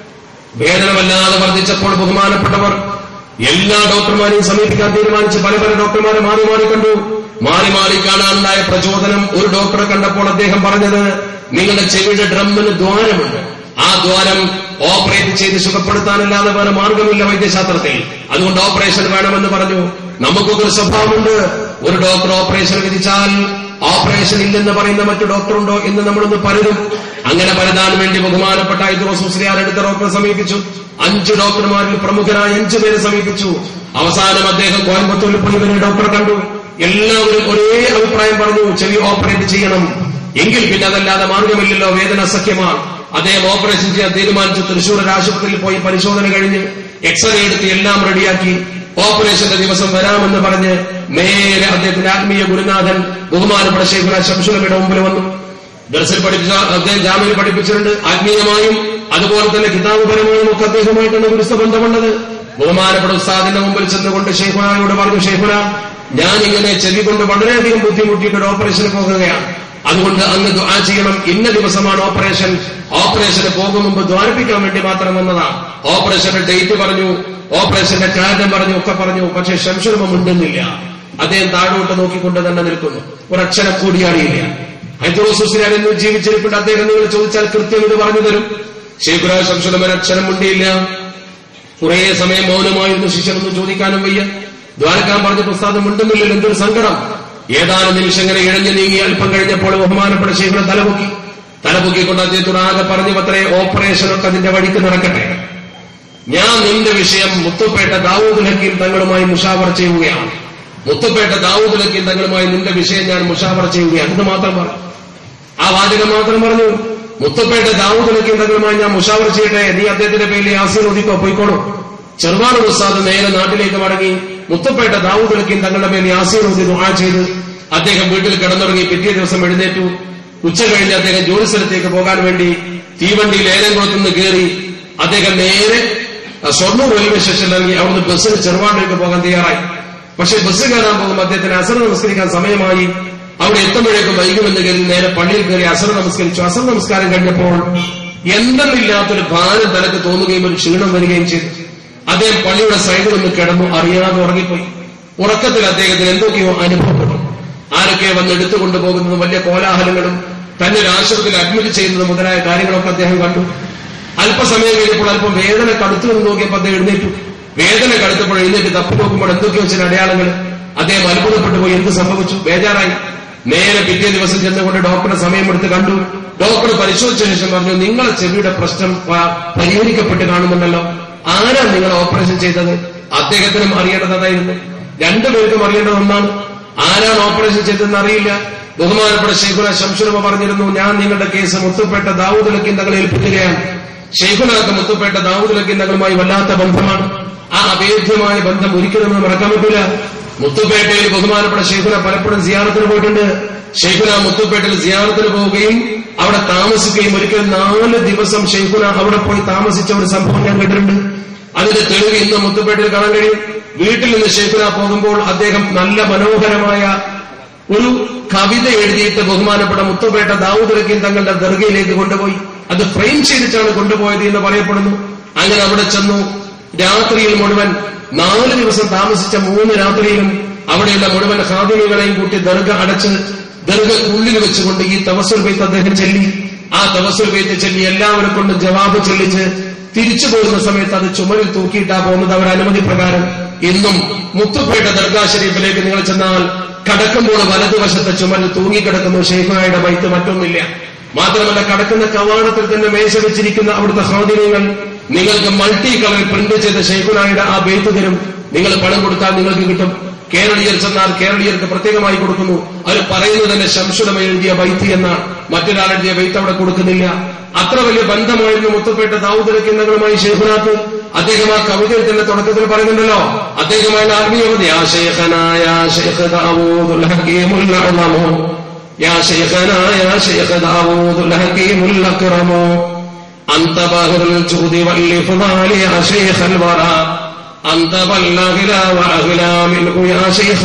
വേദന വല്ലാതെ വർദ്ധിച്ചപ്പോൾ ബഹുമാനപ്പെട്ടവർ എല്ലാ ഡോക്ടർമാരെയും സമീപിക്കാൻ തീരുമാനിച്ച് പല പല ഡോക്ടർമാരെ മാറി മാറി കണ്ടു മാറി മാറി കാണാനുണ്ടായ പ്രചോദനം ഒരു ഡോക്ടറെ കണ്ടപ്പോൾ അദ്ദേഹം പറഞ്ഞത് നിങ്ങളുടെ ചെവിയുടെ ഡ്രമ്മിന് ദ്വാരമുണ്ട് ആ ദ്വാരം ഓപ്പറേറ്റ് ചെയ്ത് സുഖപ്പെടുത്താനല്ലാതെ വേറെ മാർഗമില്ല വൈദ്യശാസ്ത്രത്തിൽ അതുകൊണ്ട് ഓപ്പറേഷൻ വേണമെന്ന് പറഞ്ഞു നമുക്കൊക്കെ ഒരു സ്വഭാവമുണ്ട് ഒരു ഡോക്ടർ ഓപ്പറേഷൻ വിധിച്ചാൽ ഓപ്പറേഷൻ ഇല്ലെന്ന് പറയുന്ന മറ്റു ഡോക്ടറുണ്ടോ എന്ന് നമ്മളൊന്ന് പലരും അങ്ങനെ പരതാൻ വേണ്ടി ബഹുമാനപ്പെട്ട ഐദ്രോസ് മുസ്ലിയാർ അടുത്ത ഡോക്ടറെ സമീപിച്ചു അഞ്ച് ഡോക്ടർമാരിൽ പ്രമുഖരായ അഞ്ചു പേരെ സമീപിച്ചു അവസാനം അദ്ദേഹം കോയമ്പത്തൂരിൽ പോയി ഇവരെ ഡോക്ടറെ കണ്ടു എല്ലാവരും ഒരേ അഭിപ്രായം പറഞ്ഞു ചെവി ഓപ്പറേറ്റ് ചെയ്യണം എങ്കിൽ പിന്നെ അതല്ലാതെ മാർഗമില്ലല്ലോ വേദന സഖ്യമാണ് അദ്ദേഹം ഓപ്പറേഷൻ ചെയ്യാൻ തീരുമാനിച്ചു തൃശൂർ ഒരു ആശുപത്രിയിൽ പോയി പരിശോധന കഴിഞ്ഞ് എക്സ്റേ എടുത്ത് എല്ലാം റെഡിയാക്കി ഓപ്പറേഷന്റെ ദിവസം വരാമെന്ന് പറഞ്ഞ് നേരെ അദ്ദേഹത്തിന്റെ ആത്മീയ ഗുരുനാഥൻ ബഹുമാനപ്പെട്ട ശേഖുന ശംസുലമയുടെ മുമ്പിൽ വന്നു ദർശൽ പഠിപ്പിച്ച അദ്ദേഹം ജാമ്യയിൽ പഠിപ്പിച്ചിട്ടുണ്ട് ആത്മീയമായും അതുപോലെ തന്നെ കിതാബുപരമായും ഒക്കെ അദ്ദേഹമായിട്ടാണ് ഗുരുസ്ഥ ബന്ധമുള്ളത് ബഹുമാനപ്പെട്ട ഉസ്താദിന്റെ മുമ്പിൽ ചെന്നുകൊണ്ട് ഷെയ്ഖുനായോട് പറഞ്ഞു ഷെയ്ഖുന ഞാൻ ഇങ്ങനെ ചെവി കൊണ്ട് വളരെയധികം ബുദ്ധിമുട്ടിയിട്ട് ഒരു ഓപ്പറേഷന് പോകുകയാണ് അതുകൊണ്ട് അങ്ങ് ദ്വാ ചെയ്യണം ഇന്ന ദിവസമാണ് ഓപ്പറേഷൻ ഓപ്പറേഷന് പോകും മുമ്പ് ദ്വാരിപ്പിക്കാൻ വേണ്ടി മാത്രം വന്നതാണ് ഓപ്പറേഷന്റെ ഡേറ്റ് പറഞ്ഞു ഓപ്പറേഷന്റെ കാരണം പറഞ്ഞു ഒക്കെ പറഞ്ഞു പക്ഷെ ശംസുലമ മിണ്ടുന്നില്ല അദ്ദേഹം താഴോട്ട് നോക്കിക്കൊണ്ട് തന്നെ നിൽക്കുന്നു ഒരക്ഷരം കൂടി അറിയില്ല ഹൈദ്രോസുസിനാൻ എന്ന് ജീവിച്ചിരിപ്പുണ്ട് അദ്ദേഹം നിങ്ങൾ ചോദിച്ചാൽ കൃത്യം ഇത് പറഞ്ഞു തരും ഷെയ്ഖുരാജ് ശംസുലം ഒരക്ഷരം മുണ്ടിയില്ല കുറേ സമയം മൗനമായിരുന്നു ശിഷ്യനൊന്നും ചോദിക്കാനും വയ്യ ദ്വാരക്കാൻ പറഞ്ഞ പ്രസാദം ഉണ്ടെന്നില്ല എന്തൊരു സങ്കടം ഏതാനും നിമിഷങ്ങളെ ഇഴഞ്ഞു നീങ്ങി അല്പം കഴിഞ്ഞപ്പോൾ ബഹുമാനപ്പെട്ട ശേഖരം തലപൊക്കി തലപൊക്കിക്കൊണ്ട് അദ്ദേഹത്തോട് ആകെ പറഞ്ഞു പത്രേ ഓപ്പറേഷനൊക്കെ അതിന്റെ വഴിക്ക് നടക്കട്ടെ ഞാൻ നിന്റെ വിഷയം മുത്തുപേട്ട ദാവൂദ് ഹക്കീം തങ്ങളുമായി മുഷാവർ ചെയ്യുകയാണ് മുത്തുപേട്ട ദാവൂദ് ഹക്കീം തങ്ങളുമായി നിന്റെ വിഷയം ഞാൻ മുഷാവർ ചെയ്യുകയാണ് ഇത് മാത്രം പറഞ്ഞു ആ വാചകം മാത്രം പറഞ്ഞു മുത്തപ്പേട്ട ദാവൂദ് ഹക്കീം തങ്ങളുമായി ഞാൻ മുഷാവർ ചെയ്യട്ടെ നീ അദ്ദേഹത്തിന്റെ പേരിൽ യാസീൻ ഒതുക്കോ പോയിക്കോളൂ ചെറുപാട് ഉസ്താദ് നേരെ നാട്ടിലേക്ക് മടങ്ങി മുത്തപ്പേട്ട ദാവൂദ് ഹക്കീം തങ്ങളുടെ മേൽ യാസീൻ ഒതി ദുആ ചെയ്ത് അദ്ദേഹം വീട്ടിൽ കിടന്നുറങ്ങി പിറ്റേ ദിവസം എഴുന്നേറ്റു ഉച്ച കഴിഞ്ഞ് അദ്ദേഹം ജോലി സ്ഥലത്തേക്ക് പോകാൻ വേണ്ടി തീവണ്ടിയിൽ ഏലംകുളത്തുനിന്ന് കയറി അദ്ദേഹം നേരെ സ്വർണ്ണൂർ റെയിൽവേ സ്റ്റേഷനിൽ ഇറങ്ങി അവിടുന്ന് ബസ്സിന് ചെറുപാടിലേക്ക് പോകാൻ തയ്യാറായി പക്ഷെ ബസ് കയറാൻ പോകുമ്പോൾ അദ്ദേഹത്തിന് അസർ നമസ്കരിക്കാൻ സമയമായി അവിടെ എത്തുമ്പോഴേക്കും വൈകുമെന്ന് കരുതി നേരെ പള്ളിയിൽ കയറി അസർ നമസ്കരിച്ചു അസർ നമസ്കാരം കഴിഞ്ഞപ്പോൾ എന്തെന്നില്ലാത്തൊരു ഭാരം തനക്ക് തോന്നുകയും ഒരു ക്ഷീണം വരികയും ചെയ്തു അദ്ദേഹം പള്ളിയുടെ സൈഡിൽ നിന്ന് കിടന്നു അറിയാതെ ഉറങ്ങിപ്പോയി ഉറക്കത്തിൽ അദ്ദേഹത്തിന് എന്തൊക്കെയോ അനുഭവപ്പെട്ടു ആരൊക്കെ വന്ന് എടുത്തുകൊണ്ടു പോകുന്നതും വലിയ കോലാഹലങ്ങളും തന്നെ ഒരു ആശുപത്രിയിൽ അഡ്മിറ്റ് ചെയ്യുന്നത് മുതലായ കാര്യങ്ങളൊക്കെ അദ്ദേഹം കണ്ടു അല്പസമയം കഴിഞ്ഞപ്പോൾ അല്പം വേദന കടുത്തു നിന്ന് നോക്കിയപ്പോൾ അദ്ദേഹം എഴുന്നേറ്റു വേദന കടുത്തപ്പോൾ എഴുന്നേറ്റ് തപ്പി നോക്കുമ്പോൾ എന്തൊക്കെയോ ചില അടയാളങ്ങൾ അദ്ദേഹം അത്ഭുതപ്പെട്ടു പോയി എന്ത് സംഭവിച്ചു ബേജാറായി നേരെ പിറ്റേ ദിവസം ചെന്നുകൊണ്ട് ഡോക്ടറെ സമയമെടുത്ത് കണ്ടു ഡോക്ടർ പരിശോധിച്ച ശേഷം പറഞ്ഞു നിങ്ങളെ ചെവിയുടെ പ്രശ്നം പ- പരിഹരിക്കപ്പെട്ട് കാണുന്നുണ്ടല്ലോ ആരാ നിങ്ങൾ ഓപ്പറേഷൻ ചെയ്തത് അദ്ദേഹത്തിനും അറിയേണ്ടത് അതായിരുന്നു രണ്ടുപേർക്കും അറിയേണ്ടത് ഒന്നാണ് ആരാണ് ഓപ്പറേഷൻ ചെയ്തതെന്ന് അറിയില്ല ബഹുമാനപ്പെട്ട ഷെയ്ഖുന ശംസുലമ പറഞ്ഞിരുന്നു ഞാൻ നിങ്ങളുടെ കേസ് മുത്തുപേട്ട ദാവൂദ് ലക്കിൻ തങ്ങളെ ഏൽപ്പിക്കുകയാണ് ഷെയ്ഖുനാക്ക് മുത്തുപേട്ട ദാവൂദ് ലക്കിൻ തങ്ങളുമായി വല്ലാത്ത ബന്ധമാണ് ആ അഭേദ്യമായ ബന്ധം ഒരിക്കലും നമുക്ക് മറക്കാൻ പറ്റില്ല മുത്തുപേട്ടയിൽ ബഹുമാനപ്പെട്ട ഷെയ്ഖുന പലപ്പോഴും സിയാറത്തിന് പോയിട്ടുണ്ട് ഷെയ്ഖുന മുത്തുപേട്ടയിൽ സിയാറത്തിന് പോവുകയും അവിടെ താമസിക്കുകയും ഒരിക്കൽ നാല് ദിവസം ഷെയ്ഖുന അവിടെ പോയി താമസിച്ച ഒരു സംഭവം ഞാൻ കേട്ടിട്ടുണ്ട് അതിന്റെ തെളിവ് ഇന്ന് മുത്തുപേട്ടയിൽ കാണാൻ കഴിയും വീട്ടിൽ നിന്ന് ഷെയ്ഖുന പോകുമ്പോൾ അദ്ദേഹം നല്ല മനോഹരമായ ഒരു കവിത എഴുതിയിട്ട് ബഹുമാനപ്പെട്ട മുത്തുപേട്ട ദാവൂദ് റക്കീം തങ്ങളുടെ ദർഗയിലേക്ക് കൊണ്ടുപോയി അത് ഫ്രെയിം ചെയ്തിട്ടാണ് കൊണ്ടുപോയത് എന്ന് പറയപ്പെടുന്നു അങ്ങനെ അവിടെ ചെന്നു രാത്രിയിൽ മുഴുവൻ നാല് ദിവസം താമസിച്ച മൂന്ന് രാത്രിയിലും അവിടെയുള്ള മുഴുവൻ ഹാദിമികളെയും കൂട്ടി ദർഗ അടച്ച് ദർഗക്കുള്ളിൽ വെച്ചുകൊണ്ട് ഈ തവസുൽ ബെയ്ത്ത് അദ്ദേഹം ചെല്ലി ആ തവസുൽ ബെയ്ത്ത് ചെല്ലി എല്ലാവരും കൊണ്ട് ജവാബ് ചെല്ലിച്ച് തിരിച്ചു പോകുന്ന സമയത്ത് അത് ചുമരിൽ തൂക്കിയിട്ടാ പോകുന്നത് അവരുടെ അനുമതി പ്രകാരം ഇന്നും മുത്തുപേട്ട ദർഗാ ഷരീഫിലേക്ക് നിങ്ങൾ ചെന്നാൽ കടക്കുമ്പോൾ വലതുവശത്തെ ചുമരിൽ തൂങ്ങിക്കിടക്കുന്നു ഷെയ്ഖായുടെ ബൈത്ത് മറ്റൊന്നില്ല മാത്രമല്ല കടക്കുന്ന കവാടത്തിൽ തന്നെ മേശ വെച്ചിരിക്കുന്ന അവിടുത്തെ സ്വാധീനങ്ങൾ നിങ്ങൾക്ക് മൾട്ടി കളർ പ്രിന്റ് ചെയ്ത ഷെയ്ഖുനായുടെ ആ ബെയ്ത്ത് തരും നിങ്ങൾ പണം കൊടുത്താൽ നിങ്ങൾക്ക് കിട്ടും കേരളീയർ ചെന്നാൽ കേരളീയർക്ക് പ്രത്യേകമായി കൊടുക്കുന്നു അവർ പറയുന്നത് തന്നെ ശംസുലമ എഴുതിയ ബൈത്ത് എന്നാണ് മറ്റൊരാൾ എഴുതിയ ബൈത്ത് അവിടെ കൊടുക്കുന്നില്ല അത്ര വലിയ ബന്ധമായിരുന്നു മുത്തപ്പേട്ട ദാവൂദലക്കിന്നങ്ങളുമായി ഷെയ്ഖുനാക്ക് അദ്ദേഹം ആ കവിതയിൽ തന്നെ തുടക്കത്തിൽ പറയുന്നുണ്ടല്ലോ അദ്ദേഹമാണ് ആത്മീയവതി യാ ഷെയ്ഖനായ ഷെയ്ഖ് ദാവൂദുൽ ഹക്കീമുൽ അഅ്ലമു യാ ഷെയ്ഖനാ യാ ഷെയ്ഖ് ദാവൂദുൽ ഹക്കീമുൽ അക്റമു أنت بهر الجود والإفضال يا شيخ الورى أنت بلغلا وأغلا منه يا شيخ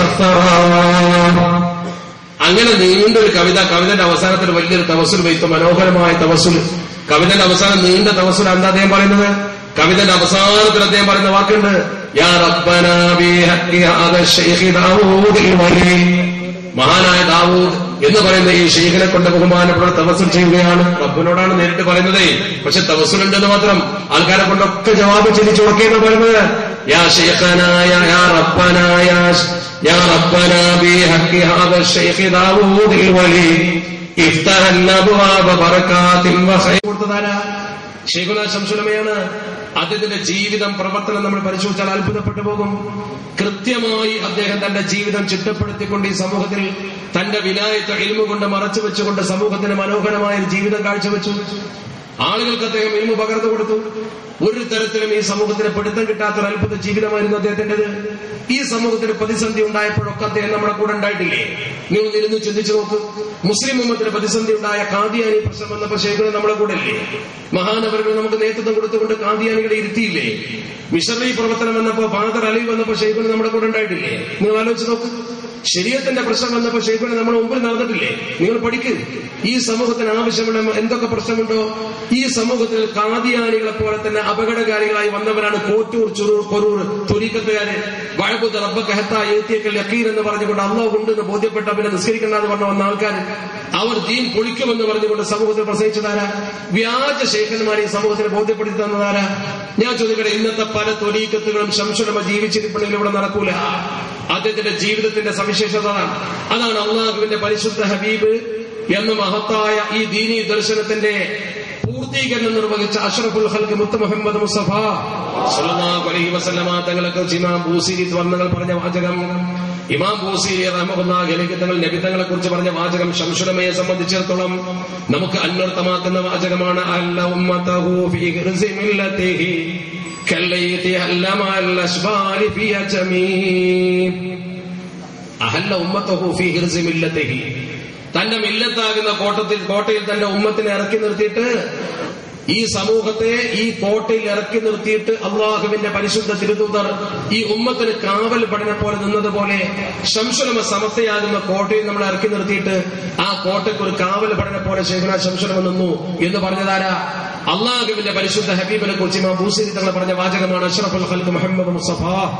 الثرى അങ്ങനെ നീണ്ട ഒരു കവിത കവിതന്റെ അവസാനത്തിൽ വലിയൊരു തവസുൽ വയ്ത്തു മനോഹരമായ തവസുൽ കവിതന്റെ അവസാനം നീണ്ട തവസുൽ എന്താ അദ്ദേഹം പറയുന്നത് കവിതന്റെ അവസാനത്തിൽ അദ്ദേഹം പറയുന്ന വാക്കുണ്ട് യാ റബ്ബനാ ബി ഹഖ്ഖി ഹാദ ശൈഖി ദാവൂദിൽ വലി മഹാനായ ദാവൂദ് എന്ന് പറയുന്ന ഈ ഷെയ്ഖിനെ കൊണ്ട് ബഹുമാനപ്പെട്ട തവസുൽ ചെയ്യുകയാണ് റബ്ബിനോടാണ് നേരിട്ട് പറയുന്നത് പക്ഷെ തവസുലുണ്ടെന്ന് മാത്രം ആൾക്കാരെ കൊണ്ടൊക്കെ ജവാബ് ചിന്തിച്ചു കൊടുക്കുകയെന്ന് പറയുന്നത് യാ ഷെയ്ഖനായ യാ റബ്ബനായ യാ റബ്ബനാ ബി ഹഖ്ഖി ഹാദ ശൈഖി ദാവൂദിൽ വലി ഇഫ്തഹൽ അബ്വാബ ബറകാത്തിൻ വഖൈർ കൊടുത്തതാരാ ഷെയ്ഖുന ശംസുലമയാണ് അദ്ദേഹത്തിന്റെ ജീവിതം പ്രവർത്തനം നമ്മൾ പരിശോധിച്ചാൽ അത്ഭുതപ്പെട്ടു പോകും കൃത്യമായി അദ്ദേഹം തന്റെ ജീവിതം ചിട്ടപ്പെടുത്തിക്കൊണ്ട് ഈ സമൂഹത്തിൽ തന്റെ വിലായത്തെ ഇൽമ കൊണ്ട് മറച്ചു വെച്ചുകൊണ്ട് സമൂഹത്തിന് മനോഹരമായ ഒരു ജീവിതം കാഴ്ചവെച്ചു ആളുകൾക്ക് അദ്ദേഹം ഇൽമ പകർന്നു കൊടുത്തു ഒരു തരത്തിലും ഈ സമൂഹത്തിന് പിടുത്തം കിട്ടാത്ത ഒരു അത്ഭുത ജീവിതമായിരുന്നു അദ്ദേഹത്തിന്റേത് ഈ സമൂഹത്തിന് പ്രതിസന്ധി ഉണ്ടായപ്പോഴൊക്കെ അദ്ദേഹം നമ്മുടെ കൂടെ ഉണ്ടായിട്ടില്ലേ നിങ്ങൾ ഇരുന്ന് ചിന്തിച്ചു നോക്ക് മുസ്ലിം ഉമ്മത്തിന് പ്രതിസന്ധി ഉണ്ടായ കാദിയാനി പ്രശ്നം വന്നപ്പോൾ ശേഖരൻ നമ്മുടെ കൂടെ ഇല്ലേ മഹാനവരുകൾ നമുക്ക് നേതൃത്വം കൊടുത്തുകൊണ്ട് കാദിയാനികളെ ഇരുത്തിയില്ലേ മിഷറി പ്രവർത്തനം വന്നപ്പോ ഫാദർ അലി വന്നപ്പോ ശേഖരൻ നമ്മുടെ കൂടെ ഉണ്ടായിട്ടില്ലേ നിങ്ങൾ ആലോചിച്ച് നോക്ക് ശരീരത്തിന്റെ പ്രശ്നം വന്നപ്പോ ഷെയ്ഖുനെ നമ്മുടെ മുമ്പിൽ നടന്നിട്ടില്ലേ നിങ്ങൾ പഠിക്ക് ഈ സമൂഹത്തിന് ആവശ്യമുള്ള എന്തൊക്കെ പ്രശ്നമുണ്ടോ ഈ സമൂഹത്തിൽ കാദിയാനികളെ പോലെ തന്നെ അപകടകാരികളായി വന്നവരാണ് കോറ്റൂർ ചുറൂർ കൊരൂർ തുരീക്കത്തുകാര് വഴബുദ്ധ റബ്ബ കഹത്ത ഏത്തിയക്കൽ യക്കീൻ എന്ന് പറഞ്ഞുകൊണ്ട് അള്ളാഹ് ഉണ്ടെന്ന് ബോധ്യപ്പെട്ട പിന്നെ നിസ്കരിക്കണ്ടെന്ന് പറഞ്ഞ വന്ന ആൾക്കാർ അവർ ദീൻ പൊളിക്കുമെന്ന് പറഞ്ഞുകൊണ്ട് സമൂഹത്തിൽ പ്രസംഗിച്ചതാരാ വ്യാജ ശേഖന്മാരെ ഈ സമൂഹത്തിന് ബോധ്യപ്പെടുത്തി തന്നതാരാ ഞാൻ ചോദിക്കട്ടെ ഇന്നത്തെ പല തൊലീക്കത്തുകളും ശംസുലമ ജീവിച്ചിരിപ്പുണ്ടെങ്കിൽ ഇവിടെ നടക്കൂല അദ്ദേഹത്തിന്റെ ജീവിതത്തിന്റെ സവിശേഷത അതാണ് അതാണ് അള്ളാഹുവിന്റെ പരിശുദ്ധ ഹബീബ് എന്ന മഹത്തായ ഈ ദീനി ദർശനത്തിന്റെ പൂർത്തീകരണം നിർവഹിച്ച അഷ്റഫുൽ ഹൽക്ക് മുത്ത് മുഹമ്മദ് മുസ്തഫ സല്ലല്ലാഹു അലൈഹി വസല്ലമ തങ്ങളെ കുറിച്ച് ഇമാം ബൂസിരി വർണ്ണങ്ങൾ പറഞ്ഞ വാചകം ഇമാം ബൂസിരി റഹ്മത്തുള്ളാഹി അലൈഹി തങ്ങൾ നബിതങ്ങളെ കുറിച്ച് പറഞ്ഞ വാചകം ശംസുലമയെ സംബന്ധിച്ചിടത്തോളം നമുക്ക് അന്വർത്ഥമാക്കുന്ന വാചകമാണ് അല്ല ഉമ്മതഹു ഫീ ഹിർസി മില്ലതിഹി كالليث هل مع الأشبال في أجميم അഹല്ല ഉമ്മത്തഹു ഫീ ഹിർസി മില്ലത്തിഹി തന്റെ മില്ലത്താകുന്ന കോട്ടത്തിൽ കോട്ടയിൽ തന്റെ ഉമ്മത്തിനെ ഇറക്കി നിർത്തിയിട്ട് ഈ സമൂഹത്തെ ഈ കോട്ടയിൽ ഇറക്കി നിർത്തിയിട്ട് അള്ളാഹുവിന്റെ പരിശുദ്ധ തിരുദൂതർ ഈ ഉമ്മത്തിന് കാവൽ പഠനം പോലെ നിന്നതുപോലെ ശംസുലമ സമസ്തയാകുന്ന കോട്ടയിൽ നമ്മൾ ഇറക്കി നിർത്തിയിട്ട് ആ കോട്ടയ്ക്ക് ഒരു കാവൽ പഠനം പോലെ ശേഖന ശംസുലമ നിന്നു എന്ന് പറഞ്ഞതാരാ അള്ളാഹുവിന്റെ പരിശുദ്ധ ഹബീബിനെ കുറിച്ച് ഇമാം ബൂസിരി തങ്ങൾ പറഞ്ഞ വാചകമാണ് അഷ്റഫുൽ ഖൽക്ക് മുഹമ്മദ് മുസ്തഫ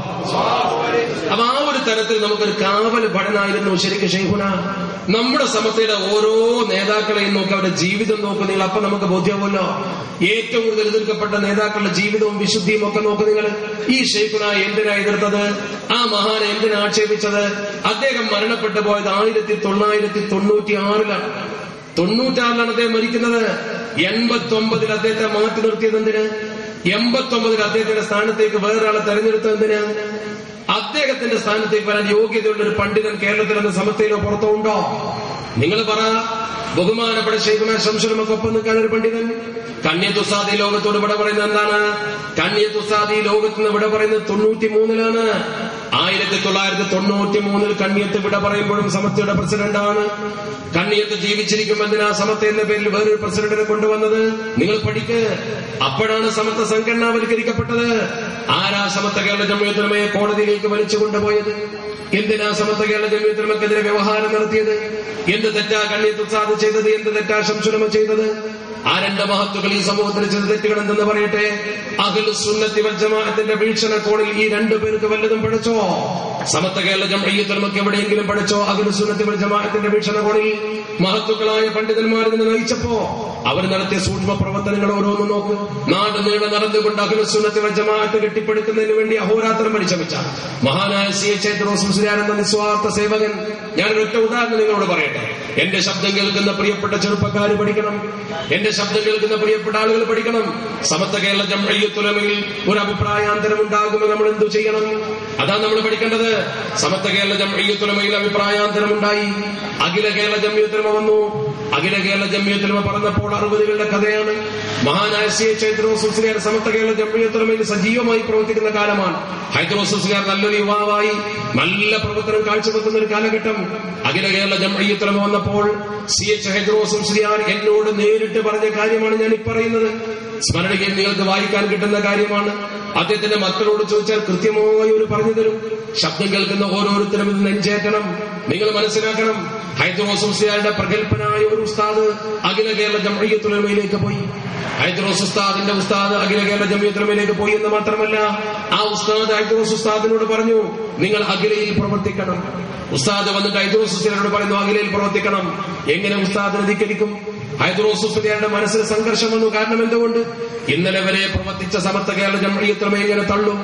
അപ്പൊ ആ ഒരു തരത്തിൽ നമുക്കൊരു കാവൽ ഭടനായിരുന്നു ശരിക്കും ഷെയ്ഖുന നമ്മുടെ സമസ്തയുടെ ഓരോ നേതാക്കളെയും നോക്കി അവരുടെ ജീവിതം നോക്കി നിങ്ങൾ അപ്പൊ നമുക്ക് ബോധ്യമാവുമല്ലോ ഏറ്റവും കൂടുതൽ എതിർക്കപ്പെട്ട നേതാക്കളുടെ ജീവിതവും വിശുദ്ധിയും ഒക്കെ നോക്കി നിങ്ങൾ ഈ ഷെയ്ഖുന എന്തിനാ എതിർത്തത് ആ മഹാനെ എന്തിനാ ആക്ഷേപിച്ചത് അദ്ദേഹം മരണപ്പെട്ടു പോയത് ആയിരത്തി തൊള്ളായിരത്തി തൊണ്ണൂറ്റി ആറിലാണ് തൊണ്ണൂറ്റാറിലാണ് അദ്ദേഹം മരിക്കുന്നത് എൺപത്തി ഒമ്പതിൽ അദ്ദേഹത്തെ മാറ്റി നിർത്തിയത് എന്തിന് എൺപത്തി ഒമ്പതിൽ അദ്ദേഹത്തിന്റെ സ്ഥാനത്തേക്ക് വേറൊരാളെ തെരഞ്ഞെടുത്തത് എന്തിന് അദ്ദേഹത്തിന്റെ സ്ഥാനത്തേക്ക് വരാൻ യോഗ്യതയുള്ള ഒരു പണ്ഡിതൻ കേരളത്തിൽ എന്ന സമസ്തയിലോ പുറത്തോ ഉണ്ടോ നിങ്ങൾ പറ ബഹുമാനപ്പെട്ട ഷെയ്ഖുന ശംസുലമൊക്കൊപ്പം നിൽക്കാൻ ഒരു പണ്ഡിതൻ കണ്യത്തുസാദി ലോകത്തോട് ഇവിടെ പറയുന്നത് എന്താണ് കണ്യത്തുസാദി ലോകത്ത് നിന്ന് ഇവിടെ പറയുന്നത് തൊണ്ണൂറ്റി മൂന്നിലാണ് ആയിരത്തി തൊള്ളായിരത്തി തൊണ്ണൂറ്റി മൂന്നിൽ കണ്യത്ത് ഇവിടെ പറയുമ്പോഴും സമസ്തയുടെ പ്രസിഡന്റാണ് കണ്ണിയത്ത് ജീവിച്ചിരിക്കുമെന്തിനാ സമത്വ എന്ന പേരിൽ വേറൊരു പ്രസിഡന്റിനെ കൊണ്ടുവന്നത് നിങ്ങൾ പഠിക്ക് അപ്പോഴാണ് സമത്വ സംഘടനാവൽക്കരിക്കപ്പെട്ടത് ആരാ സമത്വ കേരള ജമ്മിയത്തിനുമയെ കോടതിയിലേക്ക് വലിച്ചു കൊണ്ടുപോയത് എന്തിനാ സമത്വ കേരള ജമ്മിയത്തിനുമക്കെതിരെ വ്യവഹാരം നടത്തിയത് എന്ത് തെറ്റാ കണ്ണിയത്ത് ഉത്സാദ് ചെയ്തത് എന്ത് തെറ്റാ ശംസുലമ ചെയ്തത് ആ രണ്ട് മഹത്വകൾ ഈ സമൂഹത്തിൽ ചെയ്ത തെറ്റുകൾ എന്തെന്ന് പറയട്ടെ അഖിൽ സുന്നത്തി വൽ ജമാഅത്തിന്റെ വീക്ഷണകോണിൽ ഈ രണ്ടു പേർക്ക് വല്ലതും പഠിച്ചോ സമത്വ കേരള ജംഇയ്യത്തുൽമക്ക് എവിടെയെങ്കിലും പഠിച്ചോ അഖിൽ സുന്നത്തി വൽ ജമാഅത്തിന്റെ വീക്ഷണകോണിൽ മഹത്വക്കളായ പണ്ഡിതന്മാർ ഇതിനെ നയിച്ചപ്പോ അവർ നടത്തിയ സൂക്ഷ്മ പ്രവർത്തനങ്ങൾ ഓരോന്നും നോക്ക് നാട് നീളെ നടന്നുകൊണ്ട് അഖിൽ സുന്നത്തി വൽ ജമാഅത്ത് കെട്ടിപ്പടുക്കുന്നതിന് വേണ്ടി അഹോരാത്രം പരിശ്രമിച്ച മഹാനായ സി എച്ച് ഐത്രോസ് മുസ്ലിയാൻ എന്ന നിസ്വാർത്ഥ സേവകൻ ഞാൻ ഒറ്റ ഉദാഹരണം നിങ്ങളോട് പറയട്ടെ എന്റെ ശബ്ദം കേൾക്കുന്ന പ്രിയപ്പെട്ട ചെറുപ്പക്കാർ പഠിക്കണം എന്റെ ശബ്ദം കേൾക്കുന്ന പ്രിയപ്പെട്ട ആളുകൾ പഠിക്കണം സമത്വ കേരള ജംഅയ്യത്തുലമയിൽ ഒരു അഭിപ്രായാന്തരം ഉണ്ടാകുമ്പോൾ നമ്മൾ എന്തു ചെയ്യണം അതാണ് നമ്മൾ പഠിക്കേണ്ടത് സമത്വ കേരള ജംഅയ്യത്തുലമയിൽ അഭിപ്രായാന്തരം ഉണ്ടായി അഖില കേരള ജമ്മിയത്തുലമ വന്നു അഖില കേരള ജമ്മിയത്തുലമ പറഞ്ഞപ്പോൾ അറുപതുകളുടെ കഥയാണ് മഹാനായ സി എച്ച് ഹൈദ്രോസുസ്ലിയാർ സമത്വ കേരള ജമ്മിയത്തുലമയിൽ സജീവമായി പ്രവർത്തിക്കുന്ന കാലമാണ് ഹൈദ്രോസുസ്ലിയാർ നല്ലൊരു യുവാവായി നല്ല പ്രവർത്തനം കാഴ്ചവെക്കുന്ന ഒരു കാലഘട്ടം അഖില കേരള ജംഅയ്യത്തുലമ വന്നപ്പോൾ സി എച്ച് ഹൈദ്രോസുസ്ലിയാർ എന്നോട് നേരിട്ട് പറഞ്ഞ കാര്യമാണ് ഞാൻ ഈ പറയുന്നത് സ്മരണയിൽ നിങ്ങൾക്ക് വായിക്കാൻ കിട്ടുന്ന കാര്യമാണ് അദ്ദേഹത്തിന്റെ മക്കളോട് ചോദിച്ചാൽ കൃത്യമായി ഒരു പറഞ്ഞു തരും ശബ്ദം കേൾക്കുന്ന ഓരോരുത്തരും ഇത് നെഞ്ചേറ്റണം നിങ്ങൾ മനസ്സിലാക്കണം ഹൈദ്രോസുസ്ലിയാരുടെ പ്രഗത്ഭനായ ഒരു ഉസ്താദ് അഖില കേരള ജംഅയ്യത്തുലമയിലേക്ക് പോയി ഹൈദ്രോസ് ഉസ്താദിന്റെ ഉസ്താദ് അഖില കേരള ജമിയത്തുലമയിലേക്ക് പോയി എന്ന് മാത്രമല്ല ആ ഉസ്താദ് ഹൈദ്രോസ് ഉസ്താദിനോട് പറഞ്ഞു നിങ്ങൾ അഖിലയിൽ പ്രവർത്തിക്കണം ഉസ്താദ് വന്നിട്ട് ഹൈദ്രോസ് ഉസ്താദിനോട് പറയുന്നു അഖിലയിൽ പ്രവർത്തിക്കണം എങ്ങനെ ഉസ്താദിനെ ധിക്കരിക്കും ഹൈദ്രോസ് ഉസ്താദിയുടെ മനസ്സിൽ സംഘർഷം വന്നു കാരണം എന്തുകൊണ്ട് ഇന്നലെ വരെ പ്രവർത്തിച്ച സമത്വ കേരള ജമിയത്തുലമ എങ്ങനെ തള്ളും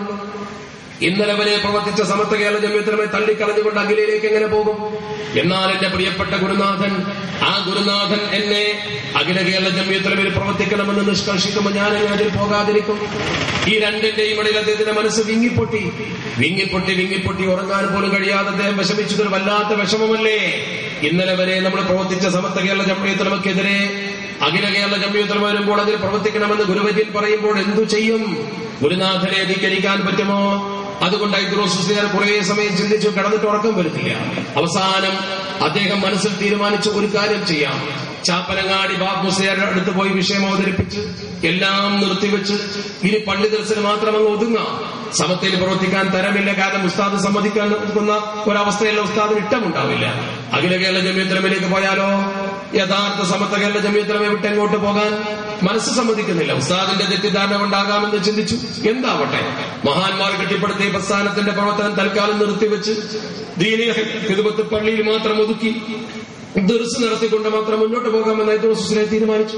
ഇന്നലെ വരെ പ്രവർത്തിച്ച സമത്വ കേരള ജമ്യത്തിനെ തള്ളിക്കളഞ്ഞുകൊണ്ട് അഖിലയിലേക്ക് എങ്ങനെ പോകും എന്നാൽ എന്റെ പ്രിയപ്പെട്ട ഗുരുനാഥൻ ആ ഗുരുനാഥൻ എന്നെ അഖില കേരള ജമ്യത്തിലമേൽ പ്രവർത്തിക്കണമെന്ന് നിഷ്കർഷിക്കുമ്പോൾ ഞാൻ എങ്ങനെ അതിൽ പോകാതിരിക്കും ഈ രണ്ടിന്റെയും ഇടയിൽ അദ്ദേഹത്തിന്റെ മനസ്സ് വിങ്ങിപ്പൊട്ടി വിങ്ങിപ്പൊട്ടി വിങ്ങിപ്പൊട്ടി ഉറങ്ങാൻ പോലും കഴിയാതെ അദ്ദേഹം വിഷമിച്ചതൊരു വല്ലാത്ത വിഷമമല്ലേ ഇന്നലെ വരെ നമ്മൾ പ്രവർത്തിച്ച സമത്വ കേരള ജമ്യത്തിലമക്കെതിരെ അഖില കേരള ജമ്യത്തിൽ വരുമ്പോൾ അതിൽ പ്രവർത്തിക്കണമെന്ന് ഗുരുവര്യൻ പറയുമ്പോൾ എന്തു ചെയ്യും ഗുരുനാഥനെ ധിക്കരിക്കാൻ പറ്റുമോ അതുകൊണ്ട് ഐദ്രോസുസ്ലിയാർ കുറെ സമയം ചിന്തിച്ചു കിടന്നിട്ട് ഉറക്കം വരുത്തില്ല അവസാനം അദ്ദേഹം മനസ്സിൽ തീരുമാനിച്ചു ഒരു കാര്യം ചെയ്യാം ചാപ്പനങ്ങാടി ബാബ് മുസ്ലിയാരുടെ അടുത്ത് പോയി വിഷയം അവതരിപ്പിച്ച് എല്ലാം നിർത്തിവെച്ച് ഇനി പള്ളി ദർശനം മാത്രം അങ്ങ് ഒതുങ്ങാം സമത്തിൽ പ്രവർത്തിക്കാൻ തരമില്ല കാരണം ഉസ്താദ് സമ്മതിക്കാൻ നിൽക്കുന്ന ഒരവസ്ഥയല്ല ഉസ്താദിന് ഇഷ്ടമുണ്ടാവില്ല അഖില കേരള ജമീയത്തിലമയിലേക്ക് പോയാലോ യഥാർത്ഥ സമത്വ കേരള ജമീയത്തിലമെ വിട്ട് എങ്ങോട്ട് പോകാൻ മനസ്സ് സമ്മതിക്കുന്നില്ല ഉസ്താദിന്റെ തെറ്റിദ്ധാരണ ഉണ്ടാകാമെന്ന് ചിന്തിച്ചു എന്താവട്ടെ മഹാന്മാർ കെട്ടിപ്പടുത്തിയ പ്രസ്ഥാനത്തിന്റെ പ്രവർത്തനം തൽക്കാലം നിർത്തിവെച്ച് ദീനി ഹിദുബത്ത് പള്ളിയിൽ മാത്രം ഒതുക്കി ദർസ് നടത്തിക്കൊണ്ട് മാത്രം മുന്നോട്ട് പോകാമെന്ന് ഐദ്രോസിനെ തീരുമാനിച്ചു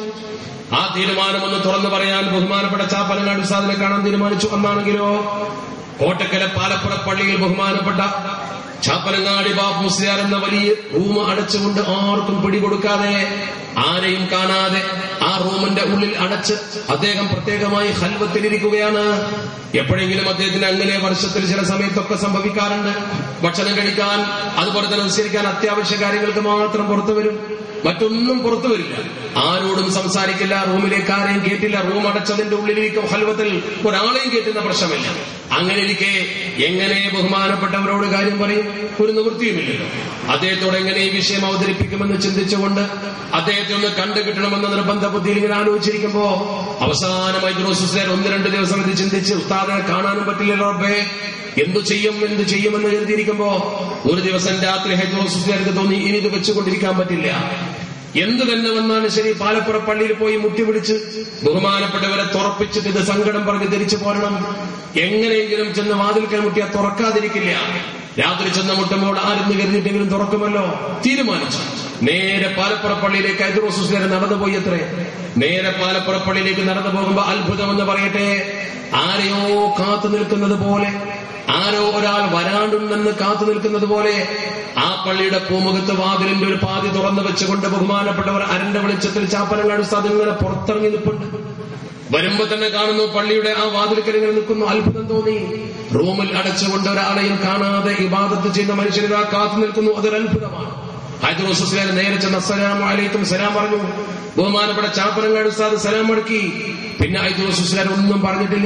ആ തീരുമാനം ഒന്ന് തുറന്നു പറയാൻ ബഹുമാനപ്പെട്ട ചാപ്പനങ്ങാട് ഉസ്താദിനെ കാണാൻ തീരുമാനിച്ചു അന്നാണെങ്കിലോ കോട്ടക്കല പാലപ്പുറ പള്ളിയിൽ ബഹുമാനപ്പെട്ട ചാപ്പനങ്ങാടി ബാബ് മുസ്ലിയാർ എന്ന വലിയ റൂം അടച്ചുകൊണ്ട് ആർക്കും പിടികൊടുക്കാതെ ആരെയും കാണാതെ ആ റൂമിന്റെ ഉള്ളിൽ അടച്ച് അദ്ദേഹം പ്രത്യേകമായി ഹൽവത്തിലിരിക്കുകയാണ് എപ്പോഴെങ്കിലും അദ്ദേഹത്തിന് അങ്ങനെ വർഷത്തിൽ ചില സമയത്തൊക്കെ സംഭവിക്കാറുണ്ട് ഭക്ഷണം കഴിക്കാൻ അതുപോലെ തന്നെ നിസ്കരിക്കാൻ അത്യാവശ്യ കാര്യങ്ങൾക്ക് മാത്രം പുറത്തു വരും മറ്റൊന്നും പുറത്തു വരില്ല ആരോടും സംസാരിക്കില്ല റൂമിലേക്ക് ആരെയും കേട്ടില്ല റൂം അടച്ചതിന്റെ ഉള്ളിലിരിക്കും ഹൽവത്തിൽ ഒരാളെയും കേട്ടുന്ന പ്രശ്നമില്ല അങ്ങനെ ഇരിക്കെ എങ്ങനെ ബഹുമാനപ്പെട്ടവരോട് കാര്യം പറയും ഒരു നിവൃത്തിയുമില്ലല്ലോ അദ്ദേഹത്തോട് എങ്ങനെ ഈ വിഷയം അവതരിപ്പിക്കുമെന്ന് ചിന്തിച്ചുകൊണ്ട് അദ്ദേഹത്തെ ഒന്ന് കണ്ടു കിട്ടണമെന്ന നിർബന്ധ ബുദ്ധിയിൽ ഇങ്ങനെ ആലോചിച്ചിരിക്കുമ്പോ അവസാനമായി ദ്രോസുസ്ലേർ ഒന്ന് രണ്ട് ദിവസം ഇത് ചിന്തിച്ച് ഉസ്താദിനെ കാണാനും പറ്റില്ലല്ലോ റബ്ബേ എന്തു ചെയ്യും എന്തു ചെയ്യുമെന്ന് കരുതിയിരിക്കുമ്പോ ഒരു ദിവസം രാത്രി ഹൈദ്രോസുസ്ലേർക്ക് തോന്നി ഇനി ഇത് വെച്ചുകൊണ്ടിരിക്കാൻ പറ്റില്ല എന്ത് തന്നെ വന്നാലും ശരി പാലപ്പുറ പള്ളിയിൽ പോയി മുട്ടിപിടിച്ച് ബഹുമാനപ്പെട്ടവരെ തുറപ്പിച്ചിട്ട് ഇത് സങ്കടം പറഞ്ഞ് തിരിച്ചു പോരണം എങ്ങനെയെങ്കിലും ചെന്ന് വാതിൽക്കൽ മുട്ടിയാൽ തുറക്കാതിരിക്കില്ല രാത്രി ചെന്ന് മുട്ടുമ്പോൾ ആരെന്ന് കരുതിയിട്ടെങ്കിലും തുറക്കുമല്ലോ തീരുമാനിച്ചു നേരെ പാലപ്പുറ പള്ളിയിലേക്ക് ഐദ്രോസുസ്ലേരെ നടന്നുപോയി അത്രേ നേരെ പാലപ്പുറ പള്ളിയിലേക്ക് നടന്നു പോകുമ്പോ അത്ഭുതമെന്ന് പറയട്ടെ ആരെയോ കാത്തു നിൽക്കുന്നത് പോലെ ആരോ ഒരാൾ വരാണ്ടുണ്ടെന്ന് കാത്തു നിൽക്കുന്നത് പോലെ ആ പള്ളിയുടെ പൂമുഖത്ത് വാതിലിന്റെ ഒരു പാതി തുറന്നു വെച്ചുകൊണ്ട് ബഹുമാനപ്പെട്ടവർ അരന്റെ വെളിച്ചത്തിൽ ചാപ്പനങ്ങാട് ഉസ്താദ് ഇങ്ങനെ പുറത്തിറങ്ങി നിൽപ്പുണ്ട് വരുമ്പോ തന്നെ കാണുന്നു പള്ളിയുടെ ആ വാതിൽക്കൽ ഇങ്ങനെ നിൽക്കുന്നു അത്ഭുതം തോന്നി റൂമിൽ അടച്ചുകൊണ്ട് ഒരാളെയും കാണാതെ ഇബാദത്ത് ചെയ്യുന്ന മനുഷ്യരിതാ കാത്തു നിൽക്കുന്നു അതൊരു അത്ഭുതമാണ് ഹൈദ്രോസുസ്ലാൻ നേരെ ചെന്ന് അസ്സലാമു അലൈക്കും സലാം പറഞ്ഞു ബഹുമാനപ്പെട്ട ചാപ്പനങ്ങാട് ഉസ്താദ് സലാം മടക്കി പിന്നെ ഹൈദ്രോസുസ്ലാൻ ഒന്നും പറഞ്ഞിട്ടില്ല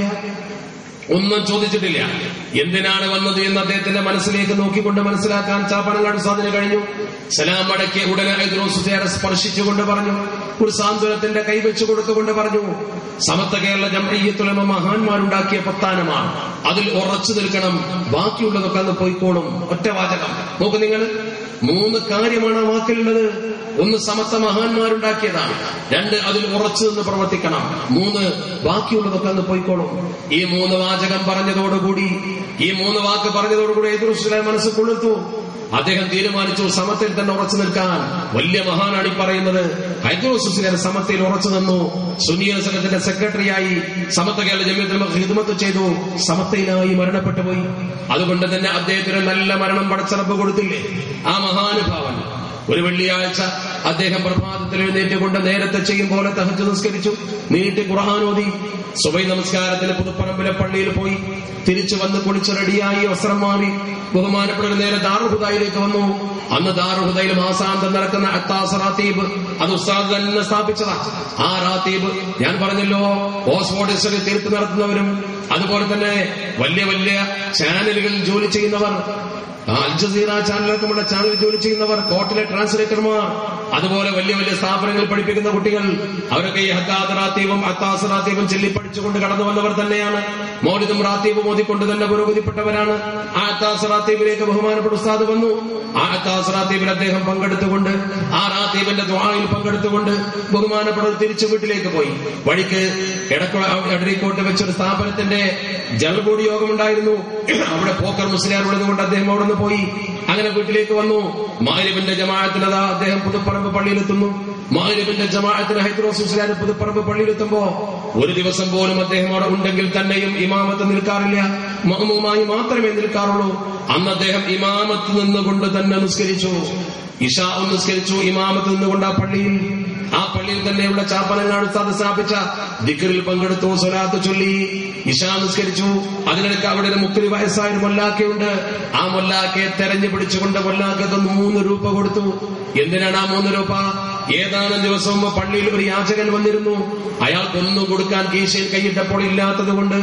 ഒന്നും ചോദിച്ചിട്ടില്ല എന്തിനാണ് വന്നത് എന്ന് അദ്ദേഹത്തിന്റെ മനസ്സിലേക്ക് നോക്കിക്കൊണ്ട് മനസ്സിലാക്കാൻ ചാപ്പനങ്ങാട് സാധന കഴിഞ്ഞു സലാം അടക്കി ഉടനെ ഹൈദ്രോസുസേറെ സ്പർശിച്ചുകൊണ്ട് പറഞ്ഞു ഒരു സാന്ത്വനത്തിന്റെ കൈവച്ചു കൊടുത്തുകൊണ്ട് പറഞ്ഞു സമത്വ കേരള ജംഹയ്യത്തുലമ മഹാന്മാരുണ്ടാക്കിയ പ്രസ്ഥാനമാണ് അതിൽ ഉറച്ചു നിൽക്കണം ബാക്കിയുള്ളതൊക്കെ അന്ന് പോയിക്കോളും ഒറ്റ വാചകം നോക്കൂ നിങ്ങൾ മൂന്ന് കാര്യമാണ് ആ വാക്കിലുള്ളത് ഒന്ന് സമത്വ മഹാന്മാരുണ്ടാക്കിയതാണ് രണ്ട് അതിൽ ഉറച്ചു നിന്ന് പ്രവർത്തിക്കണം മൂന്ന് ബാക്കിയുള്ളതൊക്കെ അന്ന് പോയിക്കോളും ഈ മൂന്ന് വാചകം പറഞ്ഞതോടുകൂടി ഈ മൂന്ന് വാക്ക് പറഞ്ഞതോടുകൂടി എതിർശ്വര മനസ്സ് കൊള്ളുത്തു അദ്ദേഹം തീരുമാനിച്ചു സമത്തിൽ തന്നെ ഉറച്ചു നിൽക്കാൻ വലിയ മഹാനാണ് ഈ പറയുന്നത് ഹൈദ്രോസുസിലെ സമത്തിൽ ഉറച്ചു നിന്നു സുനിയ സംഘത്തിന്റെ സെക്രട്ടറിയായി സമത്വ കേരള ജമ്യത്തിൽ ഹിദ്മത്ത് ചെയ്തു സമത്തയിലായി മരണപ്പെട്ടു പോയി അതുകൊണ്ട് തന്നെ അദ്ദേഹത്തിന് നല്ല മരണം പടച്ചറപ്പ് കൊടുത്തില്ലേ ആ മഹാനുഭാവൻ ഒരു വെള്ളിയാഴ്ച അദ്ദേഹം പ്രഭാതത്തിൽ എഴുന്നേറ്റുകൊണ്ട് നേരത്തെ ചെയ്യും പോലെ തഹജ് നിസ്കരിച്ചു നീട്ടി ഖുർആാനോദി സുബൈ നമസ്കാരത്തിന് പുതുപ്പറമ്പിലെ പള്ളിയിൽ പോയി തിരിച്ചു വന്ന് കുളിച്ച് റെഡിയായി വസ്ത്രം മാറി ബഹുമാനപ്പെട്ട നേരെ ദാറുഹുദായിലേക്ക് വന്നു അന്ന് ദാറുഹുദയിൽ മാസാന്തം നടക്കുന്ന അത്താസ് റാത്തീബ് അത് ഉസ്താദ് തന്നെ സ്ഥാപിച്ചതാ ആ റാത്തീബ് ഞാൻ പറഞ്ഞല്ലോ ഓസ്ഫോർഡിസ്റ്ററിൽ തീർപ്പ് നടത്തുന്നവരും അതുപോലെ തന്നെ വലിയ വലിയ ചാനലുകളിൽ ജോലി ചെയ്യുന്നവർ അൽ ജസീറ ചാനലടക്കമുള്ള ചാനൽ ജോലി ചെയ്യുന്നവർ കോർട്ടിലെ ട്രാൻസ്ലേറ്റർമാർ അതുപോലെ വലിയ വലിയ സ്ഥാപനങ്ങൾ പഠിപ്പിക്കുന്ന കുട്ടികൾ അവരൊക്കെ ഈ ഹത്താദ് റാത്തീവും അത്താസ് റാത്തീവും ചൊല്ലി പഠിച്ചുകൊണ്ട് കടന്നു വന്നവർ തന്നെയാണ് മൗലിദും റാത്തീവും ഓതിക്കൊണ്ട് തന്നെ പുരോഗതിപ്പെട്ടവരാണ് ആ അത്താസ് റാത്തീബിലേക്ക് ബഹുമാനപ്പെട്ട ഉസ്താദ് വന്നു ആ അത്താസ് റാത്തീബിൽ അദ്ദേഹം പങ്കെടുത്തുകൊണ്ട് ആ റാത്തീബിന്റെ ദ്വായിൽ പങ്കെടുത്തുകൊണ്ട് ബഹുമാനപ്പെട്ട തിരിച്ചു വീട്ടിലേക്ക് പോയി വഴിക്ക് എടക്കുള എടരിക്കോട്ട് വെച്ചൊരു സ്ഥാപനത്തിന്റെ ജൽബോർഡ് യോഗമുണ്ടായിരുന്നു അവിടെ പോക്കർ മുസ്ലിയാർ ഉള്ളതുകൊണ്ട് അദ്ദേഹം അവിടെ നിന്ന് പോയി അങ്ങനെ വീട്ടിലേക്ക് വന്നു മാലിബിന്റെ ജമാഅത്തിനതാ അദ്ദേഹം പുതുപ്പറമ്പ് പള്ളിയിലെത്തുന്നു മാലിബിന്റെ ജമാഅത്തിന് ഹൈദ്രോസ് മുസ്ലിയാർ പുതുപ്പറമ്പ് പള്ളിയിലെത്തുമ്പോ ഒരു ദിവസം പോലും അദ്ദേഹം അവിടെ ഉണ്ടെങ്കിൽ തന്നെയും ഇമാമത്ത് നിൽക്കാറില്ല മഹമുമായി മാത്രമേ നിൽക്കാറുള്ളൂ അന്ന് അദ്ദേഹം ഇമാമത്ത് നിന്നുകൊണ്ട് തന്നെ നിസ്കരിച്ചു ഇഷ നിസ്കരിച്ചു ഇമാമത്ത് നിന്നുകൊണ്ട് ആ പള്ളിയിൽ ആ പള്ളിയിൽ തന്നെയുള്ള ചാപ്പനങ്ങാട് ഉസ്താദ് സ്ഥാപിച്ച ദിക്കറിൽ പങ്കെടുത്തു സ്വലാത്ത് ചൊല്ലി ഇഷാ നിസ്കരിച്ചു അതിനിടയ്ക്ക് അവിടെ ഒരു മുക്കരി വയസ്സായ ഒരു മൊല്ലാക്കയുണ്ട് ആ മൊല്ലാക്കയെ തെരഞ്ഞു പിടിച്ചുകൊണ്ട് മൊല്ലാക്കത്ത് മൂന്ന് രൂപ കൊടുത്തു എന്തിനാണ് ആ മൂന്ന് രൂപ ഏതാനും ദിവസം മുമ്പ് പള്ളിയിൽ ഒരു യാചകൻ വന്നിരുന്നു അയാൾക്കൊന്നും കൊടുക്കാൻ കീശയിൽ കൈയിട്ടപ്പോൾ ഇല്ലാത്തത് കൊണ്ട്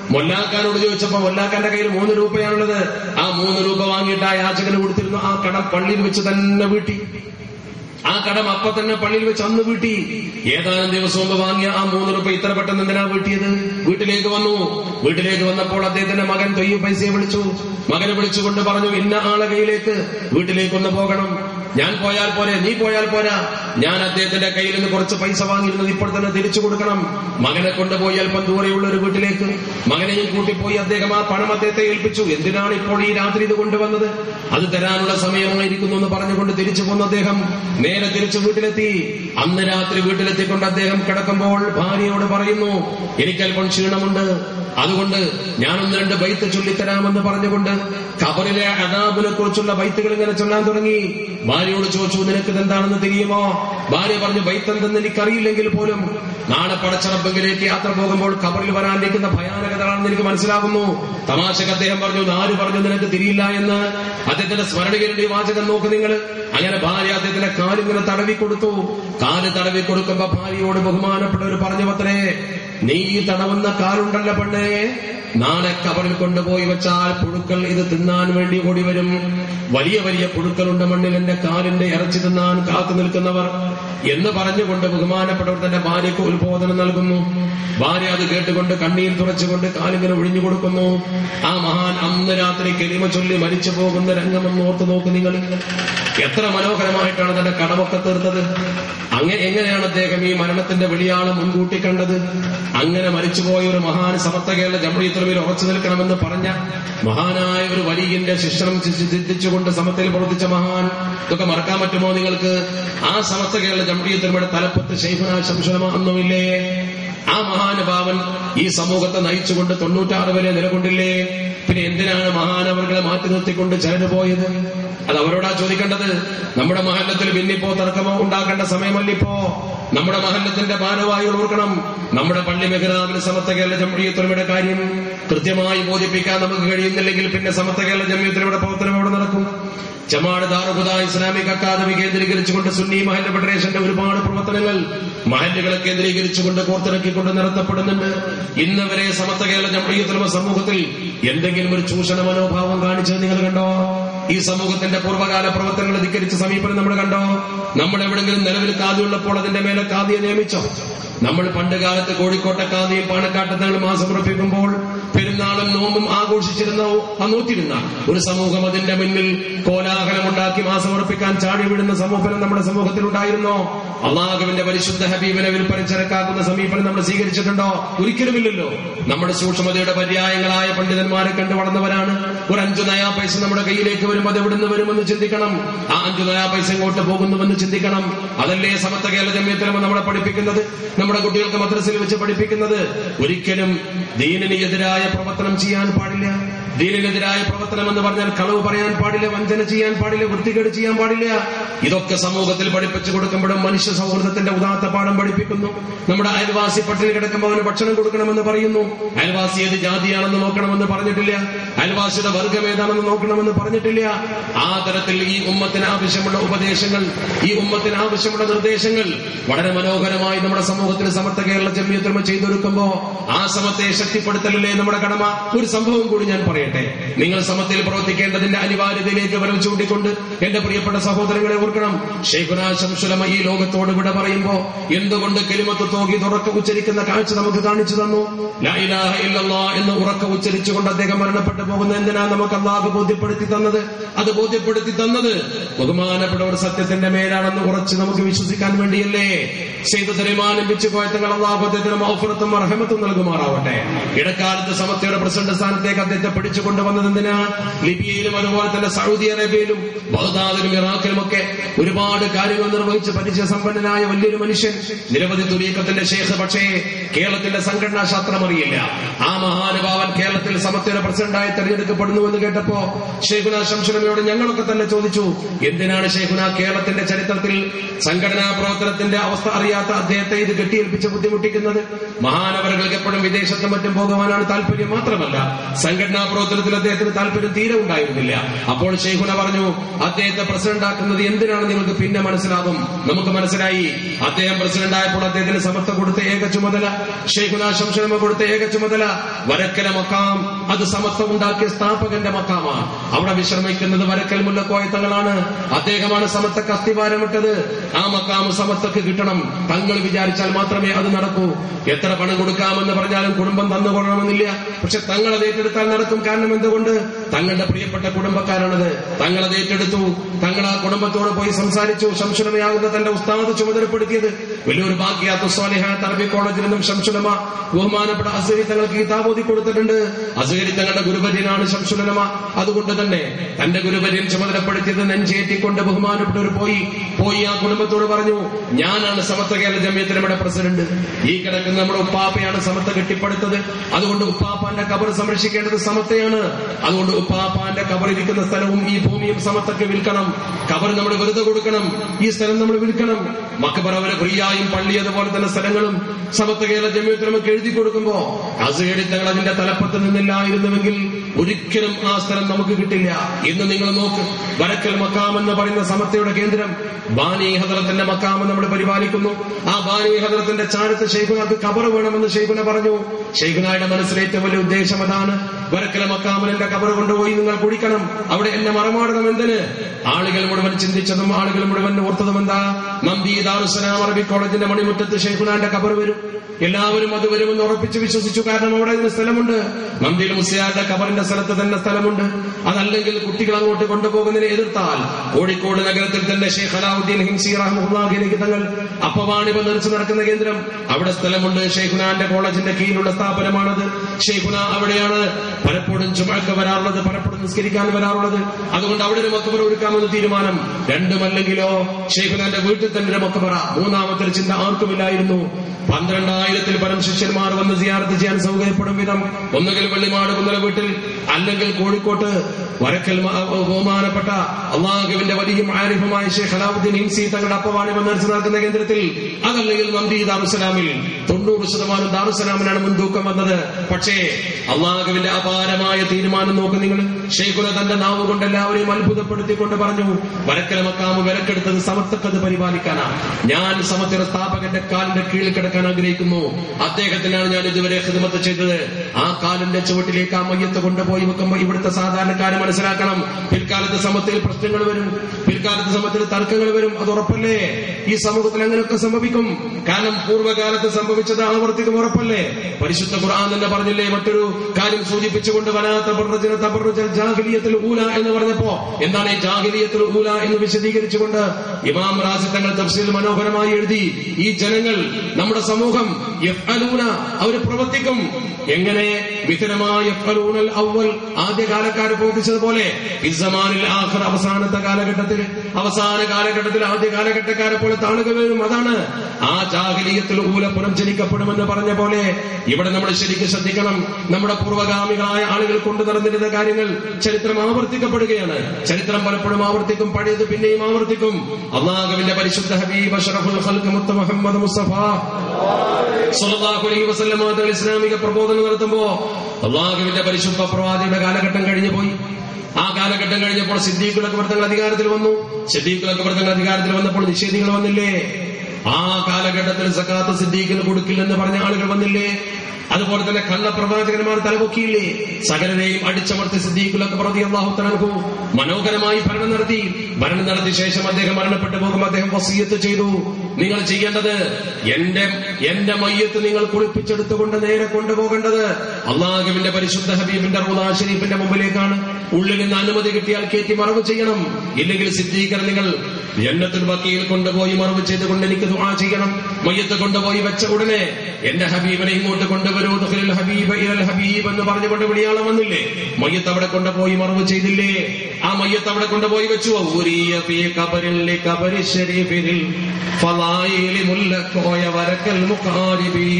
മൊല്ലാക്കാനോട് ചോദിച്ചപ്പോ മൊല്ലാക്കാന്റെ കയ്യിൽ മൂന്ന് രൂപയാണുള്ളത് ആ മൂന്ന് രൂപ വാങ്ങിയിട്ട് ആ യാചകന് കൊടുത്തിരുന്നു ആ കടം പള്ളിയിൽ വെച്ച് തന്നെ വീട്ടി ആ കടം അപ്പൊ തന്നെ പള്ളിയിൽ വെച്ച് അന്ന് വീട്ടി ഏതാനും ദിവസം മുമ്പ് വാങ്ങിയ ആ മൂന്ന് രൂപ ഇത്ര പെട്ടെന്ന് എന്തിനാ വീട്ടിയത് വീട്ടിലേക്ക് വന്നു വീട്ടിലേക്ക് വന്നപ്പോൾ അദ്ദേഹത്തിന്റെ മകൻ തൊയ്യു പൈസയെ വിളിച്ചു മകനെ വിളിച്ചുകൊണ്ട് പറഞ്ഞു ഇന്ന ആളെ കയ്യിലേക്ക് വീട്ടിലേക്കൊന്ന് പോകണം ഞാൻ പോയാൽ പോരെ നീ പോയാൽ പോരാ ഞാൻ അദ്ദേഹത്തിന്റെ കയ്യിൽ നിന്ന് കുറച്ച് പൈസ വാങ്ങിയിരുന്നത് ഇപ്പോൾ തന്നെ തിരിച്ചു കൊടുക്കണം മകനെ കൊണ്ടുപോയി അല്പം ദൂരെയുള്ള ഒരു വീട്ടിലേക്ക് മകനെയും കൂട്ടിപ്പോയി അദ്ദേഹം ആ പണം അദ്ദേഹത്തെ ഏൽപ്പിച്ചു എന്തിനാണ് ഇപ്പോൾ ഈ രാത്രി ഇത് കൊണ്ടുവന്നത് അത് തരാനുള്ള സമയമായിരിക്കുന്നു എന്ന് പറഞ്ഞുകൊണ്ട് തിരിച്ചു പോന്ന അദ്ദേഹം നേരെ തിരിച്ചു വീട്ടിലെത്തി അന്ന് രാത്രി വീട്ടിലെത്തിക്കൊണ്ട് അദ്ദേഹം കിടക്കുമ്പോൾ ഭാര്യയോട് പറയുന്നു എനിക്കല്പം ക്ഷീണമുണ്ട് അതുകൊണ്ട് ഞാനൊന്ന് രണ്ട് ബൈത്ത് ചൊല്ലിത്തരാമെന്ന് പറഞ്ഞുകൊണ്ട് ഖബറിലെ അനാബിനെ കുറിച്ചുള്ള ബൈത്തുകൾ ഇങ്ങനെ ചൊല്ലാൻ തുടങ്ങി ഭാര്യയോട് ചോദിച്ചു നിനക്ക് ഇതെന്താണെന്ന് തിരിയുമോ ഭാര്യ പറഞ്ഞു ബൈത്ത് എന്തെന്ന് എനിക്കറിയില്ലെങ്കിൽ പോലും നാളെ പടച്ചറബെങ്കിലേക്ക് യാത്ര പോകുമ്പോൾ ഖബറിൽ വരാനിരിക്കുന്ന ഭയാനകതകളാണെന്ന് എനിക്ക് മനസ്സിലാകുന്നു തമാശക്ക് അദ്ദേഹം പറഞ്ഞു ആര് പറഞ്ഞു നിനക്ക് തിരിയില്ല എന്ന് അദ്ദേഹത്തിന്റെ സ്മരണകളുടെ ഈ വാചകം നോക്ക് നിങ്ങൾ അങ്ങനെ ഭാര്യ അദ്ദേഹത്തിന്റെ കാലിങ്ങനെ തടവി കൊടുത്തു കാല് തടവി കൊടുക്കുമ്പോ ഭാര്യയോട് ബഹുമാനപ്പെട്ടവർ പറഞ്ഞു പത്രേ നീ ഈ തടവുന്ന കാലുണ്ടല്ല പെണ്ണേ നാളെ കബറിൽ കൊണ്ടുപോയി വെച്ചാൽ പുഴുക്കൾ ഇത് തിന്നാൻ വേണ്ടി ഓടി വരും വലിയ വലിയ പുഴുക്കളുണ്ട് മണ്ണിൽ എന്റെ കാലിന്റെ ഇറച്ചി തിന്നാൻ കാത്തു നിൽക്കുന്നവർ എന്ന് പറഞ്ഞുകൊണ്ട് ബഹുമാനപ്പെട്ടവർ തന്റെ ഭാര്യയ്ക്ക് ഉത്ബോധനം നൽകുന്നു ഭാര്യ അത് കേട്ടുകൊണ്ട് കണ്ണീർ തുറച്ചുകൊണ്ട് കാലിങ്ങനെ ഒഴിഞ്ഞു കൊടുക്കുന്നു ആ മഹാൻ അന്ന് രാത്രി കെലിമ ചൊല്ലി മരിച്ചു പോകുന്ന രംഗമെന്ന് ഓർത്ത് നോക്ക് നിങ്ങൾ എത്ര മനോഹരമായിട്ടാണ് തന്റെ കടമൊക്കെ തീർത്തത് അങ്ങനെ എങ്ങനെയാണ് അദ്ദേഹം ഈ മരണത്തിന്റെ വെളിയാളം മുൻകൂട്ടി കണ്ടത് അങ്ങനെ മരിച്ചുപോയ ഒരു മഹാൻ സമത്വ കേരള ജമീയത്തുറവിൽ ഉറച്ചു നിൽക്കണമെന്ന് പറഞ്ഞ മഹാനായ ഒരു വലിയന്റെ ശിക്ഷണം ചിന്തിച്ചുകൊണ്ട് സമത്തിൽ പ്രവർത്തിച്ച മഹാൻ ഇതൊക്കെ മറക്കാൻ പറ്റുമോ നിങ്ങൾക്ക് ആ സമസ്ത കേരള ജമീയത്തുറമയുടെ തലപ്പത്ത് ശൈഫന ശംസുലമാണെന്നുമില്ലേ ആ മഹാനുഭാവൻ ഈ സമൂഹത്തെ നയിച്ചുകൊണ്ട് തൊണ്ണൂറ്റാറ് വരെ നിലകൊണ്ടില്ലേ പിന്നെ എന്തിനാണ് മഹാനവർകളെ മാറ്റി നിർത്തിക്കൊണ്ട് ചിലര് പോയത് അത് അവരോടാ ചോദിക്കേണ്ടത് നമ്മുടെ മഹല്ലത്തിൽ ഭിന്നിപ്പോ തർക്കമോ ഉണ്ടാക്കേണ്ട സമയമല്ലിപ്പോ നമ്മുടെ മഹല്ലത്തിന്റെ ഭാരവാഹികൾ ഓർക്കണം നമ്മുടെ പള്ളി മെഹ്റാമിന് സമത്വ കേരള ജമ്മിയത്തുലമയുടെ കാര്യം കൃത്യമായി ബോധിപ്പിക്കാൻ നമുക്ക് കഴിയുന്നില്ലെങ്കിൽ പിന്നെ സമത്വ കേരള ജമ്മിയത്തുലമയുടെ പ്രവർത്തനം എവിടെ നടക്കും ജമാഅത്ത് ദാറുഹുദ ഇസ്ലാമിക് അക്കാദമി കേന്ദ്രീകരിച്ചുകൊണ്ട് സുന്നി മഹല്ല ഫെഡറേഷന്റെ ഒരുപാട് പ്രവർത്തനങ്ങൾ മഹല്ലുകളെ കേന്ദ്രീകരിച്ചുകൊണ്ട് കോർത്തിണക്കിക്കൊണ്ട് നടത്തപ്പെടുന്നുണ്ട് ഇന്ന് വരെ സമത്വ കേരള ജമീയത്തുലമ സമൂഹത്തിൽ എന്തെങ്കിലും ഒരു ചൂഷണ മനോഭാവം കാണിച്ചത് നിങ്ങൾ കണ്ടോ ഈ സമൂഹത്തിന്റെ പൂർവ്വകാല പ്രവർത്തനങ്ങൾ ധിക്കരിച്ച സമീപനം നമ്മൾ കണ്ടോ നമ്മൾ എവിടെങ്കിലും നിലവിൽ കാതിയുള്ളപ്പോൾ അതിന്റെ മേലെ കാതിയെ നിയമിച്ചോ നമ്മൾ പണ്ട് കാലത്ത് കോഴിക്കോട്ടെ കാതിയും പാണക്കാട്ടത്തങ്ങളും മാസമർപ്പിക്കുമ്പോൾ പെരുന്നാളും നോമ്പും ആഘോഷിച്ചിരുന്ന അന്നൂറ്റിരുന്ന ഒരു സമൂഹം അതിന്റെ മുന്നിൽ കോലാഹലമുണ്ടാക്കി മാസമർപ്പിക്കാൻ ചാടി വീഴുന്ന സമൂഹം നമ്മുടെ സമൂഹത്തിൽ ഉണ്ടായിരുന്നോ അള്ളാഹുവിന്റെ പരിശുദ്ധ ഹബീബിനെ വിൽപ്പന ചരക്കാക്കുന്ന സമീപനം നമ്മൾ സ്വീകരിച്ചിട്ടുണ്ടോ ഒരിക്കലുമില്ലല്ലോ നമ്മുടെ സൂക്ഷ്മതയുടെ പര്യായങ്ങളായ പണ്ഡിതന്മാരെ കണ്ടു വളർന്നവരാണ് ഒരു അഞ്ചു നയാ പൈസ നമ്മുടെ കയ്യിലേക്ക് വരുമ്പോൾ അത് എവിടുന്ന് വരുമെന്ന് ചിന്തിക്കണം ആ അഞ്ചു നയാ പൈസ ഇങ്ങോട്ട് പോകുന്നുവെന്ന് ചിന്തിക്കണം അതല്ലേ സമത്വ കേരള ജമ്യത്തിലും നമ്മളെ പഠിപ്പിക്കുന്നത് നമ്മുടെ കുട്ടികൾക്ക് മദ്രസയിൽ വെച്ച് പഠിപ്പിക്കുന്നത് ഒരിക്കലും ദീനിന് എതിരായ പ്രവർത്തനം ചെയ്യാൻ പാടില്ല ദീനിനെതിരായ പ്രവർത്തനം എന്ന് പറഞ്ഞാൽ കളവ് പറയാൻ പാടില്ല വഞ്ചന ചെയ്യാൻ പാടില്ല വൃത്തികേട് ചെയ്യാൻ പാടില്ല ഇതൊക്കെ സമൂഹത്തിൽ പഠിപ്പിച്ചു കൊടുക്കുമ്പോഴും മനുഷ്യ സൗഹൃദത്തിന്റെ ഉദാത്ത പാഠം പഠിപ്പിക്കുന്നു നമ്മുടെ അയൽവാസി പട്ടിണി കിടക്കുമ്പോൾ അവന് ഭക്ഷണം കൊടുക്കണമെന്ന് പറയുന്നു അയൽവാസി ഏത് ജാതിയാണെന്ന് നോക്കണമെന്ന് പറഞ്ഞിട്ടില്ല അയൽവാസിയുടെ വർഗം ഏതാണെന്ന് നോക്കണമെന്ന് പറഞ്ഞിട്ടില്ല ആ തരത്തിൽ ഈ ഉമ്മത്തിന് ആവശ്യമുള്ള ഉപദേശങ്ങൾ ഈ ഉമ്മത്തിന് ആവശ്യമുള്ള നിർദ്ദേശങ്ങൾ വളരെ മനോഹരമായി നമ്മുടെ സമൂഹത്തിൽ സമത്വ കേരള ജമ്മിയത്തിർമ ചെയ്തൊരുക്കുമ്പോ ആ സമത്തെ ശക്തിപ്പെടുത്തലല്ലേ നമ്മുടെ കടമ ഒരു സംഭവം കൂടി ഞാൻ പറയട്ടെ നിങ്ങൾ സമത്തിൽ പ്രവർത്തിക്കേണ്ടതിന്റെ അനിവാര്യതയിലേക്ക് വരവ് ചൂണ്ടിക്കൊണ്ട് എന്റെ പ്രിയപ്പെട്ട സഹോദരങ്ങളെ ഓർക്കണം ഷെയ്ഖുന ശംസുലമ ഈ ലോകത്തോട് വിട പറയുമ്പോ എന്തുകൊണ്ട് കെലിമത്ത് തോകി തുറക്ക ഉച്ചരിക്കുന്ന കാഴ്ച നമുക്ക് കാണിച്ചു തന്നു ലാ ഇലാഹ ഇല്ലല്ലാ എന്ന് ഉറക്ക ഉച്ചരിച്ചുകൊണ്ട് അദ്ദേഹം മരണപ്പെട്ടു പോകുന്ന എന്തിനാ നമുക്ക് അള്ളാഹ് ബോധ്യപ്പെടുത്തി തന്നത് അത് ബോധ്യപ്പെടുത്തി തന്നത് ബഹുമാനപ്പെട്ടവർ സത്യത്തിന്റെ മേലാണെന്ന് ഉറച്ച് നമുക്ക് വിശ്വസിക്കാൻ വേണ്ടിയല്ലേ ചെയ്തു തരുമാനം വെച്ച് പോയത്തങ്ങൾ അള്ളാഹു അദ്ദേഹത്തിന് മൗഫറത്തും അർഹമത്തും നൽകുമാറാവട്ടെ ഇടക്കാലത്ത് സമസ്തയുടെ പ്രസിഡന്റ് സ്ഥാനത്തേക്ക് അദ്ദേഹത്തെ പിടിച്ചു കൊണ്ടുവന്നത് എന്തിനാ ലിബിയയിലും അതുപോലെ തന്നെ സൗദി അറേബ്യയിലും ബഗ്ദാദിലും ഇറാഖിലും ഒക്കെ ഒരുപാട് കാര്യങ്ങൾ നിർവഹിച്ച് പരിചയ സമ്പന്നനായ വലിയൊരു മനുഷ്യൻ നിരവധി തുരീക്കത്തിന്റെ ശേഷ പക്ഷേ കേരളത്തിന്റെ സംഘടനാ ശാസ്ത്രം അറിയില്ല ആ മഹാനുഭാവൻ കേരളത്തിൽ സമത്വയുടെ പ്രസിഡന്റായി തെരഞ്ഞെടുക്കപ്പെടുന്നു എന്ന് കേട്ടപ്പോ ഷെയ്ഖുന ശംസുലമയോട് ഞങ്ങളൊക്കെ തന്നെ ചോദിച്ചു എന്തിനാണ് ഷെയ്ഖുന കേരളത്തിന്റെ ചരിത്രത്തിൽ സംഘടനാ പ്രവർത്തനത്തിന്റെ അവസ്ഥ അറിയാത്ത അദ്ദേഹത്തെ ഇത് കെട്ടിയേൽപ്പിച്ച് ബുദ്ധിമുട്ടിക്കുന്നത് മഹാനവറുകൾക്ക് എപ്പോഴും വിദേശത്തും മറ്റും പോകുവാനാണ് താല്പര്യം മാത്രമല്ല സംഘടനാ പ്രവർത്തനത്തിൽ അദ്ദേഹത്തിന് താല്പര്യം തീരെ ഉണ്ടായിരുന്നില്ല അപ്പോൾ ഷെയ്ഖുന പറഞ്ഞു അദ്ദേഹത്തെ പ്രസിഡന്റ് ആക്കുന്നത് എന്തിനാണ് നിങ്ങൾക്ക് പിന്നെ മനസ്സിലാകും നമുക്ക് മനസ്സിലായി അദ്ദേഹം പ്രസിഡന്റ് ആയപ്പോൾ അദ്ദേഹത്തിന് സമത്വം കൊടുത്ത ഏക ചുമതല ഷെയ്ഖുന ശംസുലമ കൊടുത്ത ഏക ചുമതല വരക്കല മക്കാം അത് സമത്വം ഉണ്ടാക്കിയ സ്ഥാപകന്റെ മക്കാമാണ് അവിടെ വിശ്രമിക്കുന്നത് വരക്കൽ മുല്ലക്കോയ തങ്ങളാണ് അദ്ദേഹമാണ് സമത്വക്ക് അസ്ഥിവാരമിട്ടത് ആ മക്കാമ് സമത്വക്ക് കിട്ടണം തങ്ങൾ വിചാരിച്ചാൽ മാത്രമേ അത് നടക്കൂ എത്ര പണം കൊടുക്കാമെന്ന് പറഞ്ഞാലും കുടുംബം തന്നുകൊള്ളണമെന്നില്ല പക്ഷെ തങ്ങൾ അത് ഏറ്റെടുത്താൽ നടക്കും കാരണം എന്തുകൊണ്ട് തങ്ങളുടെ പ്രിയപ്പെട്ട കുടുംബക്കാരാണത് തങ്ങൾ അത് ഏറ്റെടുത്തു തങ്ങൾ ആ കുടുംബത്തോട് പോയി സംസാരിച്ചു ശംസുലമയാകുന്ന തന്റെ ഉസ്താദ് ചുമതലപ്പെടുത്തിയത് വലിയൊരു ബാക്കിയാത്ത സ്വാലിഹാത്ത് അറബി കോളേജിൽ നിന്നും ശംസുലമ ബഹുമാനപ്പെട്ട അസരി തങ്ങൾക്ക് കിതാബോധി കൊടുത്തിട്ടുണ്ട് അസരി തങ്ങളുടെ ഗുരുവര്യനാണ് ശംസുലമ അതുകൊണ്ട് തന്നെ തന്റെ ഗുരുവര്യൻ ചുമതലപ്പെടുത്തിയത് നെഞ്ചേറ്റിക്കൊണ്ട് ബഹുമാനപ്പെട്ടവർ പോയി പോയി ആ കുടുംബത്തോട് പറഞ്ഞു ഞാനാണ് സമത്വ കേരള ജമ്യത്തിനമ്മയുടെ പ്രസിഡന്റ് ഈ കിടക്കുന്ന നമ്മുടെ ഉപ്പാപ്പയാണ് സമത്വ കെട്ടിപ്പടുത്തത് അതുകൊണ്ട് ഉപ്പാപ്പാന്റെ കബർ സംരക്ഷിക്കേണ്ടത് സമത്വയാണ് അതുകൊണ്ട് ഉപ്പാപ്പാന്റെ കബർ ഇരിക്കുന്ന സ്ഥലവും ഈ ഭൂമിയും സമത്വക്ക് വിൽക്കണം കബർ നമ്മൾ വെറുതെ കൊടുക്കണം ഈ സ്ഥലം നമ്മൾ വിൽക്കണം മക്കബർ അവരെ ഫ്രീയായും പള്ളി അതുപോലെ തന്നെ സ്ഥലങ്ങളും സമത്വ കേരള ജമ്യത്തിൽ നമുക്ക് എഴുതി കൊടുക്കുമ്പോ അസുഖേടി തങ്ങൾ അതിന്റെ തലപ്പത്ത് നിന്നില്ലായിരുന്നുവെങ്കിൽ ഒരിക്കലും ആ സ്ഥലം നമുക്ക് കിട്ടില്ല ഇന്ന് നിങ്ങൾ നോക്ക് വരക്കൽ മക്കാം എന്ന് പറയുന്ന സമത്വയുടെ കേന്ദ്രം ബാനി ഹദറത്തിന്റെ മക്കാം നമ്മൾ പരിപാലിക്കുന്നു ആ ബാനി ഹദറത്തിന്റെ ചാരത്ത് ഷെയ്ഖുനാക്ക് കബർ വേണമെന്ന് ഷെയ്ഖുന പറഞ്ഞു ഷെയ്ഖുനായുടെ മനസ്സിലെ ഏറ്റവും വലിയ ഉദ്ദേശം അതാണ് വരക്കല മക്കാമൻ എന്റെ കബർ കൊണ്ടുപോയി നിങ്ങൾ കുടിക്കണം അവിടെ എന്നെ മറമാടണം എന്തിന് ആളുകൾ മുഴുവൻ ചിന്തിച്ചതും ആളുകൾ മുഴുവൻ ഓർത്തതും എന്താ നന്ദി ദാറുസലാം അറബി കോളേജിന്റെ മണിമുറ്റത്ത് ഷെയ്ഖുനാന്റെ കബർ വരും എല്ലാവരും അത് വരുമെന്ന് ഉറപ്പിച്ച് വിശ്വസിച്ചു കാരണം അവിടെ ഇതിന് സ്ഥലമുണ്ട് നന്ദിയിൽ മുസ്ലിയാരുടെ കബറിന്റെ സ്ഥലത്ത് തന്നെ സ്ഥലമുണ്ട് അതല്ലെങ്കിൽ കുട്ടികൾ അങ്ങോട്ട് കൊണ്ടുപോകുന്നതിനെ എതിർത്താൽ കോഴിക്കോട് നഗരത്തിൽ തന്നെ ഷെയ്ഖ് അലാവുദ്ദീൻ ഹിംസി റഹ്മുല്ലാഹിലേക്ക് തങ്ങൾ അപ്പവാണിപ നിറച്ചു നടക്കുന്ന കേന്ദ്രം അവിടെ സ്ഥലമുണ്ട് ഷെയ്ഖുനാന്റെ കോളേജിന്റെ കീഴിലുള്ള സ്ഥാപനമാണത് ഷെയ്ഖുന അവിടെയാണ് പലപ്പോഴും ചുമക്ക് വരാറുള്ളത് പലപ്പോഴും നിസ്കരിക്കാൻ വരാറുള്ളത് അതുകൊണ്ട് അവിടെ ഒരു മക്കബറ ഒരുക്കാമെന്ന് തീരുമാനം രണ്ടുമല്ലെങ്കിലോ ഷെയ്ഖുനാന്റെ വീട്ടിൽ തന്നെ ഒരു മക്കബറ മൂന്നാമത്തെ ഒരു ചിന്ത ആർക്കുമില്ലായിരുന്നു പന്ത്രണ്ടായിരത്തിൽ പരം ശിഷ്യന്മാർ വന്ന് സിയാർത്ത് ചെയ്യാൻ സൗകര്യപ്പെടും വിധം ഒന്നുകിൽ വെള്ളിമാട് കുന്നല വീട്ടിൽ അല്ലെങ്കിൽ കോഴിക്കോട്ട് വരക്കൽ മ- ബഹുമാനപ്പെട്ട അള്ളാഹുവിന്റെ വലിയ ആരിഫുമായ ഷെയ്ഖ് അലാവുദ്ദീൻ ഹിംസി തങ്ങളുടെ അപ്പവാണി വന്നടിച്ചു നടക്കുന്ന കേന്ദ്രത്തിൽ അതല്ലെങ്കിൽ നന്ദി ദാറുസലാമിൽ തൊണ്ണൂറ് ശതമാനം ദാറുസലാമിനാണ് മുൻതൂക്കം വന്നത് പക്ഷേ അള്ളാഹുവിന്റെ അപാരമായ തീരുമാനം നോക്ക് നിങ്ങൾ ഷെയ്ഖുല തന്റെ നാവ് കൊണ്ട് എല്ലാവരെയും അത്ഭുതപ്പെടുത്തിക്കൊണ്ട് പറഞ്ഞു വരക്കല മക്കാമ് വിലക്കെടുത്തത് സമത്വക്കത് പരിപാലിക്കാനാണ് ഞാൻ സമത്വ സ്ഥാപകന്റെ കാലിന്റെ കീഴിൽ കിടക്കാൻ ആഗ്രഹിക്കുന്നു അദ്ദേഹത്തിനാണ് ഞാൻ ഇതുവരെ ഹിദമത്ത് ചെയ്തത് ആ കാലിന്റെ ചുവട്ടിലേക്ക് ആ മയ്യത്ത് കൊണ്ടുപോയി വെക്കുമ്പോൾ ഇവിടുത്തെ സാധാരണക്കാരെ മനസ്സിലാക്കണം പിൽക്കാലത്ത് സമത്തിൽ പ്രശ്നങ്ങൾ വരും പിൽക്കാലത്ത് സമത്തിൽ തർക്കങ്ങൾ വരും അത് ഉറപ്പല്ലേ ഈ സമൂഹത്തിൽ അങ്ങനെയൊക്കെ സംഭവിക്കും കാരണം പൂർവ്വകാലത്ത് സംഭവിച്ചത് ആവർത്തിക്കും ഉറപ്പല്ലേ പരിശുദ്ധ ഖുർആൻ തന്നെ പറഞ്ഞില്ലേ മറ്റൊരു കാര്യം സൂചിപ്പിച്ചുകൊണ്ട് വനാത്ത ജാഹിലിയത്തിൽ ഊല എന്ന് പറഞ്ഞപ്പോ എന്താണ് ഈ ജാഹിലിയത്തിൽ ഊല എന്ന് വിശദീകരിച്ചുകൊണ്ട് ഇമാം റാസി തങ്ങൾ തഫ്സീൽ മനോഹരമായി എഴുതി ഈ ജനങ്ങൾ നമ്മുടെ സമൂഹം യഫ്അലൂന അവർ പ്രവർത്തിക്കും എങ്ങനെ വിതരമായ യഫ്അലൂനൽ അവൽ ആദ്യകാലക്കാർ പ്രവർത്തിച്ചതുപോലെ ഫിസ്സമാനിൽ ആഖിർ അവസാനത്തെ കാലഘട്ടത്തിൽ അവസാന കാലഘട്ടത്തിൽ ആദ്യ കാലഘട്ടക്കാരെ പോലെ താളുക വരും അതാണ് ആ ജാഹിലിയത്തിൽ ഊല പുനർജനിക്കപ്പെടുമെന്ന് പറഞ്ഞ പോലെ ഇവിടെ നമ്മൾ ശരിക്കും ശ്രദ്ധിക്കണം നമ്മുടെ പൂർവ്വഗാമികളായ ആളുകൾ കൊണ്ടു നടന്നിരുന്ന കാര്യങ്ങൾ ചരിത്രം ആവർത്തിക്കപ്പെടുകയാണ് ചരിത്രം പലപ്പോഴും ആവർത്തിക്കും പഴയത് പിന്നെയും ആവർത്തിക്കും അള്ളാഹുവിന്റെ പരിശുദ്ധ ഹബീബ് അഷ്റഫുൽ ഖൽഖ് മുത്ത മുഹമ്മദ് മുസ്തഫ സല്ലല്ലാഹു അലൈഹി വസല്ലം തങ്ങൾ ഇസ്ലാമിക പ്രബോധനം നടത്തുമ്പോ അള്ളാഹുവിന്റെ പരിശുദ്ധ പ്രവാദിയുടെ കാലഘട്ടം കഴിഞ്ഞു പോയി ആ കാലഘട്ടം കഴിഞ്ഞപ്പോൾ സിദ്ദീഖുലൊക്കെ വൃത്തങ്ങൾ അധികാരത്തിൽ വന്നു സിദ്ദീഖുലൊക്കെ വൃത്തങ്ങൾ അധികാരത്തിൽ വന്നപ്പോൾ നിഷേധികൾ വന്നില്ലേ ആ കാലഘട്ടത്തിൽ സക്കാത്ത് സിദ്ദീഖിന് കൊടുക്കില്ലെന്ന് പറഞ്ഞ ആളുകൾ വന്നില്ലേ അതുപോലെ തന്നെ കള്ളപ്രവാചകന്മാർ തലപൊക്കിയില്ലേ സകലരെയും അടിച്ചമർത്തി സിദ്ദീഖുലൊക്കെ പ്രതി അള്ളാഹു തനർഹു മനോഹരമായി ഭരണം നടത്തി ഭരണം നടത്തിയ ശേഷം അദ്ദേഹം മരണപ്പെട്ടു പോകുമ്പോൾ അദ്ദേഹം വസീയത്ത് ചെയ്തു നിങ്ങൾ ചെയ്യേണ്ടത് എന്റെ എന്റെ മയ്യത്ത് നിങ്ങൾ കുളിപ്പിച്ചെടുത്തുകൊണ്ട് നേരെ കൊണ്ടുപോകേണ്ടത് അള്ളാഹുവിന്റെ പരിശുദ്ധ ഹബീബിന്റെ റൂദാ ഷരീഫിന്റെ മുമ്പിലേക്കാണ് ഉള്ളിൽ നിന്ന് അനുമതി കിട്ടിയാൽ കയറ്റി മറവ് ചെയ്യണം ഇല്ലെങ്കിൽ സിദ്ധീകരണം നിങ്ങൾ ജന്നത്തുൽ ബക്കിയിൽ കൊണ്ടുപോയി മറവ് ചെയ്തുകൊണ്ട് എനിക്ക് ദുആ ചെയ്യണം മയ്യത്ത് കൊണ്ടുപോയി വെച്ച ഉടനെ എന്റെ ഹബീബിനെ ഇങ്ങോട്ട് കൊണ്ടുവരൂ ദുഖിലുൽ ഹബീബ് ഇലൽ ഹബീബ് എന്ന് പറഞ്ഞുകൊണ്ട് വിളിയാളം വന്നില്ലേ മയ്യത്ത് അവിടെ കൊണ്ടുപോയി മറവ് ചെയ്തില്ലേ ആ മയ്യത്ത് അവിടെ കൊണ്ടുപോയി വെച്ചു ഊരിയ ഫീ ഖബറിൽ ഖബരി ശരീഫിൽ ഫളായിലി മുല്ലക്കോയ വരക്കൽ മുഖാരിബി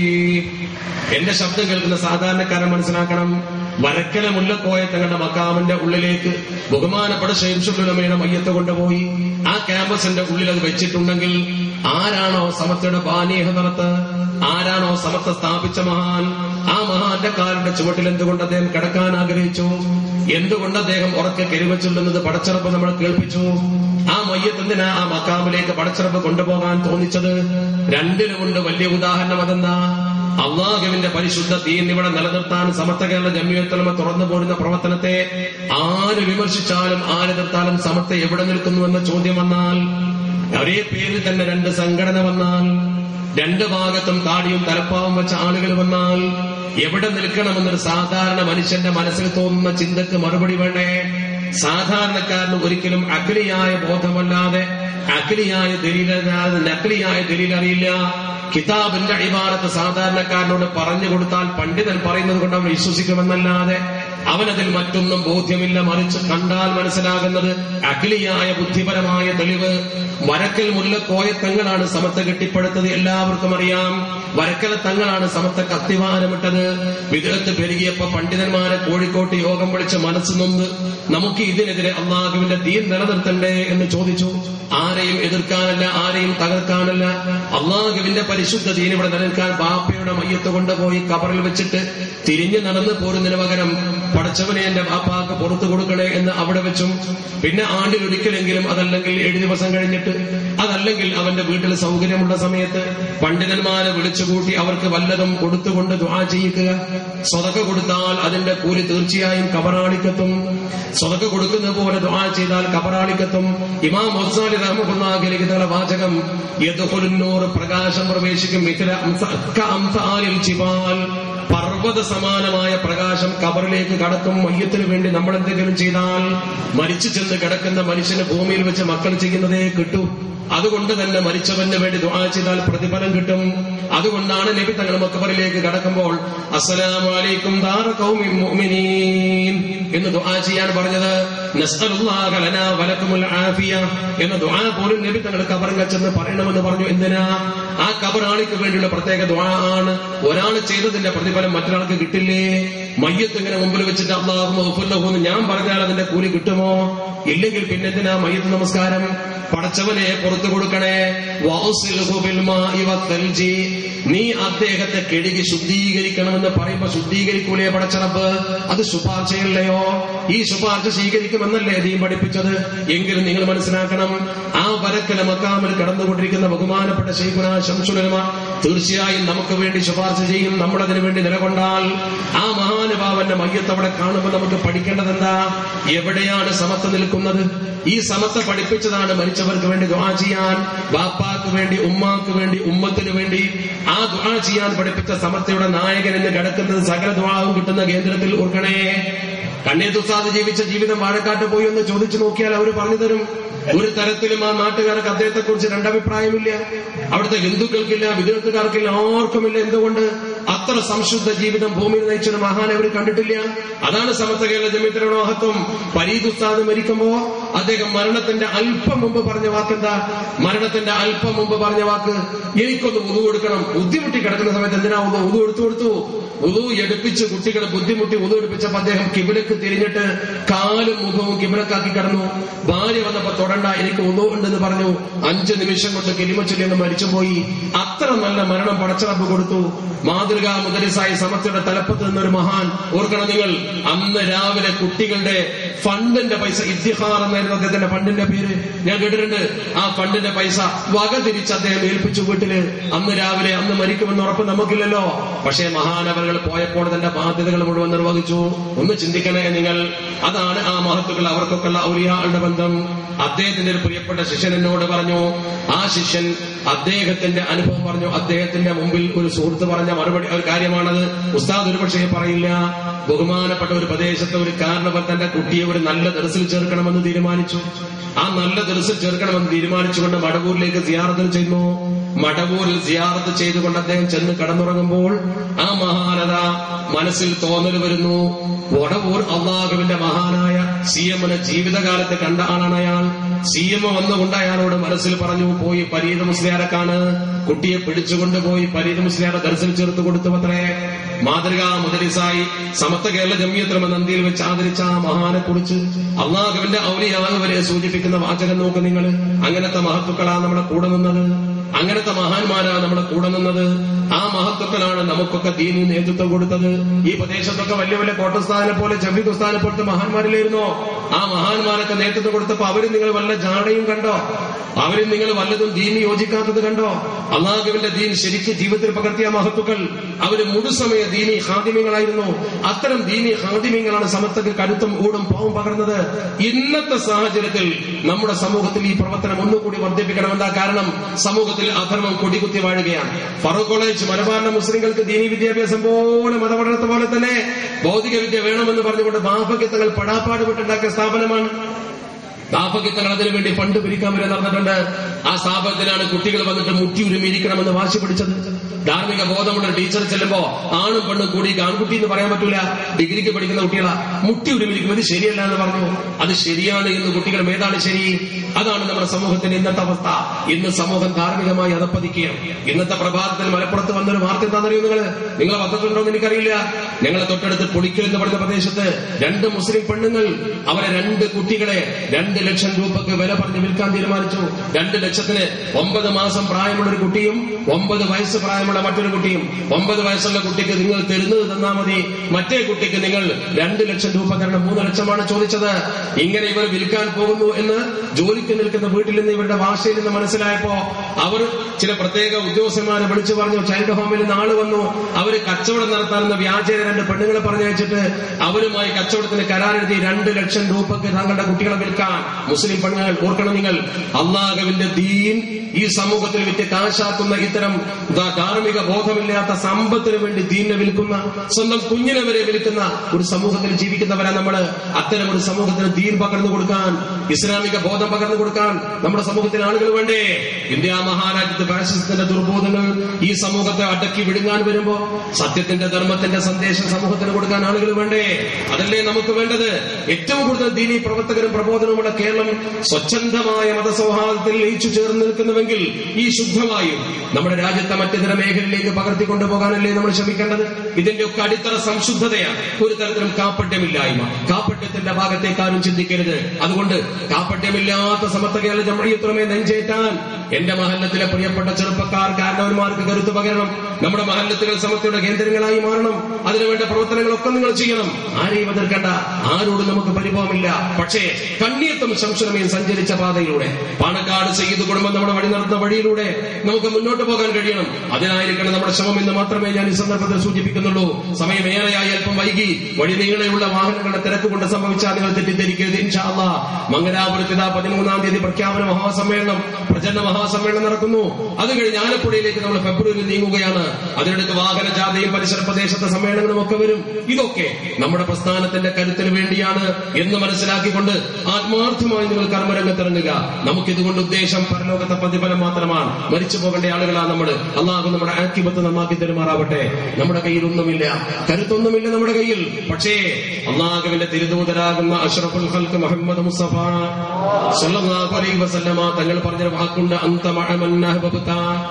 എന്റെ ശബ്ദം കേൾക്കുന്ന സാധാരണക്കാരൻ മനസ്സിലാക്കണം വരക്കല മുല്ലക്കോയ തങ്ങളുടെ മക്കാമിന്റെ ഉള്ളിലേക്ക് ബഹുമാനപ്പെട്ട ഷെയ്ഷുലമയുടെ മയ്യത്ത് കൊണ്ടുപോയി ആ ക്യാമ്പസിന്റെ ഉള്ളിൽ അത് വെച്ചിട്ടുണ്ടെങ്കിൽ ആരാണോ സമത്വയുടെ ബാനീഹ നടത്ത് ആരാണോ സമത്വ സ്ഥാപിച്ച മഹാൻ ആ മഹാന്റെ കാലിന്റെ ചുവട്ടിൽ എന്തുകൊണ്ട് അദ്ദേഹം കിടക്കാൻ ആഗ്രഹിച്ചു എന്തുകൊണ്ട് അദ്ദേഹം ഉറക്കെ കെരുവച്ചുണ്ടെന്നത് പടച്ചിറപ്പ് നമ്മൾ കേൾപ്പിച്ചു ആ മയ്യത്തെന്തിനാ ആ മക്കാമിലേക്ക് പടച്ചിറപ്പ് കൊണ്ടുപോകാൻ തോന്നിച്ചത് രണ്ടിനുമുണ്ട് വലിയ ഉദാഹരണം അതെന്താ അള്ളാഹുവിന്റെ പരിശുദ്ധ ദീൻ ഇവിടെ നിലനിർത്താൻ സമത്വ കേരള ജമ്മിയത്തലമ തുറന്നു പോരുന്ന പ്രവർത്തനത്തെ ആര് വിമർശിച്ചാലും ആര് നിർത്താലും സമത്വ എവിടെ നിൽക്കുന്നുവെന്ന ചോദ്യം വന്നാൽ ഒരേ പേരിൽ തന്നെ രണ്ട് സംഘടന വന്നാൽ രണ്ട് ഭാഗത്തും താടിയും തലപ്പാവും വെച്ച ആളുകൾ വന്നാൽ എവിടെ നിൽക്കണമെന്നൊരു സാധാരണ മനുഷ്യന്റെ മനസ്സിൽ തോന്നുന്ന ചിന്തക്ക് മറുപടി വേണ്ടേ സാധാരണക്കാരന് ഒരിക്കലും അഖിലിയായ ബോധമല്ലാതെ അഖിലിയായ ദലീലല്ലാതെ നഖലിയായ ദലീലറിയില്ല കിതാബിന്റെ അടിവാരത്ത് സാധാരണക്കാരനോട് പറഞ്ഞു കൊടുത്താൽ പണ്ഡിതൻ പറയുന്നത് കൊണ്ട് അവൻ വിശ്വസിക്കുമെന്നല്ലാതെ അവനതിൽ മറ്റൊന്നും ബോധ്യമില്ല മറിച്ച് കണ്ടാൽ മനസ്സിലാകുന്നത് അഖിലിയായ ബുദ്ധിപരമായ തെളിവ് വരക്കൽ മുല്ലക്കോയ തങ്ങളാണ് സമത്തെ കെട്ടിപ്പടുത്തത് എല്ലാവർക്കും അറിയാം വരക്കല തങ്ങളാണ് സമത്തെ കത്തിവാനമിട്ടത് വിദേഹത്ത് പെരുകിയപ്പോ പണ്ഡിതന്മാരെ കോഴിക്കോട്ട് യോഗം വിളിച്ച് മനസ്സ് നൊന്ന് നമുക്ക് ഇതിനെതിരെ അള്ളാഹുവിന്റെ ദീൻ നിലനിർത്തണ്ടേ എന്ന് ചോദിച്ചു ആരെയും എതിർക്കാനല്ല ആരെയും തകർക്കാനല്ല അള്ളാഹുവിന്റെ പരിശുദ്ധ ദീൻ ഇവിടെ നിലനിൽക്കാൻ ബാപ്പയുടെ മയ്യത്ത് കൊണ്ടുപോയി കബറിൽ വെച്ചിട്ട് തിരിഞ്ഞു നടന്നു പോരുന്നതിന് പകരം പടച്ചവനെ എന്റെ ബാപ്പാക്ക് പുറത്തു കൊടുക്കണേ എന്ന് അവിടെ വെച്ചും പിന്നെ ആണ്ടിൽ ഒരിക്കലെങ്കിലും അതല്ലെങ്കിൽ ഏഴ് ദിവസം കഴിഞ്ഞിട്ട് അതല്ലെങ്കിൽ അവന്റെ വീട്ടിൽ സൗകര്യമുള്ള സമയത്ത് പണ്ഡിതന്മാരെ വിളിച്ചുകൂട്ടി അവർക്ക് വല്ലതും കൊടുത്തുകൊണ്ട് ദ്വാ ചെയ്യിക്കുക സ്വതക്ക കൊടുത്താൽ അതിന്റെ കൂലി തീർച്ചയായും കബറാളിക്കത്തും സ്വതക്ക കൊടുക്കുന്ന പോലെ ദ്വാ ചെയ്താൽ കബറാളിക്കത്തും ഇമാം മൊസാലി റഹ്മുല്ലാഹുലിഖിതയുടെ വാചകം യദുഹുലുന്നൂർ പ്രകാശം പ്രവേശിക്കും മിഥില അംസ- അക്ക അംസാലിൽ ജിബാൽ പർവ്വത സമാനമായ പ്രകാശം കബറിലേക്ക് കടക്കും മയ്യത്തിന് വേണ്ടി നമ്മൾ എന്തെങ്കിലും ചെയ്താൽ മരിച്ചു ചെന്ന് കിടക്കുന്ന മനുഷ്യന് ഭൂമിയിൽ വെച്ച് മക്കൾ ചെയ്യുന്നതേ കിട്ടൂ അതുകൊണ്ട് തന്നെ മരിച്ചവന് വേണ്ടി ദുആ ചെയ്താൽ പ്രതിഫലം കിട്ടും അതുകൊണ്ടാണ് നബി തങ്ങൾ മക്കബറിലേക്ക് കടക്കുമ്പോൾ അസ്സലാമു അലൈക്കും ദാറ ഖൗമിൻ മുഅ്മിനീൻ എന്ന് ദുആ ചെയ്യാൻ പറഞ്ഞത് നസ്അലുല്ലാഹ ലനാ വലക്കുമുൽ ആഫിയ എന്ന ദുആ പോലും നബി തങ്ങൾ കബറിൽ ചെന്ന് പറയണമെന്ന് പറഞ്ഞു എന്തിനാ ആ കബറാളിക്ക് വേണ്ടിയുള്ള പ്രത്യേക ദുആ ആണ് ഒരാൾ ചെയ്തതിന്റെ പ്രതിഫലം മറ്റൊരാൾക്ക് കിട്ടില്ലേ മയ്യത്ത് ഇങ്ങനെ മുമ്പിൽ വെച്ചിട്ട് അള്ളാഹു എന്ന് ഞാൻ പറഞ്ഞാൽ അതിന്റെ കൂലി കിട്ടുമോ ഇല്ലെങ്കിൽ പിന്നെ എന്തിനാ മയ്യത്ത് നമസ്കാരം പടച്ചവനെ പുറത്തു കൊടുക്കണേ വൗസിൽഹു ബിൽ മാഇ വത്തൽജി. നീ അദ്ദേഹത്തെ കെടുകി ശുദ്ധീകരിക്കണമെന്ന് പറയുമ്പോ ശുദ്ധീകരിക്കൂലേ പടച്ചറപ്പ് അത് ശുപാർശയല്ലയോ ഈ ശുപാർശ സ്വീകരിക്കുമെന്നല്ലേ നീ പഠിപ്പിച്ചത് എങ്കിലും നിങ്ങൾ മനസ്സിലാക്കണം ആ വരക്കല മക്കാമിൽ കടന്നുകൊണ്ടിരിക്കുന്ന ബഹുമാനപ്പെട്ട ശൈഖുന ശംസുലമ തീർച്ചയായും നമുക്ക് വേണ്ടി ശുപാർശ ചെയ്യും നമ്മളതിനു വേണ്ടി നിലകൊണ്ടാൽ ആ മഹാനുഭാവന്റെ മയ്യത്ത് അവിടെ കാണുമ്പോൾ നമുക്ക് പഠിക്കേണ്ടത് എന്താ എവിടെയാണ് സമത്വം നിൽക്കുന്നത് ഈ സമത്വ പഠിപ്പിച്ചതാണ് മരിച്ചവർക്ക് വേണ്ടി ദുആ ചെയ്യാൻ ബാപ്പാക്ക് വേണ്ടി ഉമ്മാക്ക് വേണ്ടി ഉമ്മത്തിന് വേണ്ടി ആ ദുആ ചെയ്യാൻ പഠിപ്പിച്ച സമത്വയുടെ നായകൻ എന്ന് കിടക്കുന്നത് സകല ദുആവും കിട്ടുന്ന കേന്ദ്രത്തിൽ ഓർക്കണേ കണ്ണേത്തുസാദ് ജീവിച്ച ജീവിതം വാഴക്കാട്ട് പോയി എന്ന് ചോദിച്ചു നോക്കിയാൽ അവർ പറഞ്ഞു തരും ഒരു തരത്തിലും ആ നാട്ടുകാർക്ക് അദ്ദേഹത്തെ കുറിച്ച് രണ്ടഭിപ്രായമില്ല അവിടുത്തെ ഹിന്ദുക്കൾക്കില്ല വിദേശത്തുകാർക്കില്ല ആർക്കുമില്ല എന്തുകൊണ്ട് അത്ര സംശുദ്ധ ജീവിതം ഭൂമിയിൽ നയിച്ചൊരു മഹാനെ അവർ കണ്ടിട്ടില്ല അതാണ് സമസ്ത കേരള ജമിത്രയുടെ മഹത്വം പരീദ് ഉസ്താദ് മരിക്കുമ്പോ അദ്ദേഹം മരണത്തിന്റെ അല്പം മുമ്പ് പറഞ്ഞ വാക്കെന്താ മരണത്തിന്റെ അല്പം മുമ്പ് പറഞ്ഞ വാക്ക് എനിക്കൊന്ന് ഉതു കൊടുക്കണം ബുദ്ധിമുട്ടി കിടക്കുന്ന സമയത്ത് എന്തിനാ ഒന്ന് ഉതു എടുത്തു കൊടുത്തു ഉതു എടുപ്പിച്ച് കുട്ടികളെ ബുദ്ധിമുട്ടി ഉതു എടുപ്പിച്ചപ്പോ അദ്ദേഹം കിബിലക്ക് തിരിഞ്ഞിട്ട് കാലും മുഖവും കിബിലക്കാക്കി കിടന്നു ഭാര്യ വന്നപ്പോ തൊടണ്ട എനിക്ക് ഉതു ഉണ്ടെന്ന് പറഞ്ഞു അഞ്ച് നിമിഷം കൊണ്ട് കിലിമച്ചൊല്ലി അങ്ങ് മരിച്ചുപോയി അത്ര നല്ല മരണം പടച്ചറപ്പ് കൊടുത്തു മാതൃകാ മുദരിസായി സമസ്തയുടെ തലപ്പത്ത് നിന്നൊരു മഹാൻ ഓർക്കണം നിങ്ങൾ അന്ന് രാവിലെ കുട്ടികളുടെ ഫണ്ടിന്റെ പൈസ ഇത്തിഹാർ എന്നായിരുന്നു അദ്ദേഹത്തിന്റെ ഫണ്ടിന്റെ പേര് ഞാൻ കേട്ടിട്ടുണ്ട് ആ ഫണ്ടിന്റെ പൈസ വക തിരിച്ച് അദ്ദേഹം ഏൽപ്പിച്ചു വീട്ടില് അന്ന് രാവിലെ അന്ന് മരിക്കുമെന്ന് ഉറപ്പ് നമുക്കില്ലല്ലോ പക്ഷേ മഹാനവറുകൾ പോയപ്പോൾ തന്റെ ബാധ്യതകൾ മുഴുവൻ നിർവഹിച്ചു ഒന്ന് ചിന്തിക്കണേ നിങ്ങൾ അതാണ് ആ മഹത്തുക്കൾ അവർക്കൊക്കെ ഉള്ള ഔലിയാളുടെ ബന്ധം അദ്ദേഹത്തിന്റെ ഒരു പ്രിയപ്പെട്ട ശിഷ്യൻ എന്നോട് പറഞ്ഞു ആ ശിഷ്യൻ അദ്ദേഹത്തിന്റെ അനുഭവം പറഞ്ഞു അദ്ദേഹത്തിന്റെ മുമ്പിൽ ഒരു സുഹൃത്ത് പറഞ്ഞ മറുപടി ഒരു കാര്യമാണത് ഉസ്താദ് ഒരു പക്ഷേ പറയില്ല ബഹുമാനപ്പെട്ട ഒരു പ്രദേശത്തെ ഒരു കാരണവർ തന്റെ കുട്ടിയെ ഒരു നല്ല ദർസിൽ ചേർക്കണമെന്ന് തീരുമാനിച്ചു ആ നല്ല ദർസിൽ ചേർക്കണമെന്ന് തീരുമാനിച്ചുകൊണ്ട് മടവൂരിലേക്ക് സിയാറത്തിൽ ചെന്നു മടവൂരിൽ സിയാറത്ത് ചെയ്തുകൊണ്ട് അദ്ദേഹം ചെന്ന് കടന്നുറങ്ങുമ്പോൾ ആ മഹാനത മനസ്സിൽ തോന്നൽ വരുന്നു വടവൂർ അള്ളാഹുവിന്റെ മഹാനായ സി എമ്മിനെ ജീവിതകാലത്ത് കണ്ട ആളാണ് അയാൾ സി എം വന്നുകൊണ്ട് അയാളോട് മനസ്സിൽ പറഞ്ഞു പോയി പരീത മുസ്ലിയാരക്കാണ് കുട്ടിയെ പിടിച്ചുകൊണ്ട് പോയി പരീത മുസ്ലിയാരെ ദർശനം ചേർത്ത് കൊടുത്തു അത്രേ മാതൃകാ മുദരിസായി സമത്വ കേരള ജമ്മിയത്രമ നന്ദിയിൽ വെച്ച് ആദരിച്ച ആ മഹാനെ കുറിച്ച് അള്ളാഹുവിന്റെ ഔലിയാകവരെ സൂചിപ്പിക്കുന്ന വാചകം നോക്ക് നിങ്ങൾ അങ്ങനത്തെ മഹത്തുക്കളാ നമ്മുടെ കൂടെ നിന്നത് അങ്ങനത്തെ മഹാന്മാരാണ് നമ്മുടെ കൂടെ നിന്നത് ആ മഹത്വത്തിലാണ് നമുക്കൊക്കെ ദീനി നേതൃത്വം കൊടുത്തത് ഈ പ്രദേശത്തൊക്കെ വലിയ വലിയ കോട്ടസ്ഥാനെ പോലെ ജമീദ് ഉസ്താനെ പോലത്തെ മഹാന്മാരിലായിരുന്നോ ആ മഹാന്മാരൊക്കെ നേതൃത്വം കൊടുത്തപ്പോ അവര് നിങ്ങൾ വല്ല ജാടയും കണ്ടോ അവരിൽ നിങ്ങൾ വല്ലതും ദീനി യോജിക്കാത്തത് കണ്ടോ അള്ളാഹുവിന്റെ ദീൻ ശരിക്കും ജീവിതത്തിൽ പകർത്തിയ മഹത്തുക്കൾ അവര് മുഴുസമയ ദീനി ഹാദിമ്യങ്ങളായിരുന്നു അത്തരം ദീനി ഹാദിമ്യങ്ങളാണ് സമത്വക്ക് കരുത്തും ഊടും പാവും പകർന്നത് ഇന്നത്തെ സാഹചര്യത്തിൽ നമ്മുടെ സമൂഹത്തിൽ ഈ പ്രവർത്തനം ഒന്നുകൂടി വർദ്ധിപ്പിക്കണമെന്താ കാരണം സമൂഹത്തിൽ അധർമ്മം കൊടികുത്തി വാഴുകയാണ് ഫറൂഖ് കോളേജ് മലബാറിലെ മുസ്ലിങ്ങൾക്ക് ദീനി വിദ്യാഭ്യാസം പോലെ മതപഠനത്തെ പോലെ തന്നെ ഭൗതിക വിദ്യ വേണമെന്ന് പറഞ്ഞുകൊണ്ട് ബാഹ്യത്വങ്ങൾ പടാപ്പാട് വിട്ടുണ്ടാക്കിയ സ്ഥാപനമാണ് ദാപക്യത്തങ്ങൾ അതിനു വേണ്ടി ഫണ്ട് പിരിക്കാൻ വരെ നടന്നിട്ടുണ്ട് ആ സ്ഥാപനത്തിലാണ് കുട്ടികൾ വന്നിട്ട് മുട്ടി ഉരുമിരിക്കണമെന്ന് വാശി പിടിച്ചത് ധാർമ്മിക ബോധമുള്ള ടീച്ചർ ചെല്ലുമ്പോ ആണും പെണ്ണും കൂടി ആൺകുട്ടി എന്ന് പറയാൻ പറ്റൂല ഡിഗ്രിക്ക് പഠിക്കുന്ന കുട്ടികളാ മുട്ടി ഉരുമിരിക്കുന്നത് ശരിയല്ല എന്ന് പറഞ്ഞു അത് ശരിയാണ് എന്ന് കുട്ടികൾ ഏതാണ് ശരി അതാണ് നമ്മുടെ സമൂഹത്തിന്റെ ഇന്നത്തെ അവസ്ഥ ഇന്ന് സമൂഹം ധാർമ്മികമായി അതപ്പതിക്കുകയാണ് ഇന്നത്തെ പ്രഭാതത്തിൽ മലപ്പുറത്ത് വന്നൊരു വാർത്ത എന്താണെന്നറിയോ നിങ്ങൾ നിങ്ങൾ വന്നിട്ടുണ്ടോ എന്ന് എനിക്കറിയില്ല ഞങ്ങളെ തൊട്ടടുത്ത് പൊളിക്കൽ എന്ന് പറയുന്ന പ്രദേശത്ത് രണ്ട് മുസ്ലിം പെണ്ണുങ്ങൾ അവരെ രണ്ട് കുട്ടികളെ രണ്ട് ലക്ഷം രൂപക്ക് വില പറഞ്ഞ് വിൽക്കാൻ തീരുമാനിച്ചു രണ്ട് ലക്ഷത്തിന് ഒമ്പത് മാസം പ്രായമുള്ള ഒരു കുട്ടിയും ഒമ്പത് വയസ്സ് പ്രായമുള്ള മറ്റൊരു കുട്ടിയും ഒമ്പത് വയസ്സുള്ള കുട്ടിക്ക് നിങ്ങൾ തരുന്നത് തന്നാ മതി മറ്റേ കുട്ടിക്ക് നിങ്ങൾ രണ്ട് ലക്ഷം രൂപ കാരണം മൂന്ന് ലക്ഷമാണ് ചോദിച്ചത് ഇങ്ങനെ ഇവർ വിൽക്കാൻ പോകുന്നു എന്ന് ജോലിക്ക് നിൽക്കുന്ന വീട്ടിൽ നിന്ന് ഇവരുടെ ഭാഷയിൽ നിന്ന് മനസ്സിലായപ്പോ അവർ ചില പ്രത്യേക ഉദ്യോഗസ്ഥന്മാരെ വിളിച്ചു പറഞ്ഞു ചൈൽഡ് ഹോമിൽ നിന്ന് ആള് വന്നു അവര് കച്ചവടം നടത്താനെന്ന വ്യാജേന രണ്ട് പെണ്ണുങ്ങളെ പറഞ്ഞയച്ചിട്ട് അവരുമായി കച്ചവടത്തിന് കരാറെഴുതി രണ്ട് ലക്ഷം രൂപക്ക് തങ്ങളുടെ കുട്ടികളെ വിൽക്കാൻ മുസ്ലിം പെണ്ണുങ്ങൾ ഓർക്കണം നിങ്ങൾ അള്ളാഹുവിന്റെ ദീൻ ഈ സമൂഹത്തിൽ വിറ്റ് കാശാക്കുന്ന ഇത്തരം ധാ- ധാർമ്മിക ബോധമില്ലാത്ത സമ്പത്തിന് വേണ്ടി ദീനിനെ വിൽക്കുന്ന സ്വന്തം കുഞ്ഞിനെ വരെ വിൽക്കുന്ന ഒരു സമൂഹത്തിൽ ജീവിക്കുന്നവരാ നമ്മള് അത്തരം ഒരു സമൂഹത്തിന് ദീൻ പകർന്നു കൊടുക്കാൻ ഇസ്ലാമിക ബോധം പകർന്നു കൊടുക്കാൻ നമ്മുടെ സമൂഹത്തിൽ ആളുകൾ വേണ്ടേ ഇന്ത്യ മഹാരാജ്യത്ത് ഫാഷിസത്തിന്റെ ദുർബോധങ്ങൾ ഈ സമൂഹത്തെ അടക്കി വിടുങ്ങാൻ വരുമ്പോ സത്യത്തിന്റെ ധർമ്മത്തിന്റെ സന്ദേശം സമൂഹത്തിന് കൊടുക്കാൻ ആളുകൾ വേണ്ടേ അതല്ലേ നമുക്ക് വേണ്ടത് ഏറ്റവും കൂടുതൽ ദീനി പ്രവർത്തകരും പ്രബോധനവുമുള്ള കേരളം സ്വച്ഛന്തമായ മതസൗഹാർദ്ദത്തിൽ ലയിച്ചു ചേർന്ന് നിൽക്കുന്നുവെങ്കിൽ ഈ ശുദ്ധമായും നമ്മുടെ രാജ്യത്തെ മറ്റിതര മേഖലയിലേക്ക് പകർത്തിക്കൊണ്ടു പോകാനല്ലേ നമ്മൾ ശ്രമിക്കേണ്ടത് ഇതിന്റെ ഒക്കെ അടിത്തറ സംശുദ്ധതയാണ് ഒരു തരത്തിലും കാപ്പട്യമില്ലായ്മ കാപ്പട്യത്തിന്റെ ഭാഗത്തേക്കാരും ചിന്തിക്കരുത് അതുകൊണ്ട് കാപ്പട്യമില്ലാത്ത സമത്വ കേരള ജമഴിയത്തുറമെ നെഞ്ചേറ്റാൻ എന്റെ മഹല്ലത്തിലെ പ്രിയപ്പെട്ട ചെറുപ്പക്കാർ കാരണവന്മാർക്ക് കരുത്ത് പകരണം നമ്മുടെ മഹല്ലത്തുകൾ സമത്വയുടെ കേന്ദ്രങ്ങളായി മാറണം അതിനുവേണ്ട പ്രവർത്തനങ്ങളൊക്കെ നിങ്ങൾ ചെയ്യണം ആരെയും എതിർക്കണ്ട ആരോടും നമുക്ക് പരിഭവമില്ല പക്ഷേ കണ്ണിയത്തും ശംശനമയും സഞ്ചരിച്ച പാതയിലൂടെ പാണക്കാട് ചെയ്ത് കുടുംബം നമ്മുടെ വഴി നടത്തുന്ന വഴിയിലൂടെ നമുക്ക് മുന്നോട്ട് പോകാൻ കഴിയണം അതിനായിരിക്കണം നമ്മുടെ ശ്രമം എന്ന് മാത്രമേ ഞാൻ ഈ സന്ദർഭത്തിൽ സൂചിപ്പിക്കുന്നുള്ളൂ സമയം ഏറെയായി അല്പം വൈകി വഴി നീളെയുള്ള വാഹനങ്ങളുടെ തിരക്ക് കൊണ്ട് സംഭവിച്ചാൽ നിങ്ങൾ തെറ്റിദ്ധരിക്കരുത് ഇൻഷാല്ല മംഗലാപുരത്ത് ഇതാ പതിമൂന്നാം തീയതി പ്രഖ്യാപന മഹാസമ്മേളനം പ്രചരണ മഹാസമ്മേളനം നടക്കുന്നു അത് കഴിഞ്ഞ് ആലപ്പുഴയിലേക്ക് നമ്മൾ ഫെബ്രുവരിയിൽ നീങ്ങുകയാണ് അതിനിടയ്ക്ക് വാഹന ജാഥയും പരിസര പ്രദേശത്തെ സമ്മേളനങ്ങളും ഒക്കെ വരും ഇതൊക്കെ നമ്മുടെ പ്രസ്ഥാനത്തിന്റെ കരുത്തിന് വേണ്ടിയാണ് എന്ന് മനസ്സിലാക്കിക്കൊണ്ട് ആത്മാർത്ഥമായി നിങ്ങൾ കർമ്മരംഗത്തിറങ്ങുക നമുക്കിതുകൊണ്ട് ഉദ്ദേശം പരലോകത്തെ പ്രതിഫലം മാത്രമാണ് മരിച്ചു പോകേണ്ട ആളുകളാണ് നമ്മൾ അള്ളാഹു നമ്മുടെ ആക്കിപത്ത് നന്നാക്കി തരുമാറാവട്ടെ നമ്മുടെ കയ്യിൽ ഒന്നുമില്ല കരുത്തൊന്നുമില്ല നമ്മുടെ കയ്യിൽ പക്ഷേ അള്ളാഹുവിന്റെ തിരുദൂതരാകുന്ന അഷ്റഫുൽ ഖൽക്ക് മുഹമ്മദ് മുസ്തഫ സല്ലല്ലാഹു അലൈഹി വസല്ലമ തങ്ങൾ പറഞ്ഞ വാക്കുണ്ട് അന്ത മഅമന്നഹബത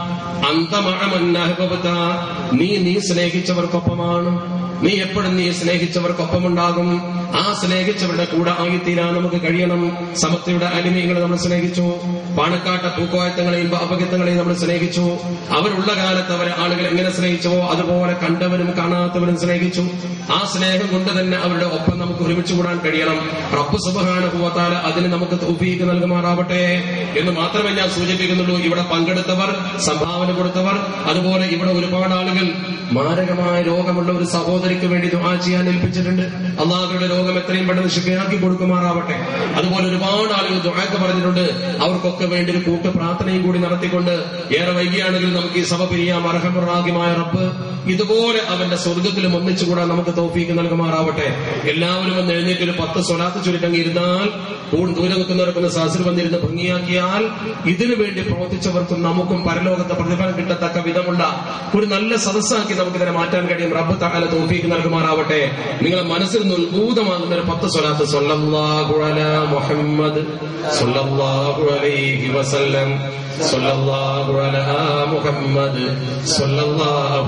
അന്ത മഅമന്നഹബത നീ നീ സ്നേഹിച്ചവർക്കൊപ്പമാണ് നീ എപ്പോഴും നീ സ്നേഹിച്ചവർക്കൊപ്പമുണ്ടാകും ആ സ്നേഹിച്ചവരുടെ കൂടെ ആയിത്തീരാൻ നമുക്ക് കഴിയണം സമത്വയുടെ അലിമീങ്ങളെ നമ്മൾ സ്നേഹിച്ചു പാണക്കാട്ട പൂക്കോയത്തങ്ങളെയും അപകത്തങ്ങളെയും നമ്മൾ സ്നേഹിച്ചു അവരുള്ള കാലത്ത് അവരെ ആളുകൾ എങ്ങനെ സ്നേഹിച്ചുവോ അതുപോലെ കണ്ടവരും കാണാത്തവരും സ്നേഹിച്ചു ആ സ്നേഹം കൊണ്ട് തന്നെ അവരുടെ ഒപ്പം നമുക്ക് ഒരുമിച്ച് കൂടാൻ കഴിയണം റബ്ബ് സുബഹാന പോവാത്താൽ അതിന് നമുക്ക് തൗഫീക്ക് നൽകുമാറാവട്ടെ എന്ന് മാത്രമേ ഞാൻ സൂചിപ്പിക്കുന്നുള്ളൂ ഇവിടെ പങ്കെടുത്തവർ സംഭാവന കൊടുത്തവർ അതുപോലെ ഇവിടെ ഒരുപാട് ആളുകൾ മാരകമായ രോഗമുള്ള ഒരു സഹോദരിക്ക് വേണ്ടി ദുആ ചെയ്യാൻ ഏൽപ്പിച്ചിട്ടുണ്ട് അള്ളാഹുയുടെ രോഗം എത്രയും പെട്ടെന്ന് ശിഫയാക്കി കൊടുക്കുമാറാവട്ടെ അതുപോലെ ഒരുപാട് ആളുകൾ ദുആക്ക് പറഞ്ഞിട്ടുണ്ട് അവർക്കൊക്കെ വേണ്ടി ഒരു കൂട്ട പ്രാർത്ഥനയും കൂടി നടത്തിക്കൊണ്ട് ഏറെ വൈകിയാണെങ്കിൽ നമുക്ക് ഈ സഭ പിരിയാം അർഹമുറാകിമായ റബ്ബ് ഇതുപോലെ അവന്റെ സ്വർഗത്തിലും ഒന്നിച്ചുകൂടാൻ നമുക്ക് തോഫീക്ക് നൽകുമാറാവട്ടെ എല്ലാവരും ഒന്ന് എഴുന്നേറ്റ് ഒരു പത്ത് സ്വലാത്ത് ചുരുക്കങ്ങി ഇരുന്നാൽ കൂടുതൽ ദൂരെ നിൽക്കുന്നവർക്കൊന്ന് സഹസിൽ വന്നിരുന്ന് ഭംഗിയാക്കിയാൽ ഇതിനു വേണ്ടി പ്രവർത്തിച്ചവർക്കും നമുക്കും പരലോകത്തെ പ്രതിഫലം കിട്ടത്തക്ക വിധമുള്ള ഒരു നല്ല സദസ്സാക്കി നമുക്ക് ഇതിനെ മാറ്റാൻ കഴിയും റബ്ബ് തആല തോഫീക്ക് നൽകുമാറാവട്ടെ നിങ്ങളെ മനസ്സിൽ നിന്ന് ഉത്ഭൂതമാകുന്ന ഒരു പത്ത് സ്വലാത്ത് സ്വല്ലല്ലാഹു അലാ മുഹമ്മദ് സ്വല്ലല്ലാഹു അലൈഹി വസല്ലം സ്വല്ലല്ലാഹു അലാ മുഹമ്മദ് സ്വല്ലല്ലാഹു അലൈഹി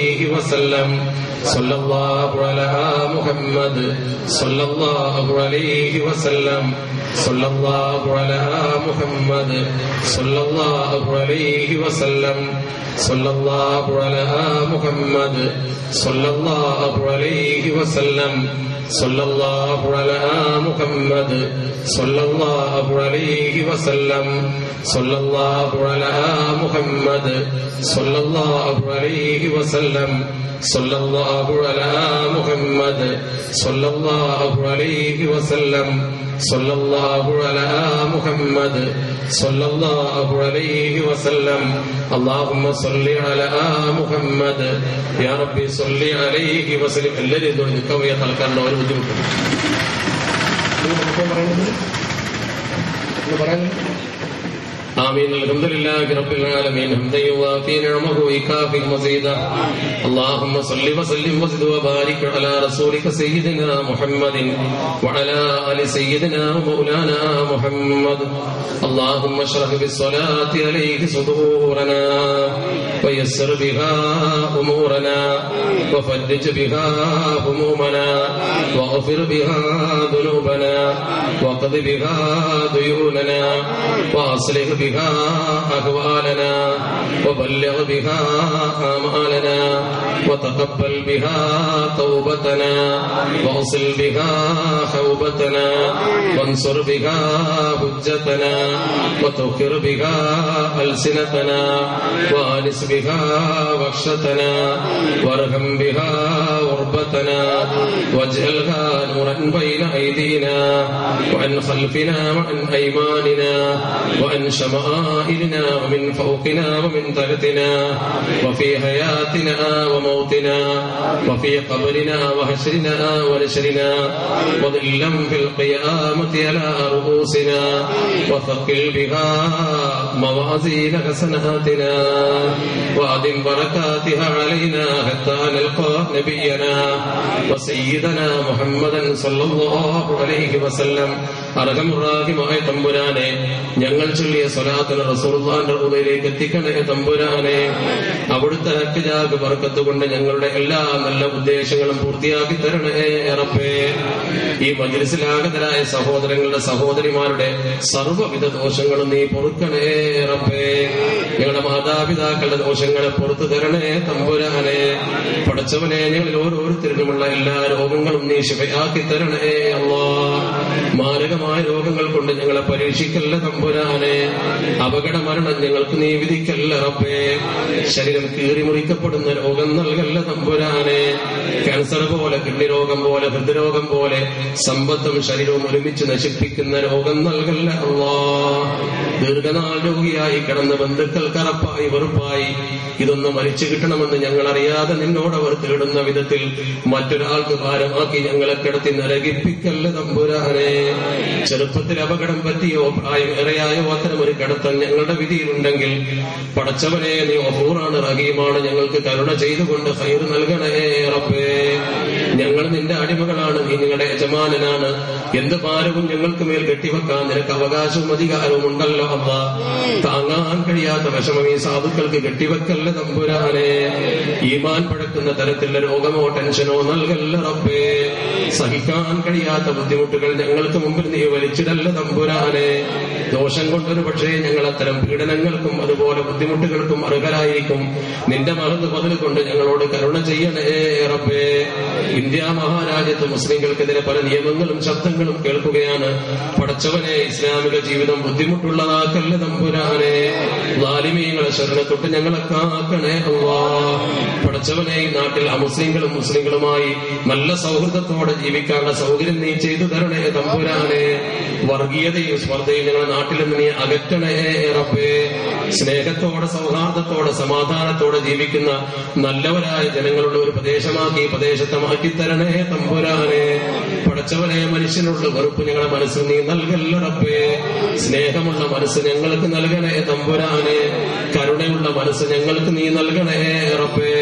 عليه وسلم صلى الله على محمد صلى الله عليه وسلم صلى الله على محمد صلى الله عليه وسلم صلى الله على محمد صلى الله عليه وسلم صلى الله على محمد صلى الله عليه وسلم صلى الله على محمد صلى الله عليه وسلم صلى الله على محمد صلى الله عليه وسلم صلى الله على محمد صلى الله عليه وسلم اللهم صل على محمد يا ربي صل عليه وسلم എല്ലാവരും ഇതുകൊണ്ട് നിൽക്കാൻ വയ്യ തൽക്കാലം ഒരു ബുദ്ധിമുട്ടുണ്ട് آمين الحمد لله رب العالمين حمدا يوافي نعمه ويكافئ مزيدا اللهم صل وسلم وزد وبارك على رسولك سيدنا محمد وعلى آل سيدنا ومولانا محمد اللهم اشرح بالصلاة عليه صدورنا ويسر بها أمورنا وفرج بها همومنا واغفر بها ذنوبنا وقض بها ديوننا واصلح بها أهوالنا وبلغ بها آمالنا وتقبل بها توبتنا واصل بها حوبتنا وانصر بها حجتنا وتوقر بها ألسنتنا وانس بها وحشتنا وارحم بها غربتنا واجعلها نورا بين أيدينا وعن خلفنا وعن أيماننا وعن شمائلنا ومن فوقنا ومن تحتنا وفي حياتنا وموتنا وفي قبرنا وحشرنا ونشرنا وظلا في القيامة على رؤوسنا وثقل بها موازين حسناتنا وأدم بركاتها علينا حتى نلقى نبينا وسيدنا محمدا صلى الله عليه وسلم അറകമുറാഹിമായ തമ്പുരാനെ ഞങ്ങൾ ചൊല്ലിയ സ്വലാത്തിന് റസൂർദാന്റെ ഉദയിലേക്ക് എത്തിക്കണേ തമ്പുരാനെ അവിടുത്തെ ഹക്കിജാഗ് വർക്കത്ത് കൊണ്ട് ഞങ്ങളുടെ എല്ലാ നല്ല ഉദ്ദേശങ്ങളും പൂർത്തിയാക്കി തരണേ റബ്ബേ ഈ മജ്ലിസിലാഗതരായ സഹോദരങ്ങളുടെ സഹോദരിമാരുടെ സർവ്വവിധ ദോഷങ്ങളും നീ പൊറുക്കണേ റബ്ബേ ഞങ്ങളുടെ മാതാപിതാക്കളുടെ ദോഷങ്ങളെ പുറത്തു തരണേ തമ്പുരാനെ പഠിച്ചവനെ ഞങ്ങളിൽ ഓരോരുത്തരിലുമുള്ള എല്ലാ രോഗങ്ങളും നീ ശിവയാക്കി തരണേ അള്ളാ മാരകമായ രോഗങ്ങൾ കൊണ്ട് ഞങ്ങളെ പരീക്ഷിക്കല്ല തമ്പുരാനെ അപകട മരണം ഞങ്ങൾക്ക് നീ വിധിക്കല്ല റബ്ബേ ശരീരം കീറി മുറിക്കപ്പെടുന്ന രോഗം നൽകല്ല തമ്പുരാനെ ക്യാൻസർ പോലെ കിഡ്നി രോഗം പോലെ ഹൃദ്രോഗം പോലെ സമ്പത്തും ശരീരവും ഒരുമിച്ച് നശിപ്പിക്കുന്ന രോഗം നൽകല്ല അള്ളാ ദീർഘനാൾ രോഗിയായി കിടന്ന ബന്ധുക്കൾ കറപ്പായി വെറുപ്പായി ഇതൊന്ന് മരിച്ചു കിട്ടണമെന്ന് ഞങ്ങൾ അറിയാതെ നിന്നോട് അവർ തേടുന്ന വിധത്തിൽ മറ്റൊരാൾക്ക് ഭാരമാക്കി ഞങ്ങളെ കിടത്തി നരകിപ്പിക്കല്ല തമ്പുരാനെ ചെറുപ്പത്തിൽ അപകടം പറ്റിയോ പ്രായം ഏറെയായോ അത്തരം ഒരു കിടത്തം ഞങ്ങളുടെ വിധിയിലുണ്ടെങ്കിൽ പടച്ചവനെ നീ ഒഹൂറാണ് റഹീമാണ് ഞങ്ങൾക്ക് കരുണ ചെയ്തുകൊണ്ട് ഫൈർ നൽകണേ റബ്ബേ ഞങ്ങൾ നിന്റെ അടിമകളാണ് നീ നിങ്ങളുടെ യജമാനനാണ് എന്ത് ഭാരവും ഞങ്ങൾക്ക് മേൽ കെട്ടിവെക്കാൻ നിനക്ക് അവകാശവും അധികാരവും ഉണ്ടല്ലോ അമ്മ താങ്ങാൻ കഴിയാത്ത വിഷമം ഈ സാധുക്കൾക്ക് കെട്ടിവെക്കല്ല തമ്പുരാനെ ഈമാൻ പഴക്കുന്ന തരത്തിലുള്ള രോഗമോ ടെൻഷനോ നൽകല്ല റബ്ബേ സഹിക്കാൻ കഴിയാത്ത ബുദ്ധിമുട്ടുകൾ ഞങ്ങൾക്ക് മുമ്പിൽ നീ വലിച്ചിടല്ല തമ്പുരാനെ ദോഷം കൊണ്ടൊരു പക്ഷേ ഞങ്ങൾ അത്തരം പീഡനങ്ങൾക്കും അതുപോലെ ബുദ്ധിമുട്ടുകൾക്കും അർഹരായിരിക്കും നിന്റെ മറന്ന് പതിൽ കൊണ്ട് ഞങ്ങളോട് കരുണ ചെയ്യണേ റബ്ബേ ഇന്ത്യ മഹാരാജ്യത്ത് മുസ്ലിങ്ങൾക്കെതിരെ പല നിയമങ്ങളും ശബ്ദങ്ങളും കേൾക്കുകയാണ് പടച്ചവനെ ഇസ്ലാമിക ജീവിതം ബുദ്ധിമുട്ടുള്ളതാക്കല്ല തമ്പുരാനെ ലാലിമീങ്ങളെ ശരണത്തൊട്ട് ഞങ്ങളെ കാക്കണേ അള്ളാ പടച്ചവനെ ഈ നാട്ടിൽ അമുസ്ലിങ്ങളും മുസ്ലിങ്ങളുമായി നല്ല സൗഹൃദത്തോടെ ജീവിക്കാനുള്ള സൗകര്യം നീ ചെയ്തു തരണേ തമ്പുരാനെ വർഗീയതയും സ്പർദ്ധയും ഞങ്ങളുടെ നാട്ടിൽ നിന്ന് നീ അകറ്റണേ റബ്ബേ സ്നേഹത്തോടെ സൗഹാർദ്ദത്തോടെ സമാധാനത്തോടെ ജീവിക്കുന്ന നല്ലവരായ ജനങ്ങളുടെ ഒരു പ്രദേശമാക്കി ഈ പ്രദേശത്തെ മാറ്റിത്തരണേ തമ്പുരാനെ പടച്ചവനെ മനുഷ്യനുള്ള വെറുപ്പ് ഞങ്ങളുടെ മനസ്സിൽ നീ നൽകല്ല റബ്ബേ സ്നേഹമുള്ള മനസ്സ് ഞങ്ങൾക്ക് നൽകണേ തമ്പുരാനെ കരുണയുള്ള മനസ്സ് ഞങ്ങൾക്ക് നീ നൽകണേ റബ്ബേ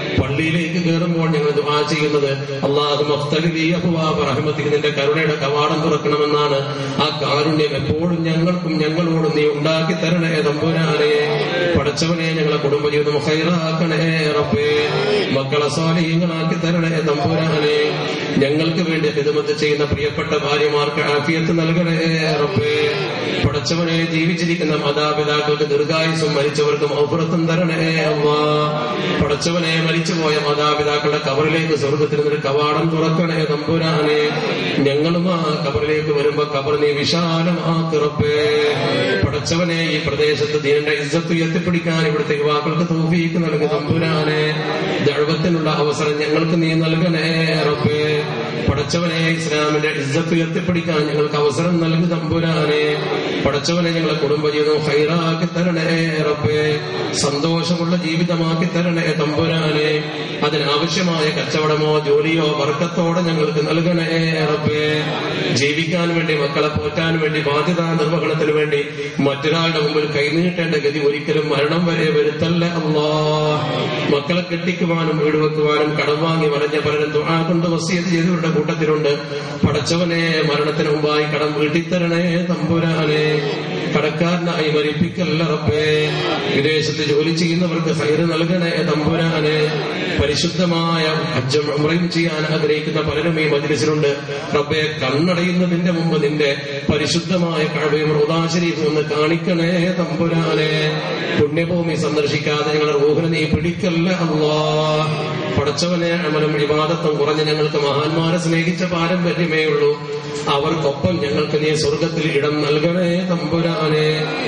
പള്ളിയിലേക്ക് കയറുമ്പോൾ ഞങ്ങൾ ദുആ ചെയ്യുന്നത് അള്ളാഹു മഫ്തലി അബുവാബ് റഹ്മത്തിക്ക് നിന്റെ കരുണയുടെ കവാടം തുറക്കണമെന്നാണ് ആ കാരുണ്യം എപ്പോഴും ഞങ്ങൾക്കും ഞങ്ങളോടും നീ ഉണ്ടാക്കി തരണേ തമ്പുരാനെ പഠിച്ചവനെ ഞങ്ങളെ കുടുംബജീവിതം ഹൈറാക്കണേ റബ്ബേ മക്കളെ സ്വാലീങ്ങളാക്കി തരണേ തമ്പുരാനെ ഞങ്ങൾക്ക് വേണ്ടി ഹിദമത്ത് ചെയ്യുന്ന പ്രിയപ്പെട്ട ഭാര്യമാർക്ക് ആഫിയത്ത് നൽകണേ റബ്ബേ പഠിച്ചവനെ ജീവിച്ചിരിക്കുന്ന മാതാപിതാക്കൾക്ക് ദീർഘായുസും മരിച്ചവർക്കും ഔഫറത്തും തരണേ അമ്മ പഠിച്ചവനെ മരിച്ചുപോയ മാതാപിതാക്കളുടെ കബറിലേക്ക് സ്വർഗത്തിൽ നിന്നൊരു കവാടം തുറക്കണേ തമ്പുരാനെ ഞങ്ങളും ആ കബറിലേക്ക് വരുമ്പോ കബർ നീ വിശാലമാക്കിറപ്പേ പഠിച്ചവനെ ഈ പ്രദേശത്ത് ദീനിന്റെ ഇജ്ജത്ത് ഉയർത്തിപ്പിടിക്കാൻ ഇവിടുത്തെ യുവാക്കൾക്ക് തോഫീക്ക് നൽകി തമ്പുരാനെ ദഴവത്തിനുള്ള അവസരം ഞങ്ങൾക്ക് നീ നൽകണേ റബ്ബേ പടച്ചവനെ ഇസ്ലാമിന്റെ ഇജ്ജത്ത് ഉയർത്തിപ്പിടിക്കാൻ ഞങ്ങൾക്ക് അവസരം നൽകി തമ്പുരാനെ പടച്ചവനെ ഞങ്ങളെ കുടുംബജീവിതം ഹൈറാക്കി തരണേ റബ്ബേ സന്തോഷമുള്ള ജീവിതമാക്കി തരണേ തമ്പുരാനെ അതിനാവശ്യമായ കച്ചവടമോ ജോലിയോ വർക്കത്തോടെ ഞങ്ങൾക്ക് നൽകണേ റബ്ബേ ജീവിക്കാൻ വേണ്ടി മക്കളെ പോറ്റാൻ വേണ്ടി ബാധ്യതാ നിർവഹണത്തിന് വേണ്ടി മറ്റൊരാളുടെ മുമ്പിൽ കൈനീട്ടേണ്ട ഗതി ഒരിക്കലും മരണം വരെ വരുത്തല്ല അല്ലാ മക്കളെ കെട്ടിക്കുവാനും വീട് വെക്കുവാനും കടം വാങ്ങി വരഞ്ഞ പലരും ദുആ കൊണ്ട് വസിയത്ത് ചെയ്തവരുടെ കൂട്ടത്തിലുണ്ട് പടച്ചവനെ മരണത്തിന് മുമ്പായി കടം വീട്ടിത്തരണേ തമ്പുരാനെ കടക്കാരനായി മരിപ്പിക്കല്ല റബ്ബേ വിദേശത്ത് ജോലി ചെയ്യുന്നവർക്ക് ഹൈറ് നൽകണേ തമ്പുരാനെ പരിശുദ്ധമായ ഹജ്ജും ഉംറയും ചെയ്യാൻ ആഗ്രഹിക്കുന്ന പലരും ഈ മജ്ലിസിലുണ്ട് റബ്ബെ കണ്ണടയുന്നതിന്റെ മുമ്പ് നിന്റെ പരിശുദ്ധമായ കഴവയും റുദാശരീഫും ഒന്ന് കാണിക്കണേ തമ്പുരാനെ പുണ്യഭൂമി സന്ദർശിക്കാതെ ഞങ്ങളുടെ റൂഹിനെ നീ പിടിക്കല്ല അള്ളാ പടച്ചവനെ അമലും വിവാദത്വം കുറഞ്ഞ ഞങ്ങൾക്ക് മഹാന്മാരെ സ്നേഹിച്ച പാരമ്പര്യമേ ഉള്ളൂ അവർക്കൊപ്പം ഞങ്ങൾക്ക് നീ സ്വർഗത്തിൽ ഇടം നൽകണേ തമ്പുരാനെ